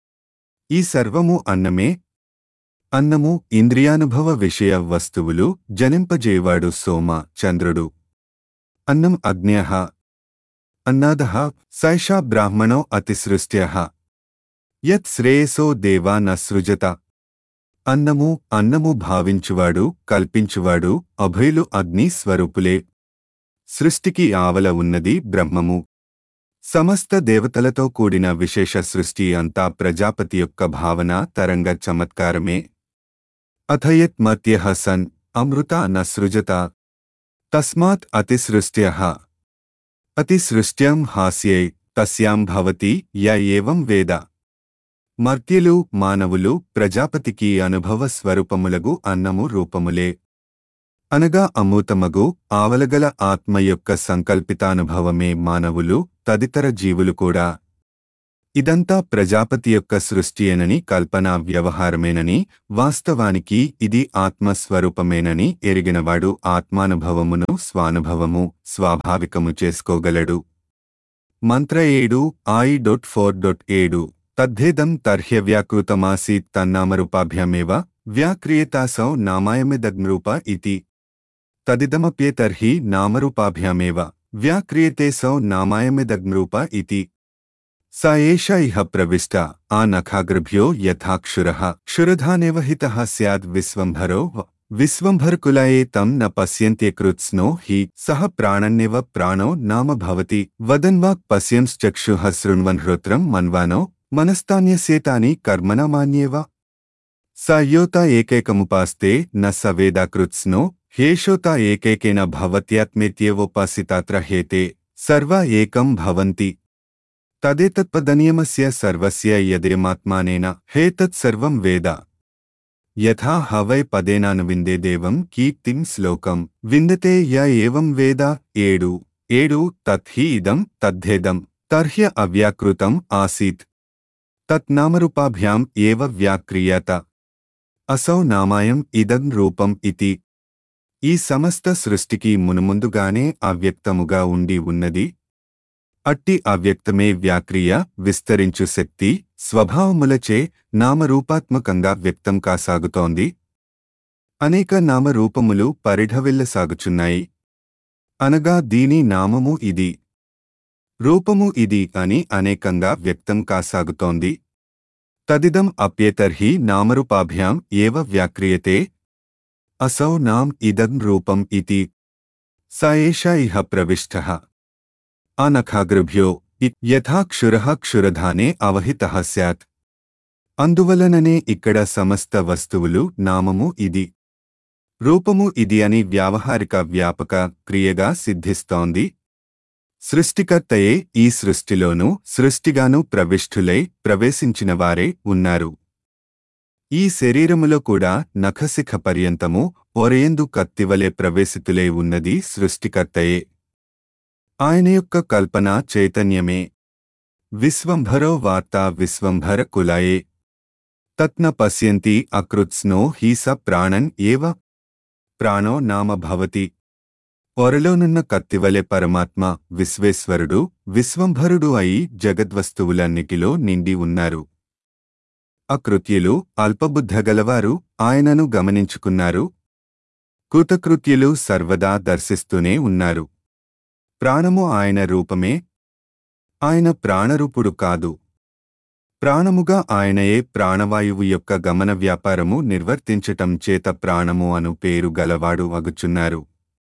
ఈ సర్వము అన్నమే అన్నము ఇంద్రియానుభవ విషయ వస్తువులు జనింపజేవాడు సోమ చంద్రుడు అన్నం అగ్న్యః అన్నాదః సైషా బ్రాహ్మణో అతిసృష్ట్యః యత్ శ్రేయసో దేవా న సృజత అన్నము అన్నము భావించువాడు కల్పించువాడు అభయులు అగ్ని స్వరూపులే సృష్టికి ఆవల ఉన్నది బ్రహ్మము సమస్త దేవతలతో కూడిన విశేష సృష్టి అంతా ప్రజాపతి యొక్క భావన తరంగ చమత్కారమే అథయత్ మత్యః సన్ అమృత న సృజత తస్మాత్ అతిసృష్ట్యః అతిసృష్ట్యం హాస్యై తస్యాం భవతి య ఏవం వేద మర్త్యులు మానవులు ప్రజాపతికి అనుభవ స్వరూపములగు అన్నము రూపములే అనగా అమూతమగు ఆవలగల ఆత్మ యొక్క సంకల్పితానుభవమే మానవులు తదితర జీవులు కూడా ఇదంతా ప్రజాపతి యొక్క సృష్టియేనని కల్పనా వ్యవహారమేనని వాస్తవానికి ఇది ఆత్మస్వరూపమేనని ఎరిగినవాడు ఆత్మానుభవమును స్వానుభవము స్వాభావికము చేసుకోగలడు మంత్ర ఏడు ఐ డొట్ ఫోర్ డొట్ ఏడు తద్ధేదం తర్హ్యవ్యాకృతమాసీత్ తన్నామరూపాభ్యామేవ వ్యాక్రియేతాసౌ నామాయమిదగ్నరూప ఇతి తదిదమప్యేతర్హి నామరూపాభ్యామేవ వ్యాక్రియేతే సౌ నామాయమిదగ్నరూప ఇతి స ఏష ఇహ ప్రవిష్ట ఆ నఖాగ్రభ్యో యథాక్షురః క్షురధానేవ హితః స్యాద్ విశ్వంభరో విశ్వంభర్కులయే తం న పశ్యంత్యకృత్స్నో హి సహ ప్రాణన్నేవ ప్రాణో నామ భవతి వదన్వాక్ పశ్యంశ్చక్షుః శృణ్వన్ హృత్రం మన్వానో మనస్తాన్యసేతాని కర్మణమాన్యేవ స యోత ఏకైకముపాస్తే న స వేదాకృత్స్నో హ్యేషోత ఏకైకేన భవత్యాత్మేత్యేవోపాసితాత్ర హేతే సర్వ ఏకం భవంతి తదేతత్పదనియమస్య సర్వస్య యదేమాత్మానేన హేతత్ సర్వం వేద యథా హవై పదేనాను విందే దేవం కీర్తిం శ్లోకం విందతే య ఏవం వేద ఏడు ఏడు తత్హి ఇదం తద్ధేదం తర్హ్య అవ్యాకృతం ఆసీత్ తత్ నామరూపాభ్యాం ఏవ వ్యాక్రియాత అసౌ నామాయం ఇదం రూపం ఇతి ఈ సమస్త సృష్టికి మునుముందుగానే అవ్యక్తముగా ఉండి ఉన్నది అట్టి అవ్యక్తమే వ్యాక్రియ విస్తరించు శక్తి స్వభావములచే నామరూపాత్మకంగా వ్యక్తం కాసాగుతోంది అనేక నామరూపములు పరిఢవిల్లసాగుచున్నాయి అనగా దీని నామము ఇది రూపము ఇది అని అనేకంగా వ్యక్తం కాసాగుతోంది తదిదం అప్యేతర్హి నామరూపాభ్యాం ఏవ వ్యాక్రియతే అసౌ నాం ఇదం రూపం ఇతి స ఏష ఇహ ప్రవిష్టః అనఖాగృభ్యో ఇ- యథా క్షురః క్షురధానే అవహితః స్యాత్ అందువలననే ఇక్కడ సమస్త వస్తువులు నామము ఇది రూపము ఇది అని వ్యావహారిక వ్యాపక క్రియగా సిద్ధిస్తోంది సృష్టికర్తయే ఈ సృష్టిలోనూ సృష్టిగాను ప్రవిష్ఠులై ప్రవేశించినవారే ఉన్నారు ఈ శరీరములో కూడా నఖశిఖ పర్యంతము ఒరేందు కత్తివలే ప్రవేశితులై ఉన్నది సృష్టికర్తయే ఆయన యొక్క కల్పన చైతన్యమే విశ్వంభరో వార్తా విశ్వంభర కులాయే తత్న పశ్యంతి అకృత్స్నో హి స ప్రాణన్ ఏవ ప్రాణో నామ భవతి పొరలోనున్న కత్తివలె పరమాత్మ విశ్వేశ్వరుడు విశ్వంభరుడు అయి జగద్వస్తువులన్నిటిలో నిండి ఉన్నారు అకృత్యులు అల్పబుద్ధగలవారు ఆయనను గమనించుకున్నారు కృతకృత్యులు సర్వదా దర్శిస్తూనే ఉన్నారు ప్రాణము ఆయన రూపమే ఆయన ప్రాణరూపుడు కాదు ప్రాణముగా ఆయనయే ప్రాణవాయువు యొక్క గమన వ్యాపారము నిర్వర్తించటం చేత ప్రాణము అను పేరు గలవాడు అగుచున్నారు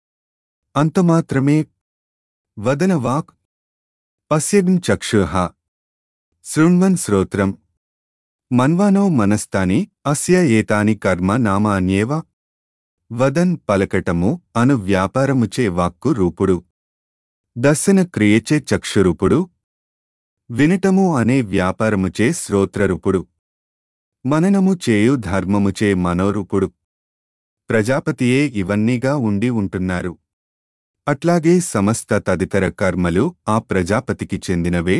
అంతమాత్రమే వదన వాక్ పశ్యన్ చక్షుః శృణ్వన్ శ్రోత్రం మన్వానో మనస్తాని అస్య ఏతాని కర్మ నామ అన్యేవ వదన్ పలకటము అను వ్యాపారముచే వాక్కు రూపుడు దర్శన క్రియచే చక్షురూపుడు వినటము అనే వ్యాపారముచే శ్రోత్రరూపుడు మననము చేయు ధర్మముచే మనోరూపుడు ప్రజాపతియే ఇవన్నీగా ఉండి ఉంటున్నారు అట్లాగే సమస్త తదితర కర్మలు ఆ ప్రజాపతికి చెందినవే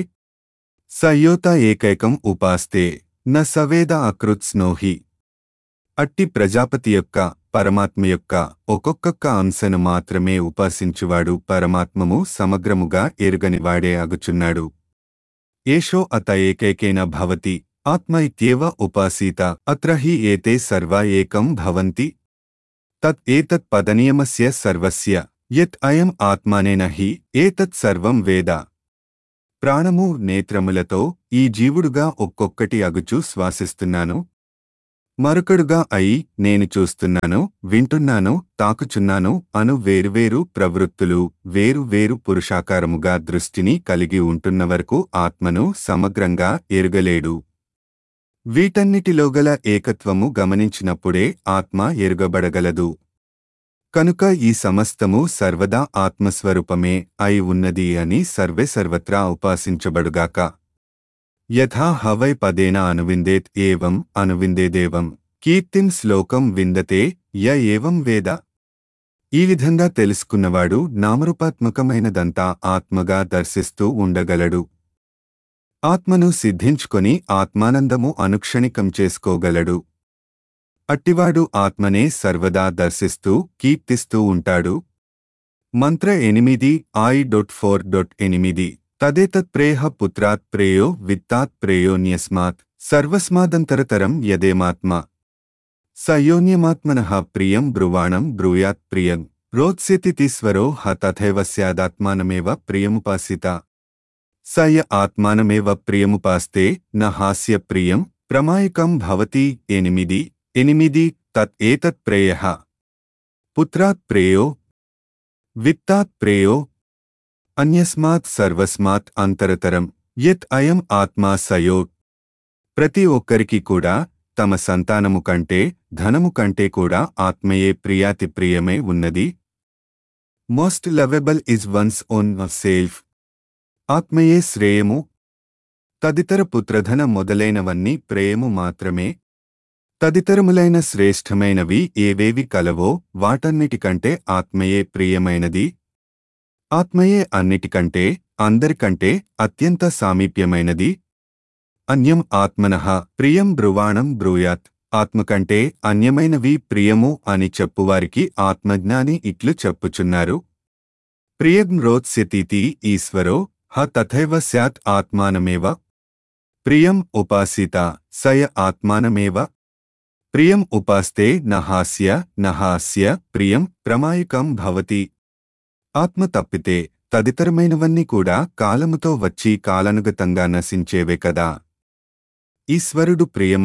సయోత ఏకైకం ఉపాస్తే న సవేద అకృత్స్నోహి అట్టి ప్రజాపతి యొక్క పరమాత్మ యొక్క ఒక్కొక్క అంశను మాత్రమే ఉపాసించువాడు పరమాత్మము సమగ్రముగా ఎరుగనివాడే అగుచున్నాడు ఏషో అత ఏకైకేన భవతి ఆత్మ ఇత్యేవ ఉపాసీత అత్ర హి ఏతే సర్వ ఏకం భవంతి తత్ ఏతత్ పదనియమస్య సర్వస్య యత్ అయం ఆత్మానేన హి ఏతత్ సర్వం వేద ప్రాణము నేత్రములతో ఈ జీవుడుగా ఒక్కొక్కటి అగుచూ శ్వాసిస్తున్నాను మరొకడుగా అయి నేను చూస్తున్నాను వింటున్నాను తాకుచున్నాను అను వేరువేరు ప్రవృత్తులు వేరు వేరు పురుషాకారముగా దృష్టిని కలిగి ఉంటున్న వరకు ఆత్మను సమగ్రంగా ఎరుగలేడు వీటన్నిటిలో గల ఏకత్వము గమనించినప్పుడే ఆత్మ ఎరుగబడగలదు కనుక ఈ సమస్తము సర్వదా ఆత్మస్వరూపమే అయి ఉన్నది అని సర్వే సర్వత్రా ఉపాసించబడుగాక యథా హవై పదేన అనువిందేత్ ఏవం అనువిందేదేవం కీర్తిం శ్లోకం విందతే య ఏవం వేద ఈ విధంగా తెలుసుకున్నవాడు నామరూపాత్మకమైనదంతా ఆత్మగా దర్శిస్తూ ఉండగలడు ఆత్మను సిద్ధించుకొని ఆత్మానందము అనుక్షణికం చేసుకోగలడు అట్టివాడు ఆత్మనే సర్వదా దర్శిస్తూ కీర్తిస్తూ ఉంటాడు మంత్ర ఎనిమిది ఐ డొట్ ఫోర్ డొట్ ఎనిమిది తదేతత్ ప్రేహ పుత్రాత్ ప్రేయో విత్తాత్ ప్రేయోన్యస్మాత్ సర్వస్మాదంతరతరం యదేమాత్మ సయోన్యమాత్మనః ప్రియం బ్రువాణం బ్రూయాత్ ప్రియం రోత్స్యతిస్వరో హ తథైవ స్యాదాత్మానమేవ ప్రియముపాసిత స య ఆత్మానమేవ ప్రియముపాస్తే న హాస్య ప్రియం ప్రమాయకం భవతి ఎనిమిది ఎనిమిది తత్ ఏతత్ ప్రేయః పుత్రాత్ ప్రేయో విత్తాత్ ప్రేయో అన్యస్మాత్ సర్వస్మాత్ అంతరతరం యత్ అయం ఆత్మా సయో ప్రతి ఒక్కరికి కూడా తమ సంతానము కంటే ధనము కంటే కూడా ఆత్మయే ప్రియాతి ప్రియమై ఉన్నది most lovable is one's own self ఆత్మయే శ్రేయము తదితర పుత్రధన మొదలైనవన్నీ ప్రేయము మాత్రమే తదితరములైన శ్రేష్టమైనవి ఏవేవి కలవో వాటన్నిటికంటే ఆత్మయే ప్రియమైనది ఆత్మయే అన్నిటికంటే అందరికంటే అత్యంత సామీప్యమైనది అన్యం ఆత్మనః ప్రియం బ్రువాణం బ్రూయాత్ ఆత్మ కంటే అన్యమైనవి ప్రియము అని చెప్పువారికి ఆత్మజ్ఞాని ఇట్లు చెప్పుచున్నారు ప్రియం రోత్స్యతీతి ఈశ్వరో హ తథైవ స్యాత్ ఆత్మానమేవ ప్రియం ఉపాసిత సయ ఆత్మానమేవ ప్రియం ఉపాస్తే నహాస్య నహాస్య ప్రియం ప్రమాయకం భవతి ఆత్మ తప్పితే తదితరమైనవన్నీ కూడా కాలముతో వచ్చి కాలానుగతంగా నశించేవే కదా ఈశ్వరుడు ప్రియమ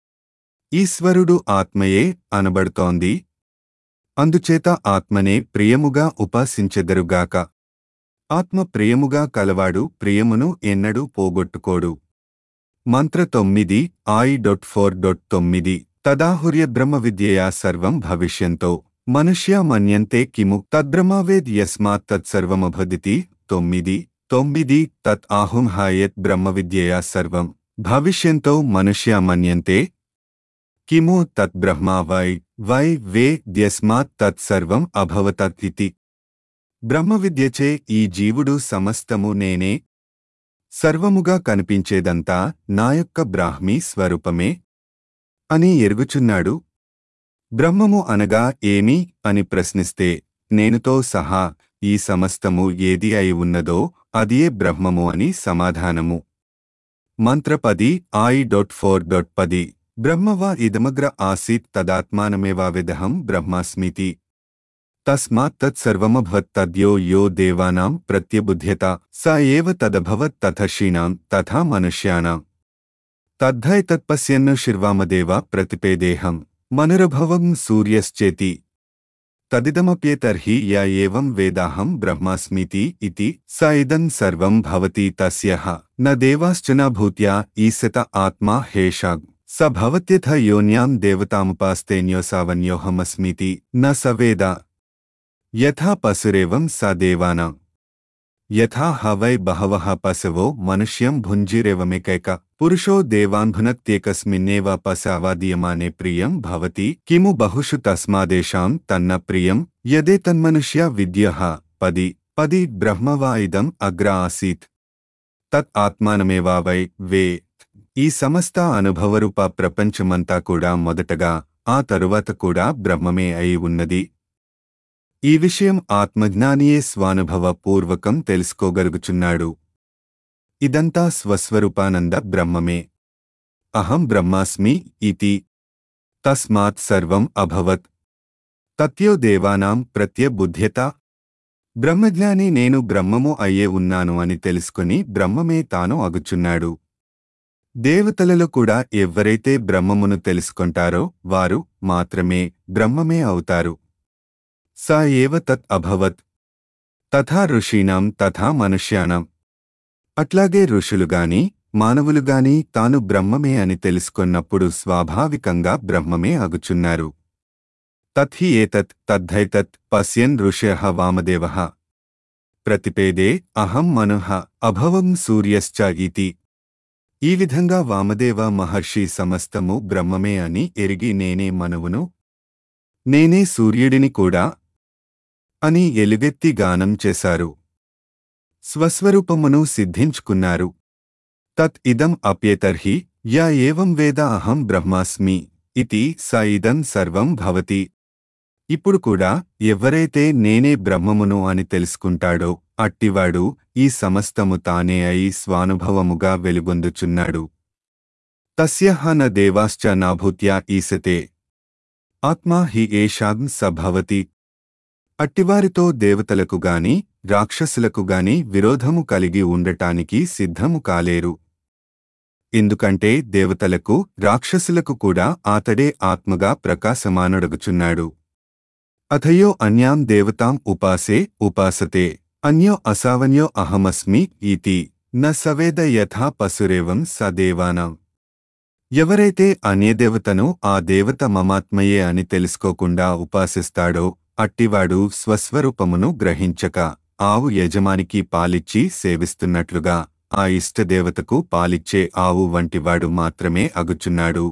ఈశ్వరుడు ఆత్మయే అనబడుతోంది అందుచేత ఆత్మనే ప్రియముగా ఉపాసించెదరుగాక ఆత్మ ప్రియముగా కలవాడు ప్రియమును ఎన్నడూ పోగొట్టుకోడు మంత్ర తొమ్మిది ఐ డొట్ ఫోర్ డొట్ తొమ్మిది తదాహుర్య బ్రహ్మ విద్యయా సర్వం భవిష్యంతో మనుష్య మన్యంతే కిము తద్బ్రహ్మవేద్ యస్మాత్ తత్సర్వమభదితి తొమ్మిది తొమ్మిది తత్ ఆహుం హాయత్ బ్రహ్మ విద్యయా సర్వం భవిష్యంతో మనుష్య మన్యంతే కిము తత్ బ్రహ్మా వై వై వే ద్యస్మాత్ తత్ సర్వం అభవతత్ ఇతి బ్రహ్మ విద్యచే ఈ జీవుడు సమస్తము నేనే సర్వముగా కనిపించేదంతా నా యొక్క బ్రాహ్మీ స్వరూపమే అని ఎరుగుచున్నాడు బ్రహ్మము అనగా ఏమి అని ప్రశ్నిస్తే నేనుతో సహా ఈ సమస్తము ఏది అయి ఉన్నదో అదియే బ్రహ్మము అని సమాధానము మంత్ర పది ఐ డొట్ ఫోర్ డొట్ పది బ్రహ్మవా ఇదమగ్ర ఆసీత్ తదాత్మానమేవావిదహం బ్రహ్మాస్మితి తస్మాత్ తత్సర్వమభవత్ తద్యో యో దేవానాం ప్రత్యబుధ్యత స ఏవ తదభవత్ తథషీణాం తథా మనుష్యానాం తద్ధైతత్పశ్యన్ను శిర్వామదేవ ప్రతిపేదేహం మనురభవం సూర్యశ్చేతి తదిదమప్యేతర్హి య ఏవం వేదాహం బ్రహ్మాస్మితి ఇతి స ఇదం సర్వం భవతి తస్యః న దేవాశ్చన భూత్యా ఈశత ఆత్మా హేషాగ్ స భవత్యథ యోన్యాం దేవతాముపాస్తేన్యోసావన్యోహమస్మితి న స వేద యథా పశురేవం స దేవానాం యథా హ వై బహవః పశవో మనుష్యం భుంజిరేవమేకైక పురుషో దేవాన్భునక్త్యేకస్మిన్నేవ పశావాదీయమానే ప్రియం భవతి కిము బహుషు తస్మాదేషాం తన్న ప్రియం యదే తన్మనుష్య విద్యః పది పది బ్రహ్మవా ఇదం అగ్ర ఆసీత్ తత్ ఆత్మానమేవా వై వే ఈ సమస్త అనుభవరూప ప్రపంచమంతా కూడా మొదటగా ఆ తరువాత కూడా బ్రహ్మమే అయి ఉన్నది ఈ విషయం ఆత్మజ్ఞానియే స్వానుభవ పూర్వకం తెలుసుకోగలుగుచున్నాడు ఇదంతా స్వస్వరూపానంద బ్రహ్మమే అహం బ్రహ్మాస్మి ఇతి తస్మాత్ సర్వం అభవత్ తత్యో దేవానాం ప్రత్యబుద్ధ్యత బ్రహ్మజ్ఞాని నేను బ్రహ్మము అయ్యే ఉన్నాను అని తెలుసుకుని బ్రహ్మమే తాను అగుచున్నాడు దేవతలలో కూడా ఎవ్వరైతే బ్రహ్మమును తెలుసుకొంటారో వారు మాత్రమే బ్రహ్మమే అవుతారు స ఏవ తత్ అభవత్ తథా ఋషీణాం తథా మనుష్యాణం అట్లాగే ఋషులుగాని మానవులుగాని తాను బ్రహ్మమే అని తెలుసుకొన్నప్పుడు స్వాభావికంగా బ్రహ్మమే అగుచున్నారు తత్హి ఏతత్ తద్ధైతత్ పశ్యన్ ఋషయ వామదేవ ప్రతిపేదే అహం మనుః అభవం సూర్యశ్చ ఇతి ఈ విధంగా వామదేవ మహర్షి సమస్తము బ్రహ్మమే అని ఎరిగి నేనే మనువును నేనే సూర్యుడిని కూడా అని ఎలుగెత్తి గానం చేశారు స్వస్వరూపమును సిద్ధించుకున్నారు తత్ ఇదం అప్యేతర్హి యా ఏవం వేద అహం బ్రహ్మాస్మి ఇతి స ఇదం సర్వం భవతి ఇప్పుడు కూడా ఎవరైతే నేనే బ్రహ్మమును అని తెలుసుకుంటాడో అట్టివాడు ఈ సమస్తము తానే అయి స్వానుభవముగా వెలుగొందుచున్నాడు తస్యః న దేవాశ్చ నాభూత్యా ఈసతే ఆత్మా హి ఏషాం సభవతి అట్టివారితో దేవతలకు గాని రాక్షసులకు గాని విరోధము కలిగి ఉండటానికి సిద్ధము కాలేరు ఎందుకంటే దేవతలకు రాక్షసులకు కూడా ఆతడే ఆత్మగా ప్రకాశమానొడగుచున్నాడు అథయో అన్యాం దేవతాం ఉపాసే ఉపాసతే అన్యో అసావన్యో అహమస్మి ఈతి న సవేద యథా పశురేవం స దేవానాం ఎవరైతే అన్యదేవతను ఆ దేవత మమాత్మయే అని తెలుసుకోకుండా ఉపాసిస్తాడో అట్టివాడు స్వస్వరూపమును గ్రహించక ఆవు యజమానికి పాలిచ్చి సేవిస్తున్నట్లుగా ఆ ఇష్టదేవతకు పాలిచ్చే ఆవు వంటివాడు మాత్రమే అగుచున్నాడు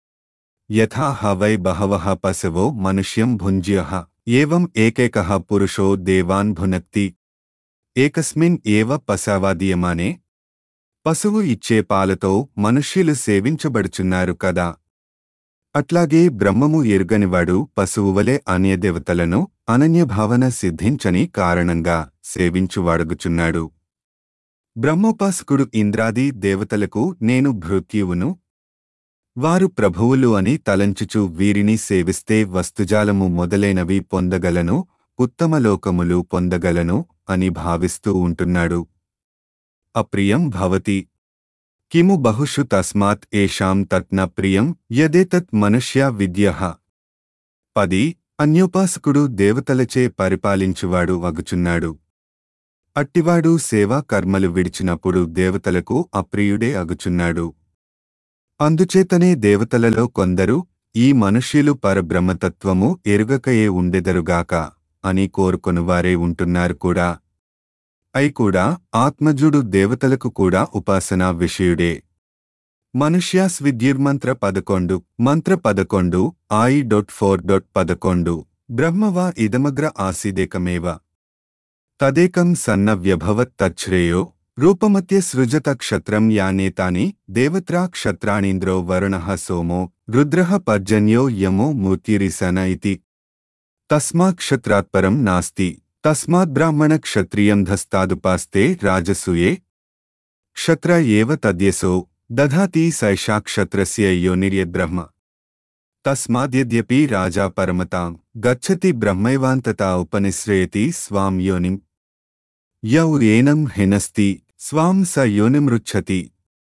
యథా హవై బహవః పశవో మనుష్యం భుంజ్యః ఏవం ఏకైకః పురుషో దేవాన్ భునక్తి ఏకస్మిన్ ఏవ పశావాదీయమానే పశువు ఇచ్చే పాలతో మనుష్యులు సేవించబడుచున్నారు కదా అట్లాగే బ్రహ్మము ఎరుగనివాడు పశువువలే అన్యదేవతలను అనన్యభావన సిద్ధించని కారణంగా సేవించువాడుగుచున్నాడు బ్రహ్మోపాసకుడు ఇంద్రాది దేవతలకు నేను భృత్యువును వారు ప్రభువులు అని తలంచుచు వీరిని సేవిస్తే వస్తుజాలము మొదలైనవి పొందగలను ఉత్తమలోకములు పొందగలను అని భావిస్తూ ఉంటున్నాడు అప్రియం భవతి కిము బహుషు తస్మాత్ ఏషాం తత్న ప్రియం యదేతత్ మనుష్య విద్య పది అన్యోపాసకుడు దేవతలచే పరిపాలించువాడు అగుచున్నాడు అట్టివాడు సేవా కర్మలు విడిచినప్పుడు దేవతలకు అప్రియుడే అగుచున్నాడు అందుచేతనే దేవతలలో కొందరు ఈ మనుష్యులు పరబ్రహ్మతత్వము ఎరుగకయే ఉండెదరుగాక అని కోరుకొనువారే ఉంటున్నారు కూడా అయి కూడా ఆత్మజుడు దేవతలకు కూడా ఉపాసనా విషయుడే మనుష్యాస్ విద్యుర్మంత్ర పదకొండు మంత్ర పదకొండు ఆయి డొట్ ఫోర్ డొట్ పదకొండు బ్రహ్మవా ఇదమగ్ర ఆసిదేకమేవ తదేకం సన్న వ్యభవత్ తచ్ఛ్రేయో రూపమత్య సృజత క్షత్రం యానేతాని దేవత్రా క్షత్రాణీంద్రో వరుణః సోమో రుద్రః పర్జన్యో యమో మూర్తిరిసన ఇతి తస్మాక్షత్రాత్పరం నాస్తి తస్మాద్బ్రాహ్మణ క్షత్రియం ధస్తాదుపాస్తే రాజసూయే క్షత్ర ఏవ తద్యసో దధాతి సైషా క్షత్రస్య యోనిర్యద్బ్రహ్మ తస్మాద్యద్యపి రాజా పరమతాం గచ్చతి బ్రహ్మైవాంతతా ఉపనిశ్రయతి స్వాం యోనిం యౌ ఏనం హినస్తి స్వాం స యోనిమృచ్చతి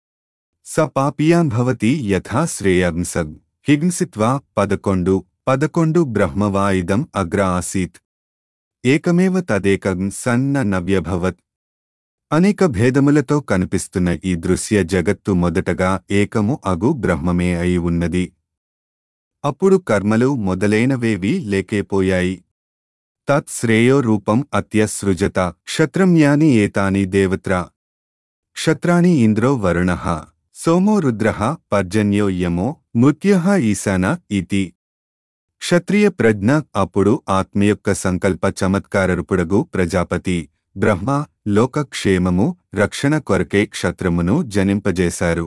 స పాపియాన్ భవతి యథా శ్రేయాంసగ్ హింసిత్వా పదకొండు పదకొండు బ్రహ్మవా ఇదం అగ్ర ఆసీత్ ఏకమేవ తదేకం సన్న నవ్యభవత్ అనేక భేదములతో కనిపిస్తున్న ఈ దృశ్య జగత్తు మొదటగా ఏకము అగు బ్రహ్మమే అయి ఉన్నది అప్పుడు కర్మలు మొదలైనవేవి లేకేపోయాయి తత్ శ్రేయో రూపం అత్యసృజత క్షత్రం యాని ఏతాని దేవత్రా క్షత్రాణి ఇంద్రో వరుణ సోమో రుద్ర పర్జన్యో యమో మృత్య ఈశాన ఇతి క్షత్రియ ప్రజ్ఞ అప్పుడు ఆత్మ యొక్క సంకల్ప చమత్కారరుపుడగు ప్రజాపతి బ్రహ్మ లోకక్షేమము రక్షణ కొరకే క్షత్రమును జనింపజేశారు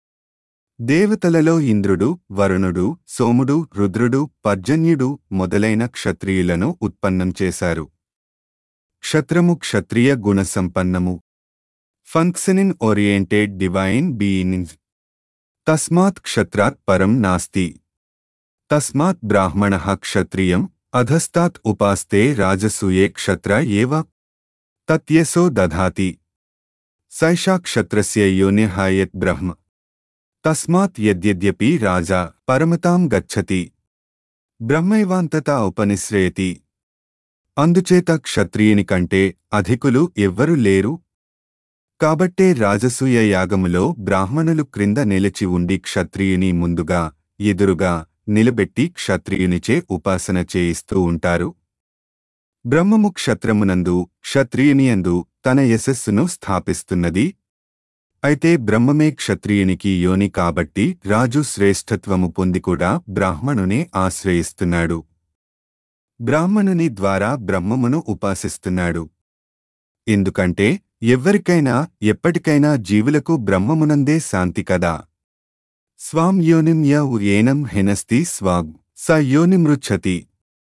దేవతలలో ఇంద్రుడు వరుణుడు సోముడు రుద్రుడు పర్జన్యుడు మొదలైన క్షత్రియులను ఉత్పన్నం చేశారు క్షత్రము క్షత్రియ గుణసంపన్నము ఫంక్షనిన్ ఓరియంటెడ్ డివైన్ బీయింగ్ తస్మాత్ క్షత్రాత్ పరం నాస్తి తస్మాత్ బ్రాహ్మణ క్షత్రియం అధస్తాత్ ఉపాస్తే రాజసూయే క్షత్ర ఏవ తత్యసో దధాతి సైషా క్షత్రస్య యోనిహాయత్ బ్రహ్మ తస్మాత్ యద్యద్యపి రాజా పరమతాం గచ్చతి బ్రహ్మైవాంతతా ఉపనిశ్రయతి అందుచేత క్షత్రియుని కంటే అధికులు ఎవ్వరు లేరు కాబట్టే రాజసూయ యాగములో బ్రాహ్మణులు క్రింద నిలిచి ఉండి క్షత్రియుని ముందుగా ఎదురుగా నిలబెట్టి క్షత్రియునిచే ఉపాసన చేయిస్తూ ఉంటారు బ్రహ్మము క్షత్రమునందు క్షత్రియునియందు తన యశస్సును స్థాపిస్తున్నది అయితే బ్రహ్మమే క్షత్రియునికి యోని కాబట్టి రాజు శ్రేష్ఠత్వము పొంది కూడా బ్రాహ్మణునే ఆశ్రయిస్తున్నాడు బ్రాహ్మణుని ద్వారా బ్రహ్మమును ఉపాసిస్తున్నాడు ఎందుకంటే ఎవ్వరికైనా ఎప్పటికైనా జీవులకు బ్రహ్మమునందే శాంతి కదా స్వాం యోనిం యౌ ఏనం హినస్తి స్వాగ్ స యోనిమృచ్చతి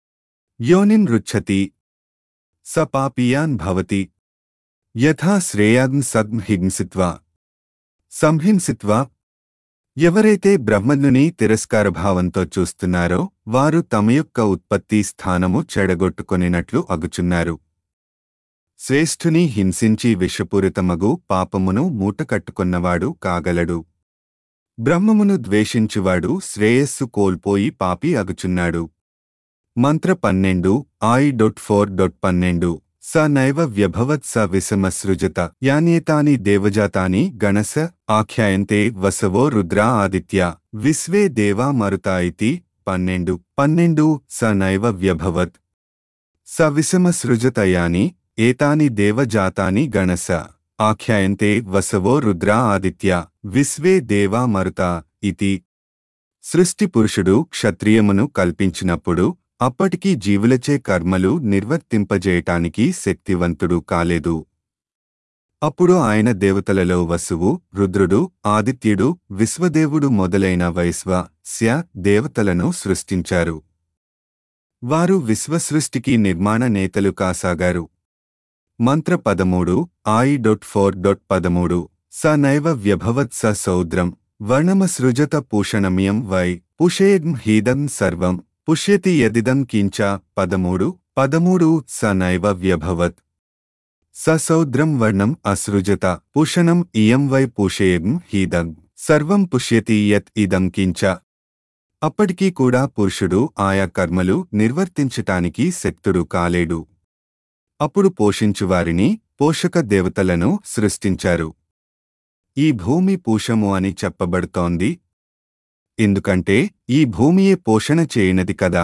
యోనిమృచ్చతి స పాపియాన్ భవతి యథా శ్రేయాన్ సగ్ం హింసిత్వా సంహింసిత్వా ఎవరైతే బ్రహ్మనుని తిరస్కారభావంతో చూస్తున్నారో వారు తమ యొక్క ఉత్పత్తి స్థానము చెడగొట్టుకొనినట్లు అగుచున్నారు శ్రేష్ఠుని హింసించి విషపూరితమగు పాపమును మూటకట్టుకున్నవాడు కాగలడు బ్రహ్మమును ద్వేషించువాడు శ్రేయస్సు కోల్పోయి పాపి అగుచున్నాడు మంత్ర పన్నెండు ఐ డొట్ ఫోర్ డొట్ పన్నెండు స నైవ వ్యభవత్ స విషమసృజత యాన్యేతాని దేవజాతాని గణస ఆఖ్యాయంతే వసవో రుద్రా ఆదిత్య విశ్వే దేవా మరుతా ఇతి పన్నెండు పన్నెండు స నైవ వ్యభవత్ స విషమసృజతయాని ఏతాని దేవజాతాని గణస ఆఖ్యాయంతే వసవో రుద్రా ఆదిత్య విశ్వే దేవా మరుతా ఇతి సృష్టి పురుషుడు క్షత్రియమును కల్పించినప్పుడు అప్పటికీ జీవులచే కర్మలు నిర్వర్తింపజేయటానికి శక్తివంతుడు కాలేదు అప్పుడు ఆయన దేవతలలో వసువు రుద్రుడు ఆదిత్యుడు విశ్వదేవుడు మొదలైన వైశ్వ స్య దేవతలను సృష్టించారు వారు విశ్వసృష్టికి నిర్మాణ నేతలు కాసాగారు మంత్ర పదమూడు ఆయి డొట్ ఫోర్ డొట్ పదమూడు స నైవ వ్యభవత్ స సౌద్రం వర్ణమసృజత పూషణమియం వై పుషేద్ం హీదం సర్వం పుష్యతి యదిదం కించ పదమూడు పదమూడు స నైవ వ్యభవత్ ససౌద్రం వర్ణం అసృజత పుషణం ఇయం వై పూషేయం హీదం సర్వం పుష్యతి యత్ ఇదం కించ అప్పటికీ కూడా పురుషుడు ఆయా కర్మలు నిర్వర్తించటానికి శక్తుడు కాలేడు అప్పుడు పోషించువారిని పోషక దేవతలను సృష్టించారు ఈ భూమి పూషము అని చెప్పబడుతోంది ఎందుకంటే ఈ భూమియే పోషణ చేయనది కదా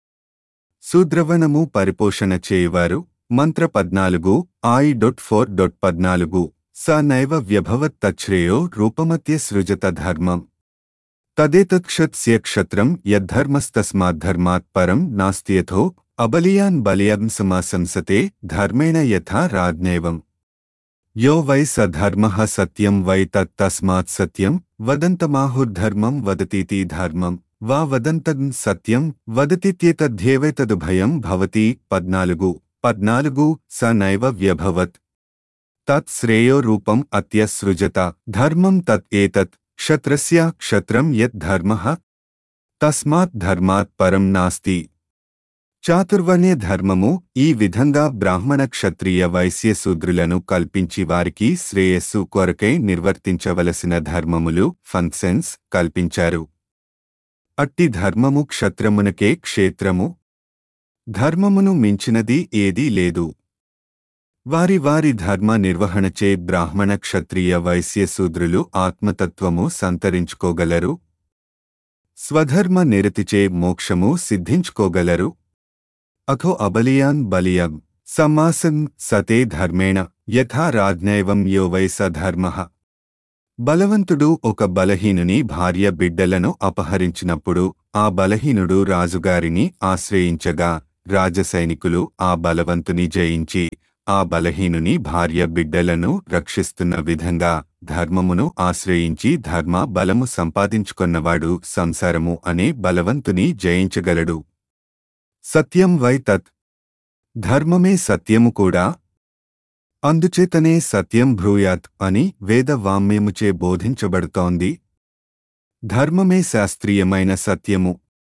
శూద్రవణము పరిపోషణ చేయువారు మంత్ర పద్నాలుగు ఆయి డొట్ ఫోర్ డొట్ పద్నాలుగు స నైవ వ్యభవత్ తచ్రేయో రూపమత్య సృజత ధర్మం తదేతత్క్షత్స్య క్షత్రం యద్ధర్మస్తస్మాద్ధర్మాత్ పరం నాస్త్యథో అబలియాన్ బలియం సమాశంసతే ధర్మేణ యథా రాజ్ఞేవం యో వై స ధర్మః సత్యం వై తత్తస్మాత్ సత్యం వదంతమాహుర్ధర్మం వదతీతి ధర్మం వా వదంతం సత్యం వదతిత్యేతద్ధ్యేవైతదుభయం భవతి పద్నాలుగు పద్నాలుగు స నైవ వ్యభవత్ తత్ శ్రేయో రూపం అత్యసృజత ధర్మం తత్ ఏతత్ క్షత్రస్య క్షత్రం యత్ ధర్మః తస్మాత్ ధర్మాత్ పరం నాస్తి చాతుర్వర్ణ్య ధర్మము ఈ విధంగా బ్రాహ్మణ క్షత్రియ వైశ్య శూద్రులను కల్పించి వారికి శ్రేయస్సు కొరకై నిర్వర్తించవలసిన ధర్మములు ఫంక్షన్స్ కల్పించారు అట్టి ధర్మము క్షత్రమునకే క్షేత్రము ధర్మమును మించినది ఏదీ లేదు వారి వారి ధర్మ నిర్వహణచే బ్రాహ్మణ క్షత్రియ వైశ్య శూద్రులు ఆత్మతత్వము సంతరించుకోగలరు స్వధర్మ నిరతిచే మోక్షము సిద్ధించుకోగలరు అథో అబలియాన్ బలియం సమాసన్ సతే ధర్మేణ యథా రాజ్ఞైవం యో వై స ధర్మః బలవంతుడు ఒక బలహీనుని భార్య బిడ్డలను అపహరించినప్పుడు ఆ బలహీనుడు రాజుగారిని ఆశ్రయించగా రాజసైనికులు ఆ బలవంతుని జయించి ఆ బలహీనుని భార్య బిడ్డలను రక్షిస్తున్న విధంగా ధర్మమును ఆశ్రయించి ధర్మ బలము సంపాదించుకొన్నవాడు సంసారము అనే బలవంతుని జయించగలడు సత్యం వై తత్ ధర్మమే సత్యము కూడా అందుచేతనే సత్యం భ్రూయాత్ అని వేదవామ్యముచే బోధించబడుతోంది ధర్మమే శాస్త్రీయమైన సత్యము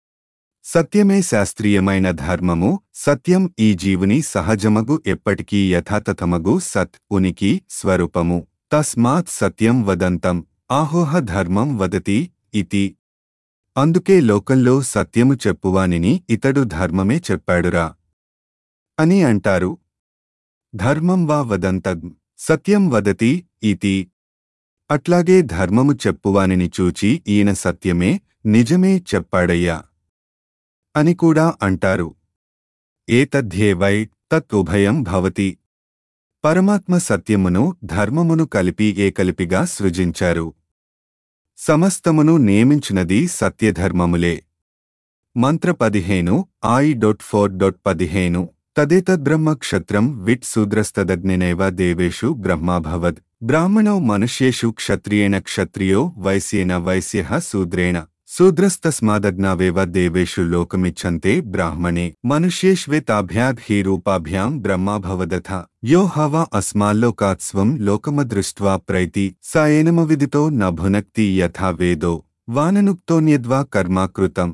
సత్యమే శాస్త్రీయమైన ధర్మము సత్యం ఈ జీవుని సహజమగు ఎప్పటికీ యథాతథమగు సత్ ఉనికి స్వరూపము తస్మాత్ సత్యం వదంతం ఆహోహ ధర్మం వదతి ఇతి అందుకే లోకంలో సత్యము చెప్పువానిని ఇతడు ధర్మమే చెప్పాడురా అని అంటారు ధర్మం వా వదంతం సత్యం వదతి ఇతి అట్లాగే ధర్మము చెప్పువానిని చూచి ఈయన సత్యమే నిజమే చెప్పాడయ్యా అని కూడా అంటారు ఏతధ్యేవై తత్తుభయం భవతి పరమాత్మ సత్యమును ధర్మమును కలిపి ఏకలిపిగా సృజించారు సమస్తమును నియమించినది సత్యధర్మములే మంత్ర పదిహేను ఆయి డొట్ ఫోర్ డొట్ పదిహేను తదేతద్బ్రహ్మ క్షత్రం విట్ శూద్రస్తదగ్నినైవ దేవేషు బ్రహ్మాభవద్ బ్రాహ్మణో మనుష్యేషు క్షత్రియేణ క్షత్రియో వైశ్యేన వైశ్యః శూద్రేణ శూద్రస్తస్మాదగ్నావేవ దేవేషు లోకమిచ్చంతే బ్రాహ్మణే మనుష్యేష్వేతాభ్యాద్ హి రూపాభ్యాం బ్రహ్మాభవదథ యో హవ అస్మాల్లోకాత్ స్వం లోకమదృష్ట్వా ప్రైతి స ఏనమవిదితో న భునక్తి యథా వేదో వాననుక్తోన్యద్వా కర్మా కృతం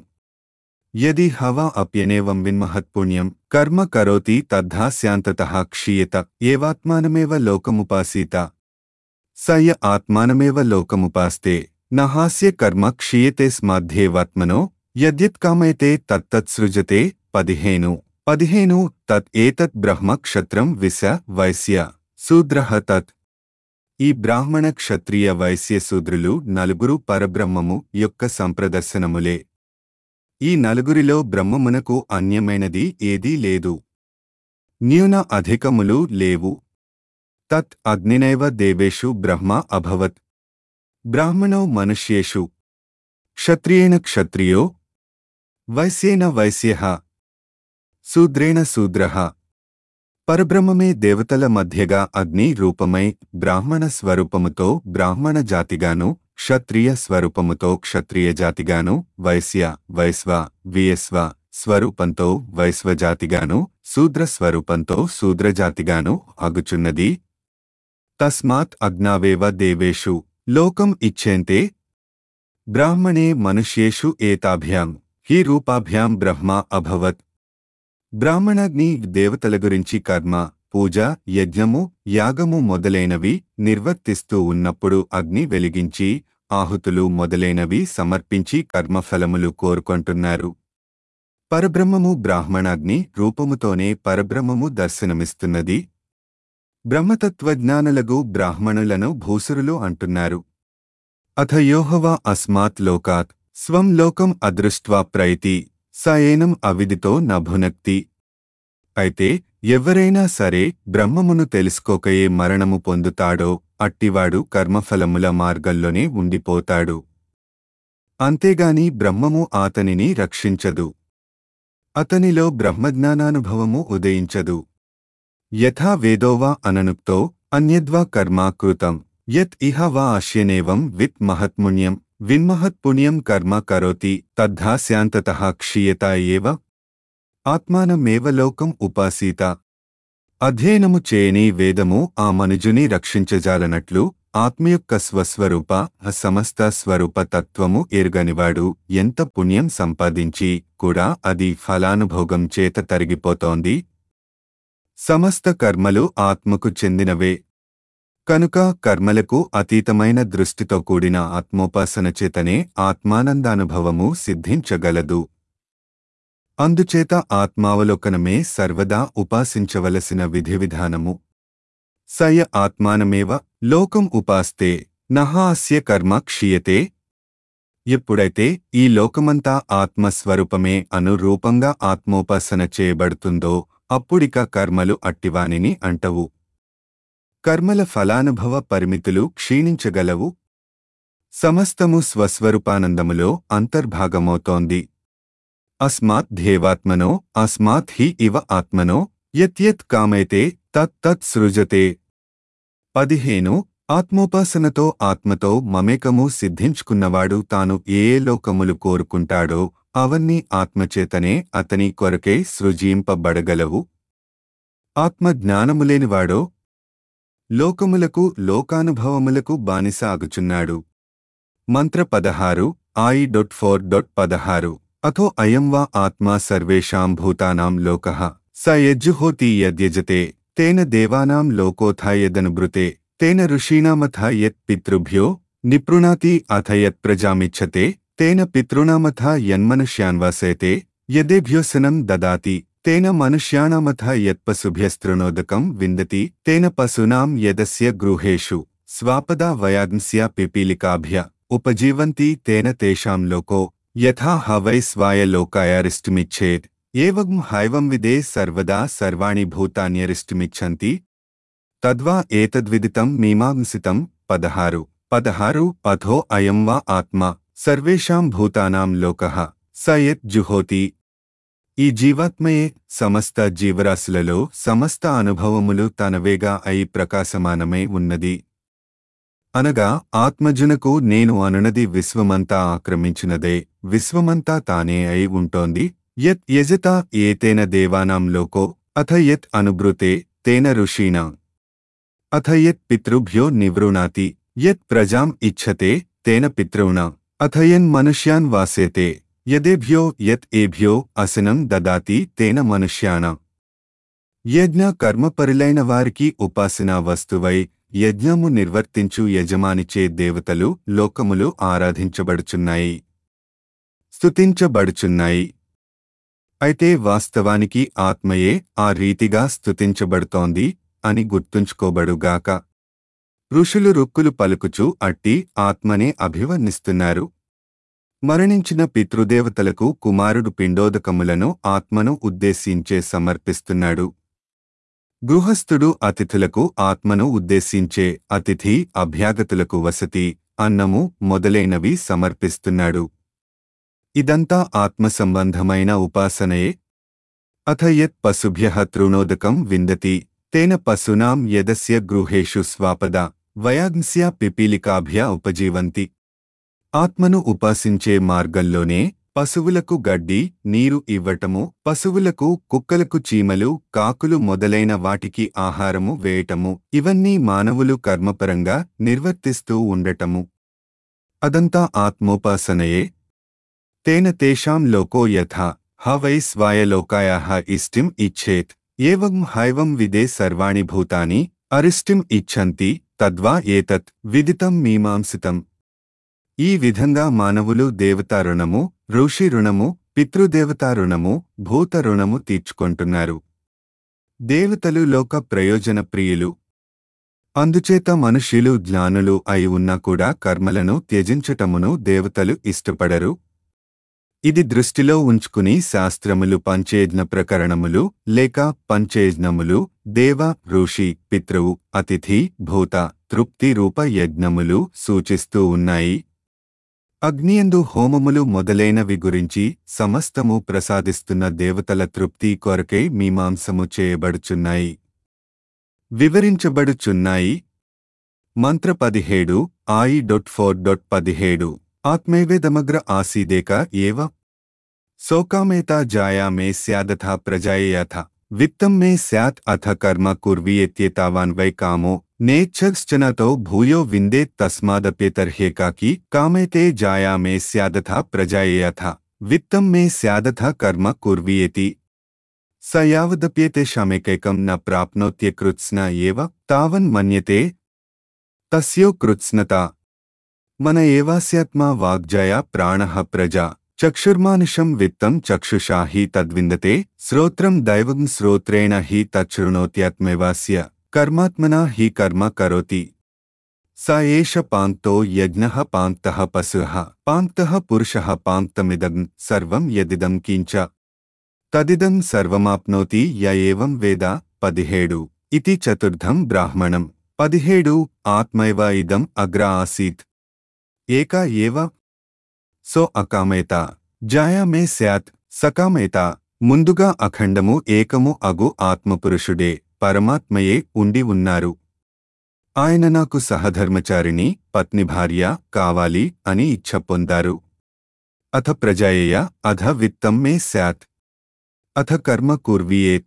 యది హవా అప్యనేవం విన్మహత్పుణ్యం కర్మ కరోతి తద్ధాస్యాంతతః క్షీయత ఏవాత్మానమేవ లోకముపాసీత స య ఆత్మానమేవ లోకముపాస్తే నహాస్య కర్మ క్షీయతే స్మాధ్యేవాత్మనో యద్యత్కామయతే తత్తత్సృజతే పదిహేను పదిహేను తత్ ఏతత్ బ్రహ్మ క్షత్రం విశ వైశ్య శూద్రః తత్ ఈ బ్రాహ్మణ క్షత్రియ వైశ్య శూద్రులు నలుగురు పరబ్రహ్మము యొక్క సంప్రదర్శనములే ఈ నలుగురిలో బ్రహ్మమునకు అన్యమైనది ఏదీ లేదు న్యూన అధికములు లేవు తత్ అగ్నినైవ దేవేషు బ్రహ్మ అభవత్ బ్రాహ్మణో మనుష్యేషు క్షత్రియేణ క్షత్రియో వైశ్యేన వైశ్యః శూద్రేణ శూద్రః పరబ్రహ్మమే దేవతల మధ్యగా అగ్ని రూపమై బ్రాహ్మణ స్వరూపముతో బ్రాహ్మణ జాతిగాను క్షత్రియ స్వరూపముతో క్షత్రియ జాతిగాను వైశ్య వైశ్వ వియస్వ స్వరూపంతో వైశ్వజాతిగాను శూద్ర స్వరూపంతో శూద్రజాతిగాను అగుచున్నది తస్మాత్ అగ్నావేవ దేవేషు లోకం ఇచ్చేంతే బ్రాహ్మణే మనుష్యేషు ఏతాభ్యాం హి రూపాభ్యాం బ్రహ్మ అభవత్ బ్రాహ్మణాగ్ని దేవతల గురించి కర్మ పూజ యజ్ఞము యాగము మొదలైనవి నిర్వర్తిస్తూ ఉన్నప్పుడు అగ్ని వెలిగించి ఆహుతులు మొదలైనవి సమర్పించి కర్మఫలములు కోరుకొంటున్నారు పరబ్రహ్మము బ్రాహ్మణాగ్ని రూపముతోనే పరబ్రహ్మము దర్శనమిస్తున్నది బ్రహ్మతత్వజ్ఞానులగు బ్రాహ్మణులను భూసురులు అంటున్నారు అథ యోహవా అస్మాత్ లోకాత్ స్వం లోకం అదృష్ట్వా ప్రైతి స ఏనం అవిదితో నభునక్తి అయితే ఎవరైనా సరే బ్రహ్మమును తెలుసుకోకయే మరణము పొందుతాడో అట్టివాడు కర్మఫలముల మార్గంలోనే ఉండిపోతాడు అంతేగాని బ్రహ్మము అతనిని రక్షించదు అతనిలో బ్రహ్మజ్ఞానానుభవము ఉదయించదు యథా వేదోవా అననుక్తో అన్యద్వా కర్మా కృతం యత్ ఇహ వా అశ్యనేవం విత్ మహత్పుణ్యం విన్మహత్పుణ్యం కర్మ కరోతి తద్ధాస్యాంతతః క్షీయత ఏవ ఆత్మానమేవ లోకం ఉపాసీత అధ్యయనము చేయని వేదము ఆ మనుజుని రక్షించజాలనట్లు ఆత్మ యొక్క స్వస్వరూప సమస్త స్వరూప తత్వము ఎరుగనివాడు ఎంత పుణ్యం సంపాదించి కూడా అది ఫలానుభోగం చేత తరిగిపోతోంది సమస్త కర్మలు ఆత్మకు చెందినవే కనుక కర్మలకు అతీతమైన దృష్టితో కూడిన ఆత్మోపాసన చేతనే ఆత్మానందానుభవము సిద్ధించగలదు అందుచేత ఆత్మావలోకనమే సర్వదా ఉపాసించవలసిన విధివిధానము సయ ఆత్మానమేవ లోకం ఉపాస్తే నహా అస్య కర్మ క్షీయతే ఎప్పుడైతే ఈ లోకమంతా ఆత్మస్వరూపమే అనురూపంగా ఆత్మోపాసన చేయబడుతుందో అప్పుడిక కర్మలు అట్టివానిని అంటవు కర్మల ఫలానుభవ పరిమితులు క్షీణించగలవు సమస్తము స్వస్వరూపానందములో అంతర్భాగమవుతోంది అస్మాత్ ధ్యేవాత్మనో అస్మాత్ హి ఇవ ఆత్మనో యత్యత్ కామైతే తత్ తత్ సృజతే పదిహేను ఆత్మోపాసనతో ఆత్మతో మమేకము సిద్ధించుకున్నవాడు తాను ఏ ఏ లోకములు కోరుకుంటాడో అవన్నీ ఆత్మచేతనే అతని కొరకే సృజింపబడగలవు ఆత్మ జ్ఞానములేనివాడో లోకములకు లోకానుభవములకు బానిస ఆగుచున్నాడు మంత్ర పదహారు ఆయి డొట్ ఫోర్ డొట్ పదహారు అథో అయం వా ఆత్మా సర్వేషాం భూతానాం లోకః స యజ్జుహోతి యద్యజతే తేన దేవానాం లోకోథ యదనుభృతే తేన ఋషీణామథ యత్ పితృభ్యో నిపృణాతి అథ యత్ ప్రజామిచ్చతే తేన పితॄణామథ యన్మనుష్యాన్వాసేతే యదేభ్యోసనం దదాతి తేన మనుష్యాణమథ యత్పశుభ్యస్తృణోదకం విందతి తేన పశూనాం యదస్య గృహేషు స్వాపదా వయాగ్ంస్య పిపీలికాభ్య ఉపజీవంతి తేన తేషాం లోకో యథా హవై స్వాయ లోకాయారిష్టుమిచ్చేత్ ఏవం హైవం విదే సర్వదా సర్వాణి భూతాన్యరిష్టుమిచ్చంతి తద్వా ఏతద్విదితం మీమాంసితం పదహారు పదహారు అథో అయం వా ఆత్మ సర్వేషాం భూతానాం లోకః స యత్ జుహోతి ఈ జీవాత్మయే సమస్త జీవరాశులలో సమస్త అనుభవములు తనవేగా అయి ప్రకాశమానమై ఉన్నది అనగా ఆత్మజునకు నేను అనునది విశ్వమంతా ఆక్రమించినదే విశ్వమంతా తానే అయి ఉంటోంది యత్ యజత ఏతేన దేవానాం లోకో అథ యత్ అనుభృతే తేన ఋషీణాం అథ యత్ పితృభ్యో నివృణాతి యత్ ప్రజాం ఇచ్చతే తేన పితॄణాం అథ యన్ మనుష్యాన్ వాసేతే యదేభ్యో యత్ ఏభ్యో అసనం దదాతి తేన మనుష్యాణం యజ్ఞ కర్మపరులైన వారికి ఉపాసనా వస్తువై యజ్ఞము నిర్వర్తించు యజమానిచే దేవతలు లోకములు ఆరాధించబడుచున్నాయి స్తుతించబడుచున్నాయి అయితే వాస్తవానికి ఆత్మయే ఆ రీతిగా స్తుతించబడుతోంది అని గుర్తుంచుకోబడుగాక ఋషులు రుక్కులు పలుకుచు అట్టి ఆత్మనే అభివర్ణిస్తున్నారు మరణించిన పితృదేవతలకు కుమారుడు పిండోదకములను ఆత్మను ఉద్దేశించే సమర్పిస్తున్నాడు గృహస్థుడు అతిథులకు ఆత్మను ఉద్దేశించే అతిథి అభ్యాగతులకు వసతి అన్నము మొదలైనవి సమర్పిస్తున్నాడు ఇదంతా ఆత్మ సంబంధమైన ఉపాసనయే అథ యత్ పశుభ్యః తృణోదకం విందతి తేన పశూనాం యదస్య గృహేషు స్వాపద వయాగ్స్య పిపీలికాభ్య ఉపజీవంతి ఆత్మను ఉపాసించే మార్గంలోనే పశువులకు గడ్డి నీరు ఇవ్వటము పశువులకు కుక్కలకు చీమలు కాకులు మొదలైన వాటికి ఆహారము వేయటము ఇవన్నీ మానవులు కర్మపరంగా నిర్వర్తిస్తూ ఉండటము అదంతా ఆత్మోపాసనయే తేన తేషాం లోకో యథా హ వై స్వాయలోకాయాః ఇష్టిం ఇచ్చేత్ ఏవం హైవం విదే సర్వాణి భూతాని అరిష్టిం ఇచ్చంతి తద్వా ఏతత్ విదితం మీమాంసితం ఈ విధంగా మానవులు దేవతా రుణము ఋషి రుణము పితృదేవతా రుణము భూత రుణము తీర్చుకొంటున్నారు దేవతలు లోక ప్రయోజన ప్రియులు అందుచేత మనుష్యులు జ్ఞానులు అయి ఉన్నా కూడా కర్మలను త్యజించటమును దేవతలు ఇష్టపడరు ఇది దృష్టిలో ఉంచుకుని శాస్త్రములు పంచేజ్ఞ ప్రకరణములు లేక పంచేజ్ఞములు దేవ ఋషి పితృవు అతిథి భూత తృప్తి రూప యజ్ఞములు సూచిస్తూ ఉన్నాయి అగ్నియందు హోమములు మొదలైనవి గురించి సమస్తము ప్రసాదిస్తున్న దేవతల తృప్తి కొరకై మీమాంసము చేయబడుచున్నాయి వివరించబడుచున్నాయి మంత్ర పదిహేడు ఆయి డొట్ ఫోర్ డొట్ పదిహేడు ఆత్మైవేదమగ్ర ఆసీదేక ఏవ శోకామేతా జాయా మే స్యాదథా ప్రజాయేయథ విత్తం మే స్యాత్ అథ కర్మ కుర్వీయేత్యేతావాన్ వై కామో నేచ్ఛశ్చనతో భూయో విందేత్ తస్మాదప్యేతర్హ్యేకాకి కామైతే జాయా మే స్యాదథా ప్రజాయేయథ విత్తం మే స్యాదథ కర్మ కుర్వీయేతి స యావదప్యేతేషామేకైకం న ప్రాప్నోత్యకృత్స్న ఏవ తావన్ మన్యతే తస్యో కృత్స్నత మన ఏవాస్యాత్మా వాగ్జయ ప్రాణః ప్రజా చక్షుర్మానుషం విత్తం చక్షుషా హి తద్విందతే శ్రోత్రం దైవం శ్రోత్రేణ హి తచ్చృణోత్యాత్మైవాస్య కర్మాత్మనా హి కర్మ కరోతి స ఏష పాంక్తో యజ్ఞః పాంక్తః పశుః పాంక్తః పురుషः పాంక్తమిదం సర్వం యదిదం కించ తదిదం సర్వమాప్నోతి య ఏవం వేద పదిహేడు ఇతి చతుర్థం బ్రాహ్మణం పదిహేడు ఆత్మైవ ఇదం అగ్ర ఆసీత్ ఏక ఏవ సో అకామేత జాయా మే స్యాత్ సకామేత ముందుగా అఖండము ఏకము అగు ఆత్మపురుషుడే పరమాత్మయే ఉండి ఉన్నారు ఆయన నాకు సహధర్మచారిణి పత్ని భార్య కావాలి అని ఇచ్ఛ పొందారు అథ ప్రజాయేయ అధ విత్తం మే స్యాత్ అథ కర్మ కుర్వీయేత్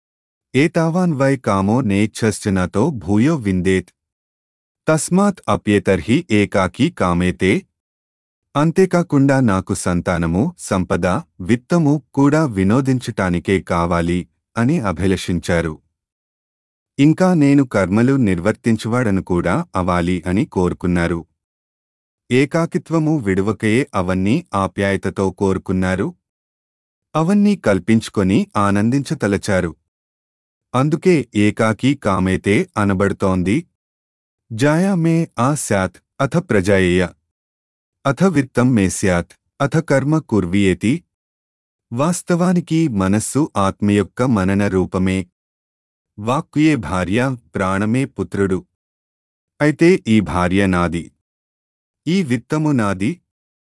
ఏతావాన్ వై కామో నేచ్ఛశ్చనతో భూయో విందేత్ తస్మాత్ అప్యేతర్హి ఏకాకీ కామేతే అంతేకాకుండా నాకు సంతానము సంపద విత్తము కూడా వినోదించటానికే కావాలి అని అభిలషించారు ఇంకా నేను కర్మలు నిర్వర్తించువాడను కూడా అవాలి అని కోరుకున్నారు ఏకాకిత్వము విడువకయే అవన్నీ ఆప్యాయతతో కోరుకున్నారు అవన్నీ కల్పించుకొని ఆనందించతలచారు అందుకే ఏకాకీ కామేతే అనబడుతోంది జాయా మే ఆ స్యాత్ అథ ప్రజాయేయ అథ విత్తం మే స్యాత్ అథ కర్మ కుర్వీయేతి వాస్తవానికి మనస్సు ఆత్మ యొక్క మనన రూపమే వాక్కుయే భార్య ప్రాణమే పుత్రుడు అయితే ఈ భార్య నాది ఈ విత్తము నాది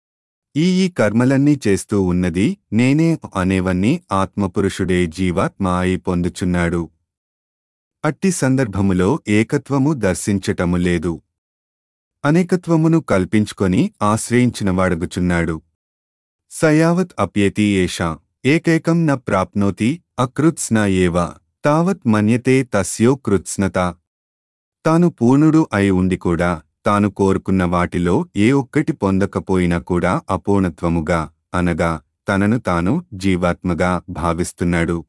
ఈ ఈ కర్మలన్నీ చేస్తూ ఉన్నది నేనే అనేవన్నీ ఆత్మపురుషుడే జీవాత్మ అయి పొందుచున్నాడు అట్టి సందర్భములో ఏకత్వము దర్శించటము లేదు అనేకత్వమును కల్పించుకొని ఆశ్రయించినవాడగుచున్నాడు సయావత్ అప్యేతి ఏషా ఏకైకం న ప్రాప్నోతి అకృత్స్న ఏవ తావత్ మన్యతే తస్యో కృత్స్నత తాను పూర్ణుడు అయి ఉండి కూడా తాను కోరుకున్న వాటిలో ఏ ఒక్కటి పొందకపోయినా కూడా అపూర్ణత్వముగా అనగా తనను తాను జీవాత్మగా భావిస్తున్నాడు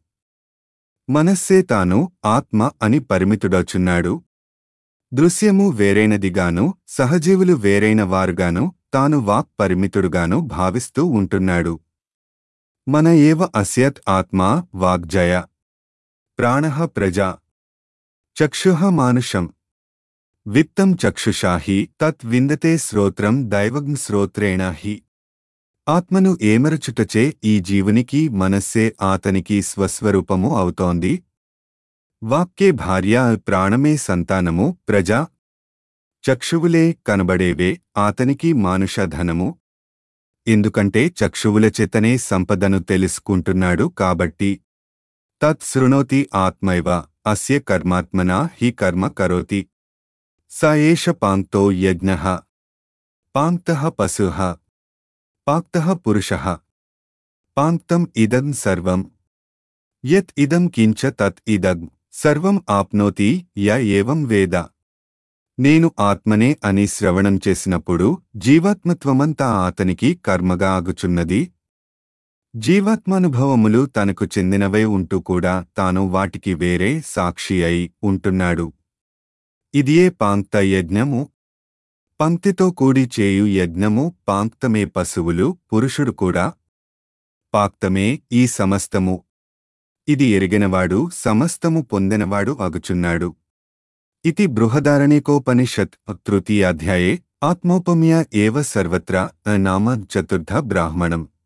మనస్సే తాను ఆత్మ అని పరిమితుడచున్నాడు దృశ్యము వేరైనదిగాను సహజీవులు వేరైన వారుగాను తాను వాక్ పరిమితుడుగాను భావిస్తూ ఉంటున్నాడు మన ఏవ అస్యత్ ఆత్మా వాగ్జయ ప్రాణః ప్రజా చక్షుః మానుషం విత్తం చక్షుషా హి తత్ విందతే శ్రోత్రం దైవం శ్రోత్రేణ హి ఆత్మను ఏమరచుటచే ఈ జీవునికి మనస్సే ఆతనికి స్వస్వరూపము అవుతోంది వాక్కే భార్య ప్రాణమే సంతానము ప్రజా చక్షువులే కనబడేవే ఆతనికి మానుషధనము ఎందుకంటే చక్షువుల చేతనే సంపదను తెలుసుకుంటున్నాడు కాబట్టి తత్ శృణోతి ఆత్మైవ అస్య కర్మాత్మనా హి కర్మ కరోతి స ఏష పాంక్తో యజ్ఞ పాంక్త పశు పాక్త పురుష పాంక్తం ఇదం సర్వం యత్ ఇదం కించ తత్ ఇదం సర్వం ఆప్నోతి య ఏవం వేద నేను ఆత్మనే అని శ్రవణం చేసినప్పుడు జీవాత్మత్వమంతా అతనికి కర్మగా ఆగుచున్నది జీవాత్మానుభవములు తనకు చెందినవై ఉంటూ కూడా తాను వాటికి వేరే సాక్షి అయి ఉంటున్నాడు ఇదియే పాంక్త యజ్ఞము పంక్తితో కూడి చేయు యజ్ఞము పాంక్తమే పశువులు పురుషుడు కూడా పాక్తమే ఈ సమస్తము ఇది ఎరిగినవాడు సమస్తము పొందినవాడు అగుచున్నాడు ఇతి బృహదారణికోపనిషత్ తృతీయాధ్యాయే ఆత్మోపమ్య ఏవ సర్వత్రా నామ చతుర్థ బ్రాహ్మణం